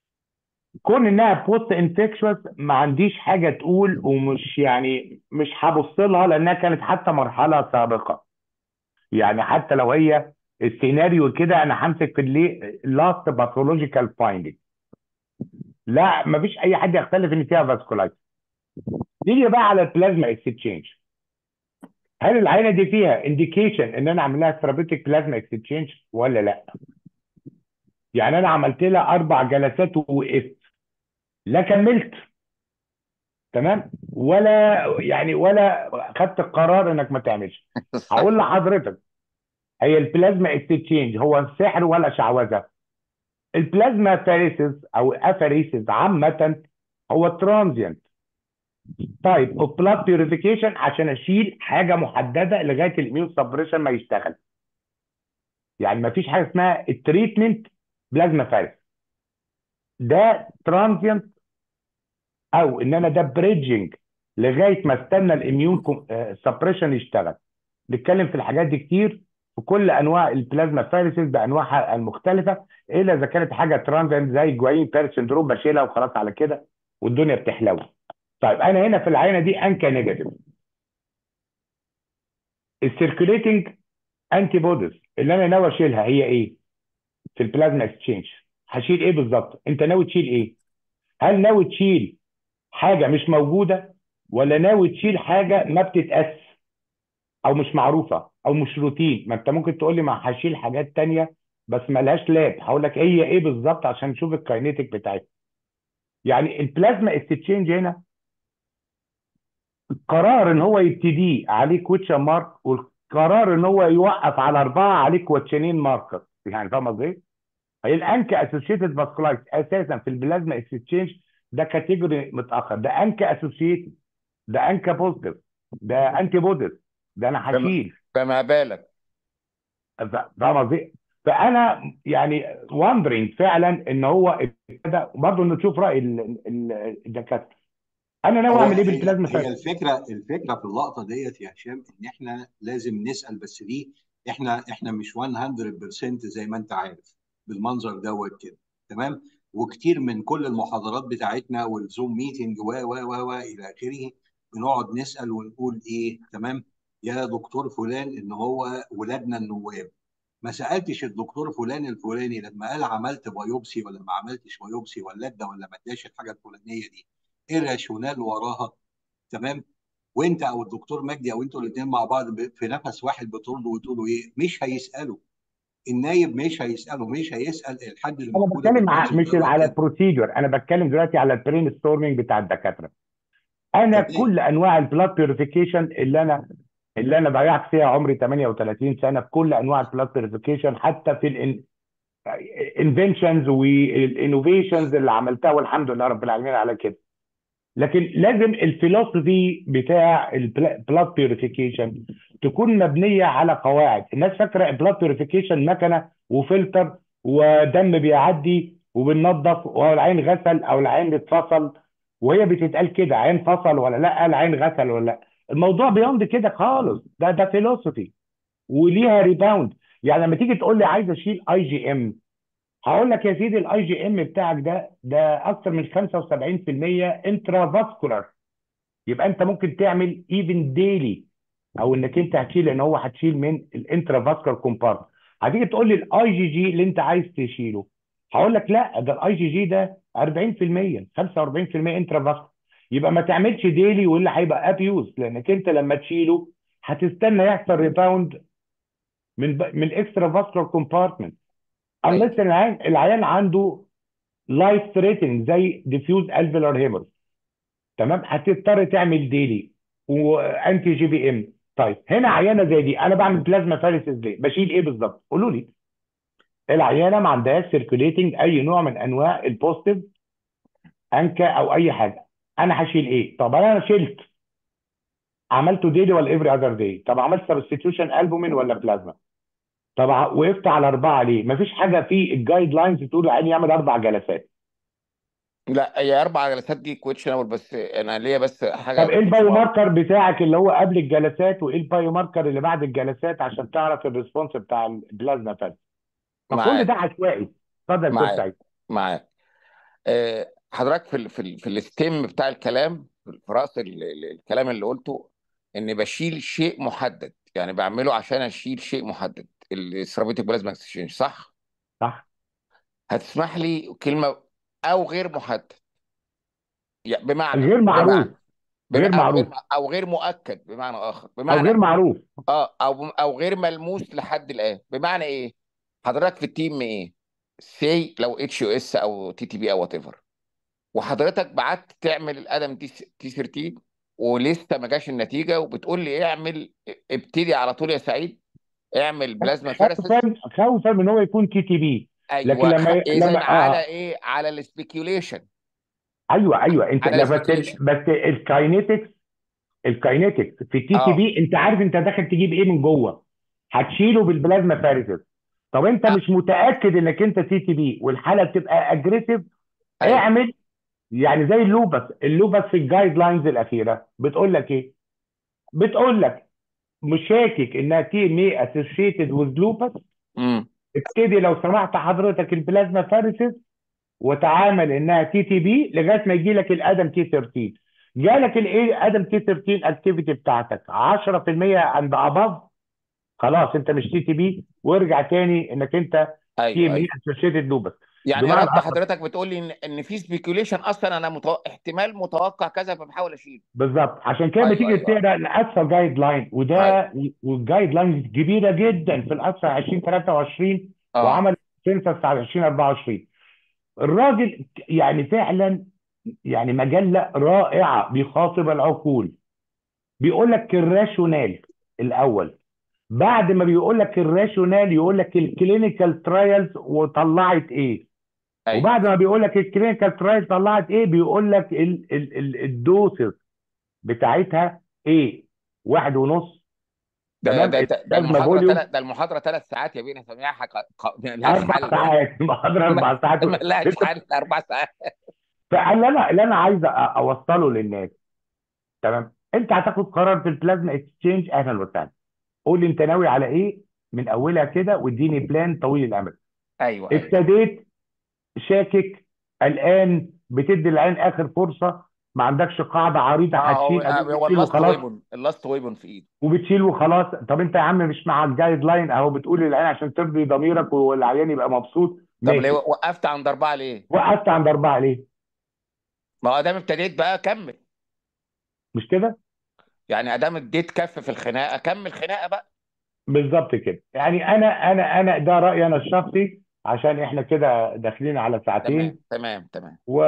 كون انها بوست انفكشوس ما عنديش حاجه تقول ومش يعني مش هبص لها لانها كانت حتى مرحله سابقه يعني حتى لو هي السيناريو كده انا همسك في اللي لاست باثولوجيكال فايندنج لا مفيش اي حد يختلف ان فيها فاسكولايتس نيجي بقى على البلازما اكستشينج هل العينه دي فيها انديكيشن ان انا اعمل لها ثيرابيوتيك بلازما اكستشينج ولا لا يعني انا عملت لها اربع جلسات ووقفت لا كملت تمام ولا يعني ولا خدت القرار انك ما تعملش هقول لحضرتك هي البلازما اكستشينج هو سحر ولا شعوذه البلازما فاريسز او افاريسز عامه هو ترانزيانت تايب اوف بلاد بيوريفيكيشن عشان اشيل حاجه محدده لغايه الاميون سبريشن ما يشتغل يعني ما فيش حاجه اسمها التريتمنت بلازما فارس ده ترانزيانت او ان انا ده بريدجنج لغايه ما استنى الاميون سبريشن يشتغل نتكلم في الحاجات دي كتير في كل انواع البلازما فارسز بانواعها المختلفه الا اذا كانت حاجه ترانزيانت زي جواين بير سندروم بشيلها وخلاص على كده والدنيا بتحلو طيب انا هنا في العينه دي انكا نيجاتيف السيركوليتنج انتي بوديز اللي انا ناوي اشيلها هي ايه في البلازما اكسشينج هشيل ايه بالظبط انت ناوي تشيل ايه هل ناوي تشيل حاجه مش موجوده ولا ناوي تشيل حاجه ما بتتقاس او مش معروفه او مش روتين ما انت ممكن تقول لي ما هشيل حاجات تانية بس ما لهاش لاب هقول لك هي ايه بالظبط عشان نشوف الكاينيتيك بتاعتها يعني البلازما اكسشينج هنا القرار ان هو يبتدي عليه كويتشن مارك والقرار ان هو يوقف على اربعه عليه كوتشنين ماركر يعني فاهم قصدي ايه؟ هي الانكا اسوشيتد فاسكولايتس اساسا في البلازما اكسشينج ده كاتيجوري متاخر ده انكا اسوشيتد ده انكا بوزيتيف ده انتي بوديز ده انا فما هشيل فما بالك فاهم قصدي إيه؟ فانا يعني واندرينج فعلا ان هو ابتدى برضه نشوف راي ال- ال- الدكاتره انا ناوي هو اعمل ايه هي بالبلازما هي فارس الفكره الفكره في اللقطه ديت يا هشام ان احنا لازم نسال بس دي احنا احنا مش 100% زي ما انت عارف بالمنظر دوت كده تمام وكتير من كل المحاضرات بتاعتنا والزوم ميتنج و و و و الى اخره بنقعد نسال ونقول ايه تمام يا دكتور فلان ان هو ولادنا النواب ما سالتش الدكتور فلان الفلاني لما قال عملت بايوبسي ولا ما عملتش بايوبسي ولا ادى ولا ما اداش الحاجه الفلانيه دي ايه الراشونال وراها تمام وانت او الدكتور مجدي او انتوا الاثنين مع بعض ب- في نفس واحد بتردوا وتقولوا ايه مش هيسالوا النايب مش هيساله مش هيسال الحد اللي انا موجوده بتكلم ع- بالمنظر مش دوت على كده البروسيدور انا بتكلم دلوقتي على البرين ستورمنج بتاع الدكاتره انا تمام كل انواع البلاد بيوريفيكيشن اللي انا اللي انا ضيعت فيها عمري 38 سنه في كل انواع البلاد بيوريفيكيشن حتى في الانفنشنز والانوفيشنز اللي عملتها والحمد لله رب العالمين على كده لكن لازم الفلوسفي بتاع البلاد بيوريفيكيشن تكون مبنيه على قواعد الناس فاكره البلاد بيوريفيكيشن مكنه وفلتر ودم بيعدي وبننظف والعين غسل او العين اتفصل وهي بتتقال كده عين فصل ولا لا العين غسل ولا لا الموضوع بيوند كده خالص ده ده فيلوسفي وليها ريباوند يعني لما تيجي تقول لي عايز اشيل اي جي ام هقول لك يا سيدي الاي جي ام بتاعك ده ده اكتر من 75% انترا فاسكولار يبقى انت ممكن تعمل ايفن ديلي او انك انت هتشيل لان هو هتشيل من الانترا فاسكولار كومبارت هتيجي تقول لي الاي جي جي اللي انت عايز تشيله هقول لك لا ده الاي جي جي ده 40% 45% انترا فاسكولار يبقى ما تعملش ديلي واللي هيبقى ابيوز لانك انت لما تشيله هتستنى يحصل ريباوند من ب... من الاكسترا فاسكولار كومبارتمنت ايوه unless العيان العيان عنده لايف ثريتنج زي ديفيوز الفيلار هيمر تمام هتضطر تعمل ديلي وانتي جي بي ام طيب هنا عيانه زي دي انا بعمل بلازما فاريسيس ليه بشيل ايه بالظبط قولوا لي العيانه ما عندهاش سيركوليتنج اي نوع من انواع البوزيتيف انكا او اي حاجه انا هشيل ايه طب انا شلت عملته ديلي ولا افري اذر داي طب عملت سبستيتيوشن البومين ولا بلازما طب ع- وقفت على اربعه ليه مفيش حاجه في الجايد لاينز تقول العيان يعمل اربع جلسات لا هي اربع جلسات دي كويشنبل بس انا ليا بس حاجه طب ايه كنت البايو بقول ماركر بتاعك اللي هو قبل الجلسات وايه البايو ماركر اللي بعد الجلسات عشان تعرف الريسبونس بتاع البلازما فات ما كل ده معاك عشوائي اتفضل يا استاذ معاك سعيد معاك آه، حضرتك في ال في ال في الستيم بتاع الكلام في راس ال- ال- الكلام اللي قلته ان بشيل شيء محدد يعني بعمله عشان اشيل شيء محدد الثيرابيوتيك بلازما اكسشينج صح؟ صح هتسمح لي كلمه او غير محدد يعني بمعنى غير معروف بمعنى بم- غير او غير معروف او غير مؤكد بمعنى اخر او بمعنى غير معروف اه او او غير ملموس لحد الان بمعنى ايه حضرتك في التيم ايه سي لو اتش يو اس او تي تي بي او وات ايفر وحضرتك بعت تعمل الادم تي تي 13 ولسه ما جاش النتيجه وبتقول لي اعمل ابتدي على طول يا سعيد اعمل بلازما فيرسس خوفا خوفا من هو يكون تي تي بي لكن ايوه لما خ- اذا لما على اه ايه على السبيكيوليشن ايوه ايوه انت على لا بس السبيكيوليشن بس الكاينيتكس الكاينيتكس في التي تي اه بي انت عارف انت داخل تجيب ايه من جوه هتشيله بالبلازما فاريسز طب انت آه، مش متاكد انك انت تي تي بي والحاله بتبقى اجريسيف ايوه اعمل يعني زي اللوبس اللوبس في الجايد لاينز الاخيره بتقول لك ايه بتقول لك مشاكك انها تي مي اسوشيتد وذ لوبس امم ابتدي لو سمحت حضرتك البلازما فاريسز وتعامل انها تي تي بي لغايه ما يجي لك الادم تي 13 جالك الايه ادم تي 13 اكتيفيتي بتاعتك 10% عند اباف خلاص انت مش تي تي بي وارجع تاني انك انت تي ايوه مي ايوه اسوشيتد لوبس يعني بمعنى رد اخر حضرتك بتقول لي ان ان في سبيكيوليشن اصلا انا متو... احتمال متوقع كذا فبحاول اشيله بالظبط عشان كده ايوه بتيجي ايوه تقرا الاسفا جايد لاين ايوه وده والجايد لاينز كبيره جدا في الاسفا 2023 اه وعمل سنسس على 2024 الراجل يعني فعلا يعني مجله رائعه بيخاطب العقول بيقول لك الراشونال الاول بعد ما بيقول لك الراشونال يقول لك الكلينيكال ترايلز وطلعت ايه ايوه وبعد ما بيقول لك الكلينيكال ترايلز طلعت ايه بيقول لك ال ال ال الدوسز بتاعتها ايه واحد ونص ده تمام ده ده ده البلازما المحاضره فوليوم ثلاث ده المحاضره ثلاث ساعات يا بينا سامعها ق- ق- ملهاش اربع حل يعني ساعات محاضره اربع ساعات ملهاش انت حل اربع ساعات فاللي انا اللي انا عايز أ- اوصله للناس تمام انت هتاخد قرار في البلازما اكسشينج اهلا وسهلا قول لي انت ناوي على ايه من اولها كده واديني بلان طويل الامد ايوه ايوه ابتديت شاكك قلقان بتدي العين اخر فرصه ما عندكش قاعده عريضه اه هو هتشيل اديك هو بتشيل اللاست وخلاص ويبن اللاست ويبن في ايده وبتشيل وخلاص طب انت يا عم مش مع الجايد لاين اهو بتقول للعين عشان ترضي ضميرك والعيان يبقى مبسوط طب ليه ماشي وقفت عند اربعه ليه؟ وقفت عند اربعه ليه؟ ما هو ادام ابتديت بقى كمل مش كده؟ يعني ادام اديت كف في الخناقه كمل خناقه بقى بالظبط كده يعني انا انا انا ده رايي انا الشخصي عشان احنا كده داخلين على تمام ساعتين تمام تمام و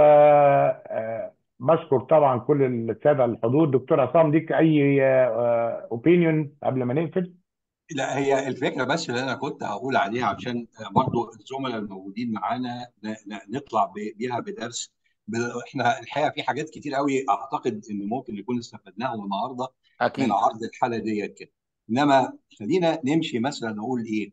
آه، بشكر طبعا كل الساده الحضور دكتور عصام ليك اي اوبينيون قبل ما نقفل لا هي الفكره بس اللي انا كنت هقول عليها عشان برضو الزملاء الموجودين معانا ن- ن- نطلع ب- بيها بدرس ب- احنا الحقيقه في حاجات كتير قوي اعتقد ان ممكن نكون استفدناها النهارده من اكيد عرض الحاله ديت كده انما خلينا نمشي مثلا نقول ايه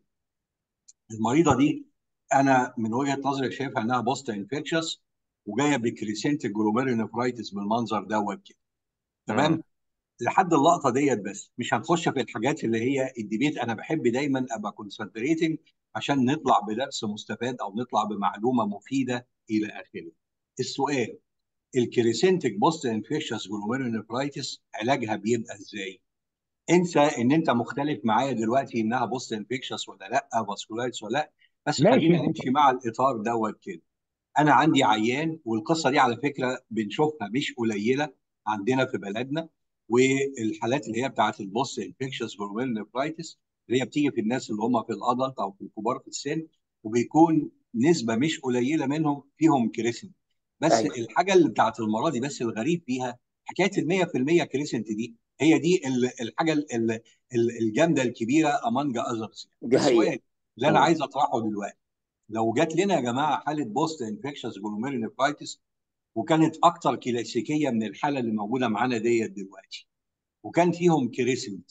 المريضه دي انا من وجهه نظري شايفها انها بوست انفكشس وجايه بكريسنت جلوميرونيفرايتس بالمنظر دوت كده امم تمام لحد اللقطه ديت بس مش هنخش في الحاجات اللي هي الديبيت انا بحب دايما ابقى كونسنتريتنج عشان نطلع بدرس مستفاد او نطلع بمعلومه مفيده الى اخره. السؤال الكريسنتك بوست انفكشس جلوميرونيفرايتس علاجها بيبقى ازاي؟ انسى ان انت مختلف معايا دلوقتي انها بوست انفكشس ولا لا فاسكولايتس ولا لا بس خلينا ماشي نمشي مع الاطار دوت كده. انا عندي عيان والقصه دي على فكره بنشوفها مش قليله عندنا في بلدنا والحالات اللي هي بتاعت البوست انفكشس جلوميرولار نفرايتس اللي هي بتيجي في الناس اللي هم في الادلت او في الكبار في السن وبيكون نسبه مش قليله منهم فيهم كريسنت بس ايوه الحاجه اللي بتاعت المره دي بس الغريب فيها حكايه ال 100% كريسنت دي هي دي ال- الحاجه ال- ال- ال- الجامده الكبيره امونج اذرز دي حقيقه السؤال اللي انا امم عايز اطرحه دلوقتي لو جات لنا يا جماعه حاله بوست انفكشس جلوميرولار نفرايتس وكانت اكتر كلاسيكيه من الحاله اللي موجوده معانا ديت دلوقتي وكان فيهم كريسنت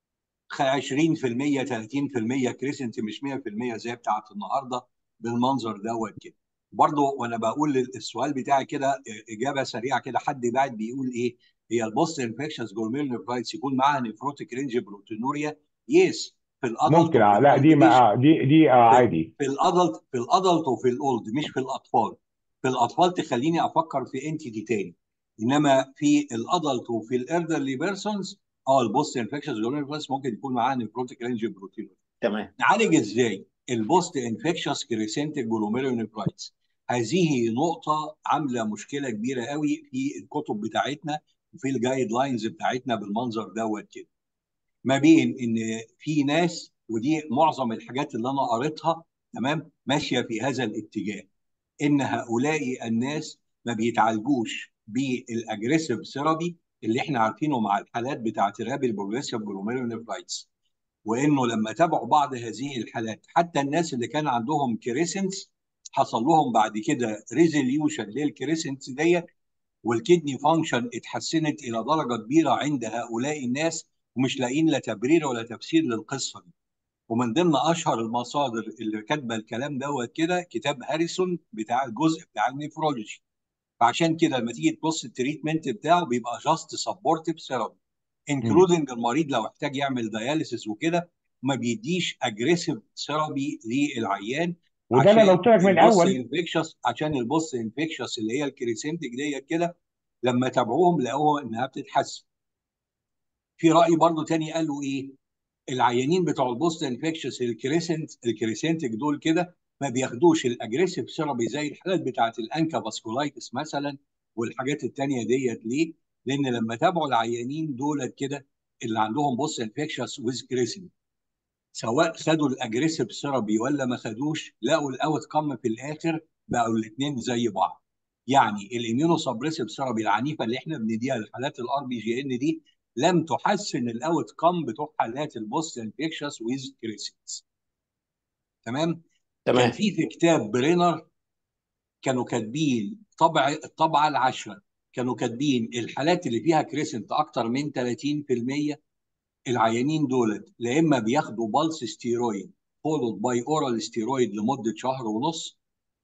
20% 30% كريسنت مش 100% زي بتاعت النهارده بالمنظر دوت كده برضه وانا بقول السؤال بتاعي كده اجابه سريعه كده حد بعد بيقول ايه هي البوست انفكشنز جورميل نفرايتس يكون معاها نفروتيك رينج بروتينوريا يس في الادلت ممكن آه، وفي لا دي الاولد ما مش آه، دي دي آه، في عادي في الادلت في الادلت وفي الاولد مش في الاطفال في الاطفال تخليني افكر في انتيتي تاني انما في الادلت وفي الايلدرلي بيرسونز اه البوست انفكشنز جورنال ممكن يكون معاها نيفروتيك رينج بروتين تمام نعالج ازاي البوست انفكشس كريسنتك جلوميرونيفرايتس هذه نقطة عاملة مشكلة كبيرة قوي في الكتب بتاعتنا وفي الجايد لاينز بتاعتنا بالمنظر دوت كده ما بين ان في ناس ودي معظم الحاجات اللي انا قريتها تمام ماشية في هذا الاتجاه ان هؤلاء الناس ما بيتعالجوش بالاجريسيف ثيرابي اللي احنا عارفينه مع الحالات بتاعت الرابل بروجريسيف جلوميرونيفرايتس وانه لما تابعوا بعض هذه الحالات حتى الناس اللي كان عندهم كريسنس حصل لهم بعد كده ريزوليوشن للكريسنس ديت والكدني فانكشن اتحسنت الى درجه كبيره عند هؤلاء الناس ومش لاقيين لا تبرير ولا تفسير للقصه دي ومن ضمن اشهر المصادر اللي كاتبه الكلام دوت كده كتاب هاريسون بتاع الجزء بتاع النيفرولوجي فعشان كده لما تيجي تبص التريتمنت بتاعه بيبقى جاست سبورتيف ثيرابي انكلودنج المريض لو احتاج يعمل دياليسيس وكده ما بيديش اجريسيف ثيرابي للعيان وده انا عشان لو قلت لك من البوست الاول انفكشس عشان البوست انفكشس اللي هي الكريسنتك ديت كده لما تابعوهم لقوها انها بتتحسن في راي برضو تاني قالوا ايه العيانين بتوع البوست انفكشس الكريسنت الكريسنتك دول كده ما بياخدوش الاجريسيف ثيرابي زي الحالات بتاعت الانكا فاسكولايتس مثلا والحاجات التانيه ديت ليه؟ لان لما تابعوا العيانين دولت كده اللي عندهم بوست انفكشس ويز كريسنت سواء خدوا الاجريسيف ثيرابي ولا ما خدوش لقوا الاوت كم في الاخر بقوا الاثنين زي بعض يعني الاميونو سبريسيف ثيرابي العنيفه اللي احنا بنديها لحالات الار بي جي ان دي لم تحسن الاوت كم بتوع حالات البوست انفكشس ويز كريسنس تمام كان تمام في في كتاب برينر كانوا كاتبين طبع الطبعه العشره كانوا كاتبين الحالات اللي فيها كريسنت اكتر من 30% العيانين دولت لا اما بياخدوا بالس ستيرويد فولود باي اورال ستيرويد لمده شهر ونص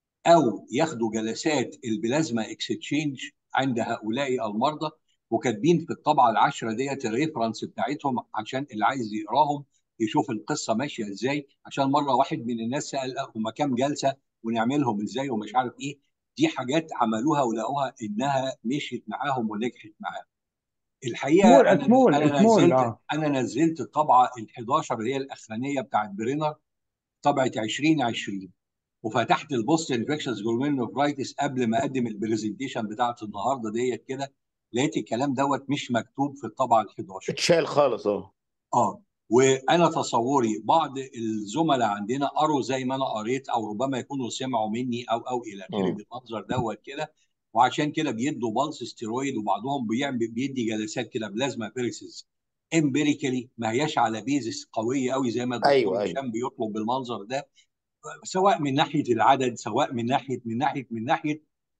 او ياخدوا جلسات البلازما اكستشينج عند هؤلاء المرضى وكاتبين في الطبعه العشره ديت الريفرنس بتاعتهم عشان اللي عايز يقراهم يشوف القصه ماشيه ازاي عشان مره واحد من الناس سال هم كام جلسه ونعملهم ازاي ومش عارف ايه دي حاجات عملوها ولقوها انها مشيت معاهم ونجحت معاهم الحقيقه سمول انا سمول انا سمول نزلت اه انا نزلت الطبعه ال 11 اللي هي الاخرانيه بتاعت برينر طبعه 2020 وفتحت البوست انفكشنز جلوميرونيفرايتس قبل ما اقدم البرزنتيشن بتاعت النهارده ديت كده لقيت الكلام دوت مش مكتوب في الطبعه ال 11 اتشال خالص اه اه وانا تصوري بعض الزملاء عندنا قروا زي ما انا قريت او ربما يكونوا سمعوا مني او او الى اخره مم. بالمنظر دوت كده وعشان كده بيدوا بالس ستيرويد وبعضهم بيعمل بيدي جلسات كده بلازما بيرسز امبيريكالي ما هياش على بيزس قويه قوي زي ما الدكتور ايوه ايوه هشام بيطلب بالمنظر ده سواء من ناحيه العدد سواء من ناحيه من ناحيه من ناحيه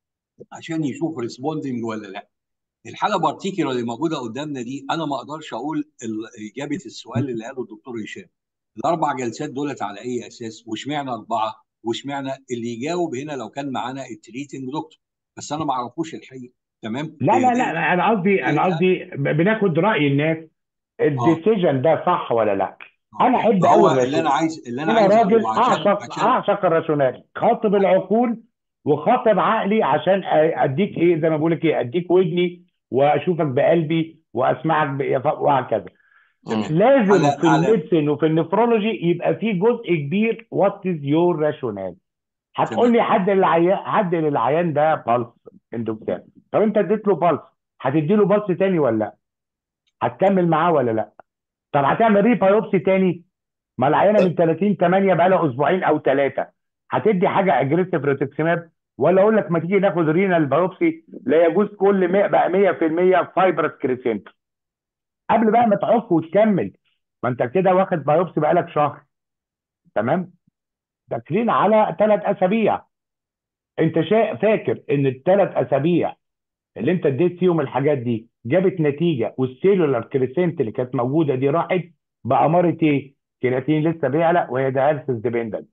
عشان يشوف ريسبوندنج ولا لا الحاله بارتيكولار اللي موجوده قدامنا دي انا ما اقدرش اقول ال- اجابه السؤال اللي قاله الدكتور هشام الاربع جلسات دولت على اي اساس واشمعنى اربعه واشمعنى اللي يجاوب هنا لو كان معانا التريتنج دكتور بس انا ما اعرفوش الحقيقه تمام لا لا لان لا انا قصدي انا انت قصدي ب- بناخد راي الناس اه الديسيجن ده صح ولا لا اه انا احب ما قوي هو اللي الراشونال انا عايز اللي انا انا عايز راجل اقوله عشان اعشق عشان اعشق الراشونال خاطب العقول وخاطب عقلي عشان أ- اديك ايه زي ما بقول لك ايه اديك ودني واشوفك بقلبي واسمعك ب- وهكذا تمام مم. لازم على في على الميديسن وفي النفرولوجي يبقى في جزء كبير وات از يور راشونال هتقول تمام لي حد للعيان حد للعيان ده بالس اندوكسان طب انت اديت له بالس هتدي له بالس تاني ولا لا هتكمل معاه ولا لا طب هتعمل ري بايوبسي تاني ما العيانه من 30 8 بقى لها اسبوعين او ثلاثه هتدي حاجه اجريسيف روتكسيماب ولا اقول لك ما تيجي ناخد رينال بايوبسي لا يجوز كل 100 بقى 100% فايبرس كريسنت قبل بقى ما تعك وتكمل ما انت كده واخد بايوبسي بقالك شهر تمام داخلين على ثلاث اسابيع انت شا... فاكر ان الثلاث اسابيع اللي انت اديت فيهم الحاجات دي جابت نتيجه والسيلولار كريسنت اللي كانت موجوده دي راحت باماره ايه؟ كرياتين لسه بيعلى وهي داياليسيس ديبندنت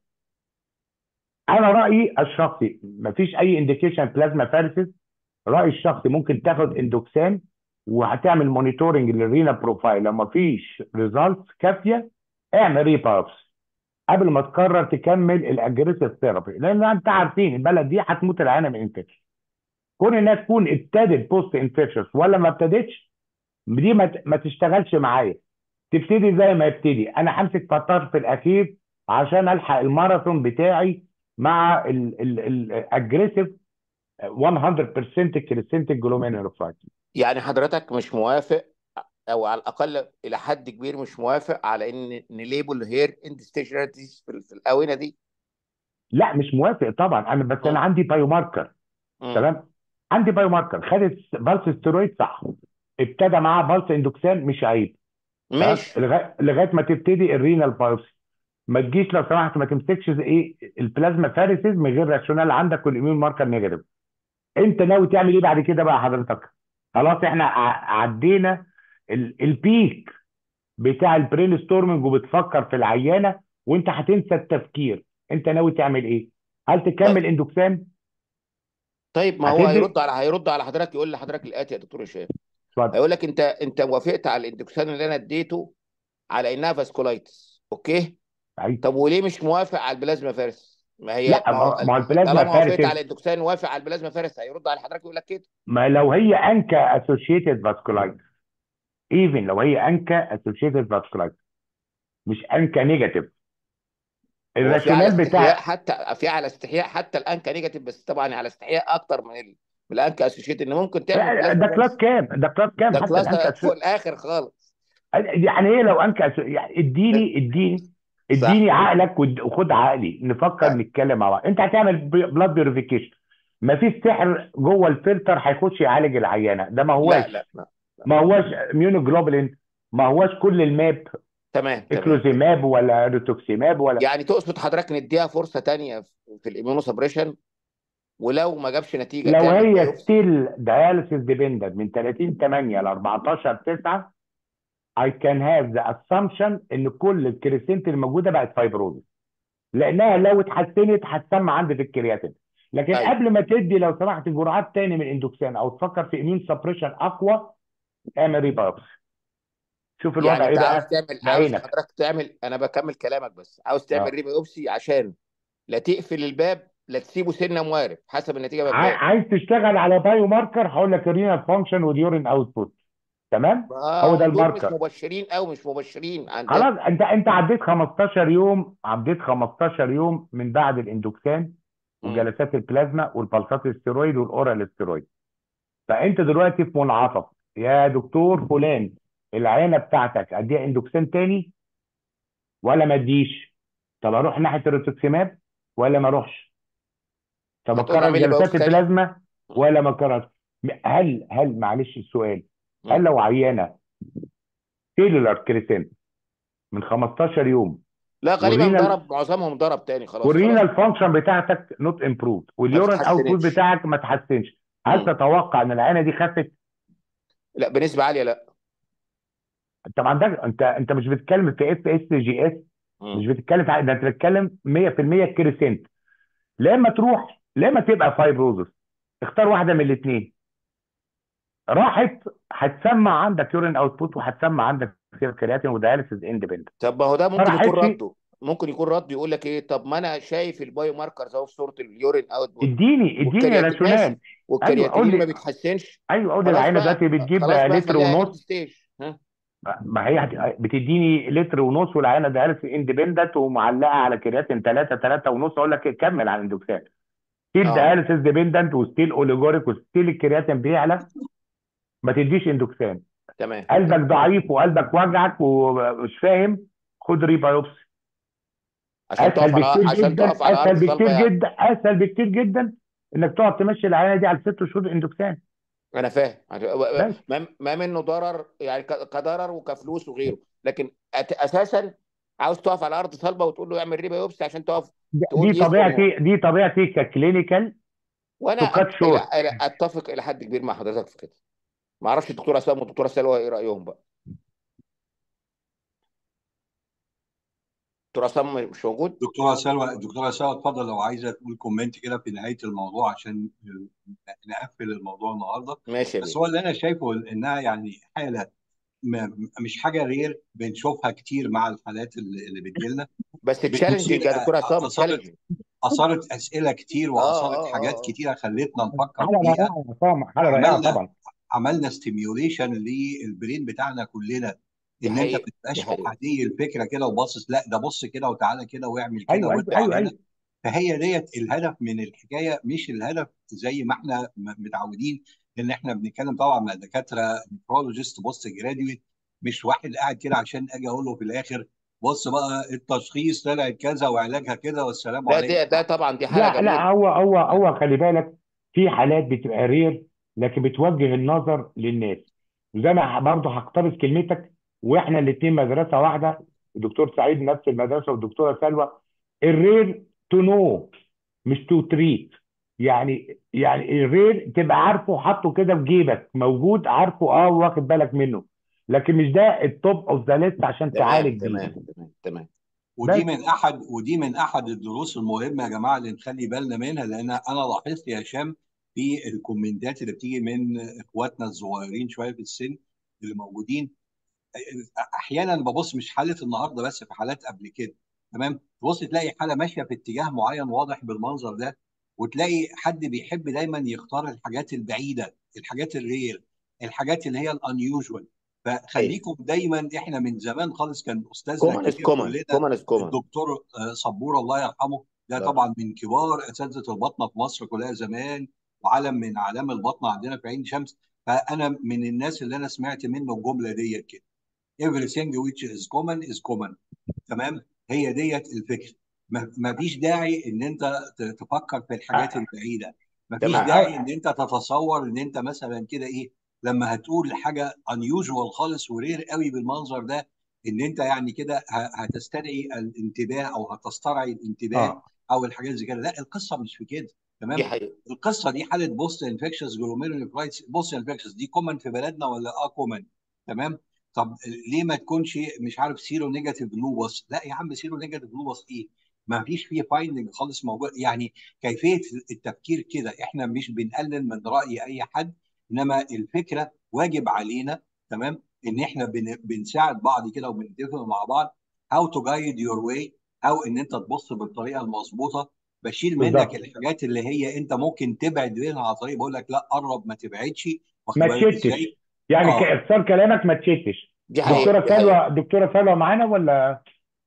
انا رايي الشخصي مفيش اي انديكيشن بلازما فارسيس رايي الشخصي ممكن تاخد اندوكسان وهتعمل مونيتورنج للرينا بروفايل لو مفيش ريزلتس كافيه اعمل ريبابس قبل ما تقرر تكمل الاجريسيف ثيرابي لان انت عارفين البلد دي هتموت العيانه من انفكشن كون انها تكون ابتدت بوست انفكشن ولا ما ابتدتش دي ما ت- ما تشتغلش معايا تبتدي زي ما يبتدي انا همسك في الطرف الاخير عشان الحق الماراثون بتاعي مع الاجريسيف 100% كريسنتيك جلوميرولوفرايتس يعني حضرتك مش موافق او على الاقل الى حد كبير مش موافق على ان نليبل هير اندستيشناليتيز في في الاونه دي لا مش موافق طبعا انا بس انا مم. عندي بايو ماركر مم. تمام عندي بايو ماركر خدت بالس ستيرويد صح ابتدى معاه بالس اندوكسان مش عيب تمام ماشي لغايه لغايه ما تبتدي الرينال بايوبسي ما تجيش لو سمحت ما تمسكش ايه البلازما فارسز من غير راشونال عندك والاميون ماركر نيجاتيف انت ناوي تعمل ايه بعد كده بقى حضرتك خلاص احنا ع- عدينا ال- البيك بتاع البرين ستورمنج وبتفكر في العيانه وانت هتنسى التفكير انت ناوي تعمل ايه هل تكمل اندوكسان طيب ما هو هتدي هيرد على هيرد على حضرتك يقول لحضرتك الاتي يا دكتور هشام اتفضل هيقول لك انت انت وافقت على الاندكسان اللي انا اديته على انها فاسكولايتس اوكي أيوة. طب وليه مش موافق على البلازما فارس ما هي لا ما هو ما ما هو البلازما طالما وافقت فارسز على الاندكسان وافق على البلازما فارس هيرد على حضرتك يقول لك كده ما لو هي انكا اسوشيتد فاسكولايتس ايفن لو هي انكا اسوشيتد فاسكولايتس مش انكا نيجاتيف هو في على الراشونال استحياء بتاع حتى في على استحياء حتى الانكا نيجاتيف بس طبعا على استحياء اكتر من ال... من الانكا اسوشيتد ان ممكن تعمل ده بلازما كلاس فارس كام ده كلاس كام ده حتى كلاس الانكا فوق الاخر خالص يعني ايه لو انكا أسو... يعني اديني اديني صح اديني عقلك ود- وخد عقلي نفكر صح. نتكلم مع بعض انت هتعمل بلاد بيوريفيكيشن مفيش سحر جوه الفلتر هيخش يعالج العيانه ده ما لا هواش لا لا لا. ما هواش اميونوجلوبولين ما هواش كل الماب تمام تمام اكلوزيماب ولا ريتوكسيماب ولا يعني تقصد حضرتك نديها فرصه تانية في الاميونو سبريشن ولو ما جابش نتيجه لو تعمل هي بايوبسي ستيل دياليسيس ديبندنت من 30 8 ل 14 9 I can have the assumption ان كل الكريسنت الموجوده بقت فايبروزس لانها لو اتحسنت هتسمى عندي في الكرياتين لكن ايوه قبل ما تدي لو سمحت جرعات تاني من اندوكسان او تفكر في اميون سبريشن اقوى اعمل ريبايوبسي شوف الوضع يعني ايه انت عاوز بقى تعمل عاوز بعينك حضرتك تعمل انا بكمل كلامك بس عاوز تعمل اه ريبايوبسي عشان لا تقفل الباب لا تسيبه سنه موارب حسب النتيجه ما عاي- تبان عايز تشتغل على بايو ماركر هقول لك الرينال فانكشن واليورين اوتبوت تمام هو ده ما هم دول مش الماركر مبشرين او مش مبشرين عندنا خلاص انت انت عديت 15 يوم عديت 15 يوم من بعد الاندوكسان مم. وجلسات البلازما والبلسات الاسترويد والاورال استرويد فانت دلوقتي في منعطف يا دكتور فلان العينه بتاعتك اديها اندوكسان تاني ولا ما اديش طب اروح ناحيه الريتوكسيماب ولا ما اروحش طب هتقول اكرر اعمل لي جلسات بايوبسي تاني البلازما ولا ما اكررش هل هل معلش السؤال هل مم. لو عينه سيلولار كريسنت من 15 يوم لا غالبا والرينال ضرب معظمهم ضرب تاني خلاص خلاص والرينال فانكشن بتاعتك نوت امبروف ما واليورين اوتبوت بتحسنتش بتاعك ما تحسنش هل مم. تتوقع ان العينه دي خفت لا بنسبه عاليه لا طبعا ده انت انت مش بتتكلم في اس اس جي اس مش مم. بتتكلم في ده انت بتتكلم 100% كريسنت لا اما تروح لا اما تبقى فايبروزس اختار واحده من الاثنين راحت هتسمع عندك يورين اوتبوت وهتسمع عندك كرياتين ودياليسيس اندبندنت طب ما هو ده ما ممكن يكون راحتش رده ممكن يكون رده يقول لك ايه طب ما انا شايف البايو ماركرز اهو في صوره اليورين اوتبوت اديني اديني والكرياتين ماشي راشونال ايوه قول والكرياتينين ما لي بيتحسنش ايوه قول لي خلاص العينه بقى دلوقتي بتجيب خلاص بقى لتر خليها اند ونص ستيج ها ما هي هت- بتديني لتر ونص والعينه دياليسيس اندبندنت ومعلقه على كرياتين 3 3 ونص اقول لك إيه، كمل على الاندوكسان ستيل اه دياليسيس ديبندنت وستيل اوليجوريك وستيل الكرياتين بيعلى ما تديش اندوكسان تمام قلبك تمام ضعيف وقلبك وجعك ومش فاهم خد ريبايوبسي عشان اسهل تقف على بكتير عشان جدا تقف على اسهل ارض صلبه بكتير يعني جدا اسهل بكتير جدا انك تقعد تمشي العينه دي على ست شهور اندوكسان انا فاهم بس ما ما منه ضرر يعني ك- كضرر وكفلوس وغيره لكن أت- اساسا عاوز تقف على ارض صلبه وتقول له اعمل ريبايوبسي عشان تقف دي تقول دي يس اور نو طبيعتي دي طبيعتي ككلينيكال وانا تو كات أت- شورت إلى- اتفق الى حد كبير مع حضرتك في كده ما اعرفش الدكتوره اسلام والدكتوره سلوى ايه رايهم بقى دكتوره اسلام مش موجود دكتوره سلوى دكتوره سلوى اتفضل لو عايزه تقول كومنت كده في نهايه الموضوع عشان نقفل الموضوع النهارده ماشي يا بس بيه هو اللي انا شايفه انها يعني حاله ما مش حاجه رير بنشوفها كتير مع الحالات اللي اللي بتجيلنا بس تشالنجنج يا بتثير دكتوره اسلام اثارت تشالنجنج اثارت اسئله كتير اه واثارت اه حاجات اه اه كتيره خلتنا نفكر حاله فيها رائعه يا عصام حاله رائعه عملنا طبعا عملنا ستيميوليشن للبرين بتاعنا كلنا دي ان انت حقيقه ما دي تبقاش حقيقه احادي الفكره كده وباصص لا ده بص كده وتعالى كده واعمل كده ايوه ايوه وارجع ايوه هنا ايوه فهي ديت الهدف من الحكايه مش الهدف زي ما احنا م- متعودين ان احنا بنتكلم طبعا مع دكاتره نفرولوجيست بوست جراديويت مش واحد قاعد كده عشان اجي اقول له في الاخر بص بقى التشخيص طلعت كذا وعلاجها كده والسلام لا عليكم دي ده طبعا دي حاله لا لا جميله هو هو هو خلي بالك في حالات بتبقى رير لكن بتوجه النظر للناس وزي ما برضه هقتبس كلمتك واحنا الاثنين مدرسه واحده الدكتور سعيد نفس المدرسه والدكتوره سلوى الرير تو نو مش تو تريت يعني يعني الرير تبقى عارفه حاطه كده في جيبك موجود عارفه اه واخد بالك منه لكن مش ده التوب اوف ذا ليست عشان تمام تعالج بيه تمام تمام تمام ودي بس من احد ودي من احد الدروس المهمه يا جماعه اللي نخلي بالنا منها لان انا لاحظت يا هشام في الكومنتات اللي بتيجي من اخواتنا الصغيرين شويه في السن اللي موجودين احيانا ببص مش حاله النهارده بس في حالات قبل كده تمام تبص تلاقي حاله ماشيه في اتجاه معين واضح بالمنظر ده وتلاقي حد بيحب دايما يختار الحاجات البعيده الحاجات الرير الحاجات اللي هي الانيوجوال ايوه فخليكم دايما احنا من زمان خالص كان استاذنا كومن از الكبير كومن كلنا كومن از كومن الدكتور آه، صبور الله يرحمه ده لا طبعا من كبار اساتذه البطنه في مصر كلها زمان وعلم من اعلام البطنه عندنا في عين شمس فانا من الناس اللي انا سمعت منه الجمله ديت كده everything which is common is common تمام هي ديت الفكره ما ما فيش داعي ان انت ت- تفكر في الحاجات آه، البعيده ما فيش تمام داعي ان انت تتصور ان انت مثلا كده ايه لما هتقول حاجه unusual خالص ورير قوي بالمنظر ده ان انت يعني كده ه- هتستدعي الانتباه او هتسترعي الانتباه اه او الحاجات زي كده لا القصه مش في كده دي تمام حقيقه القصه دي حاله بوست انفكشنز جلوميرولوفرايتس بوست انفكشنز دي كومن في بلدنا ولا اه كومن تمام طب ليه ما تكونش مش عارف سيرو نيجاتيف لوبس لا يا عم سيرو نيجاتيف لوبس ايه ما فيش فيه فايندنج خالص موجود يعني كيفيه التفكير كده احنا مش بنقلل من راي اي حد انما الفكره واجب علينا تمام ان احنا بن بنساعد بعض كده وبنتفق مع بعض how to guide your way او ان انت تبص بالطريقه المظبوطه بشيل منك بالظبط الحاجات اللي هي انت ممكن تبعد منها على طريق بقول لك لا قرب ما تبعدش واخد ما بالك تشتش ازاي؟ يعني اه كاختصار كلامك ما تشتش دي حقيقه دكتوره دي حقيقه سلوى دكتوره سلوى معانا ولا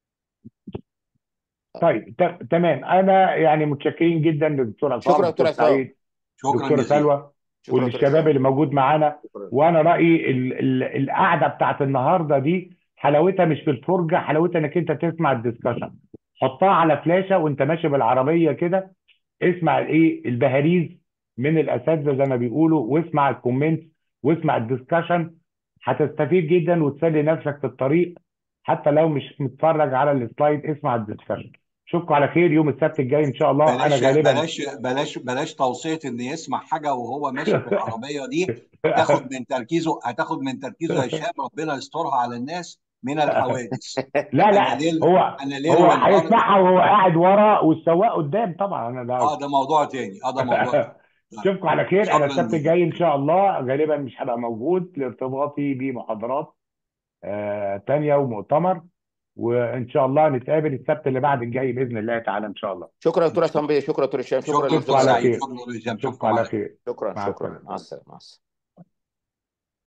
طيب ت- تمام انا يعني متشكرين جدا للدكتور شكرا عصام يا دكتور دكتور اسلام سعيد شكرا دكتوره جزيلا سلوى شكرا يا دكتور وللشباب اسلام اللي موجود معانا شكرا وانا رايي ال ال القعده بتاعت النهارده دي حلاوتها مش في الفرجه حلاوتها انك انت تسمع الدسكشن حطها على فلاشه وانت ماشي بالعربيه كده اسمع الايه البهاريز من الاساتذه زي ما بيقولوا واسمع الكومنت واسمع الدسكشن هتستفيد جدا وتسلي نفسك في الطريق حتى لو مش متفرج على السلايد اسمع الدسكشن اشوفكم على خير يوم السبت الجاي ان شاء الله انا بلاش غالبا بلاش بلاش بلاش توصيه ان يسمع حاجه وهو ماشي في العربيه دي هتاخد من تركيزه هتاخد من تركيزه يا هشام ربنا يسترها على الناس من الحوادث لا انا لا ليل هو انا ليل هو ونهار هيسمعها وهو قاعد ورا والسواق قدام طبعا انا ده اه ده موضوع تاني اه ده موضوع تاني طيب. اشوفكم على خير انا شكرا السبت جزيلا الجاي ان شاء الله غالبا مش هبقى موجود لارتباطي بمحاضرات آه تانية ومؤتمر وان شاء الله نتقابل السبت اللي بعد الجاي باذن الله تعالى ان شاء الله شكرا يا دكتور اسلام بيه شكرا يا دكتور هشام شكرا شكرا اشوفكم دكتور على للزملاء سعيد خير شكرا هشام اشوفكم اشوفكم على على خير خير شكرا مع شكرا السلامه مع السلامه مع السلامه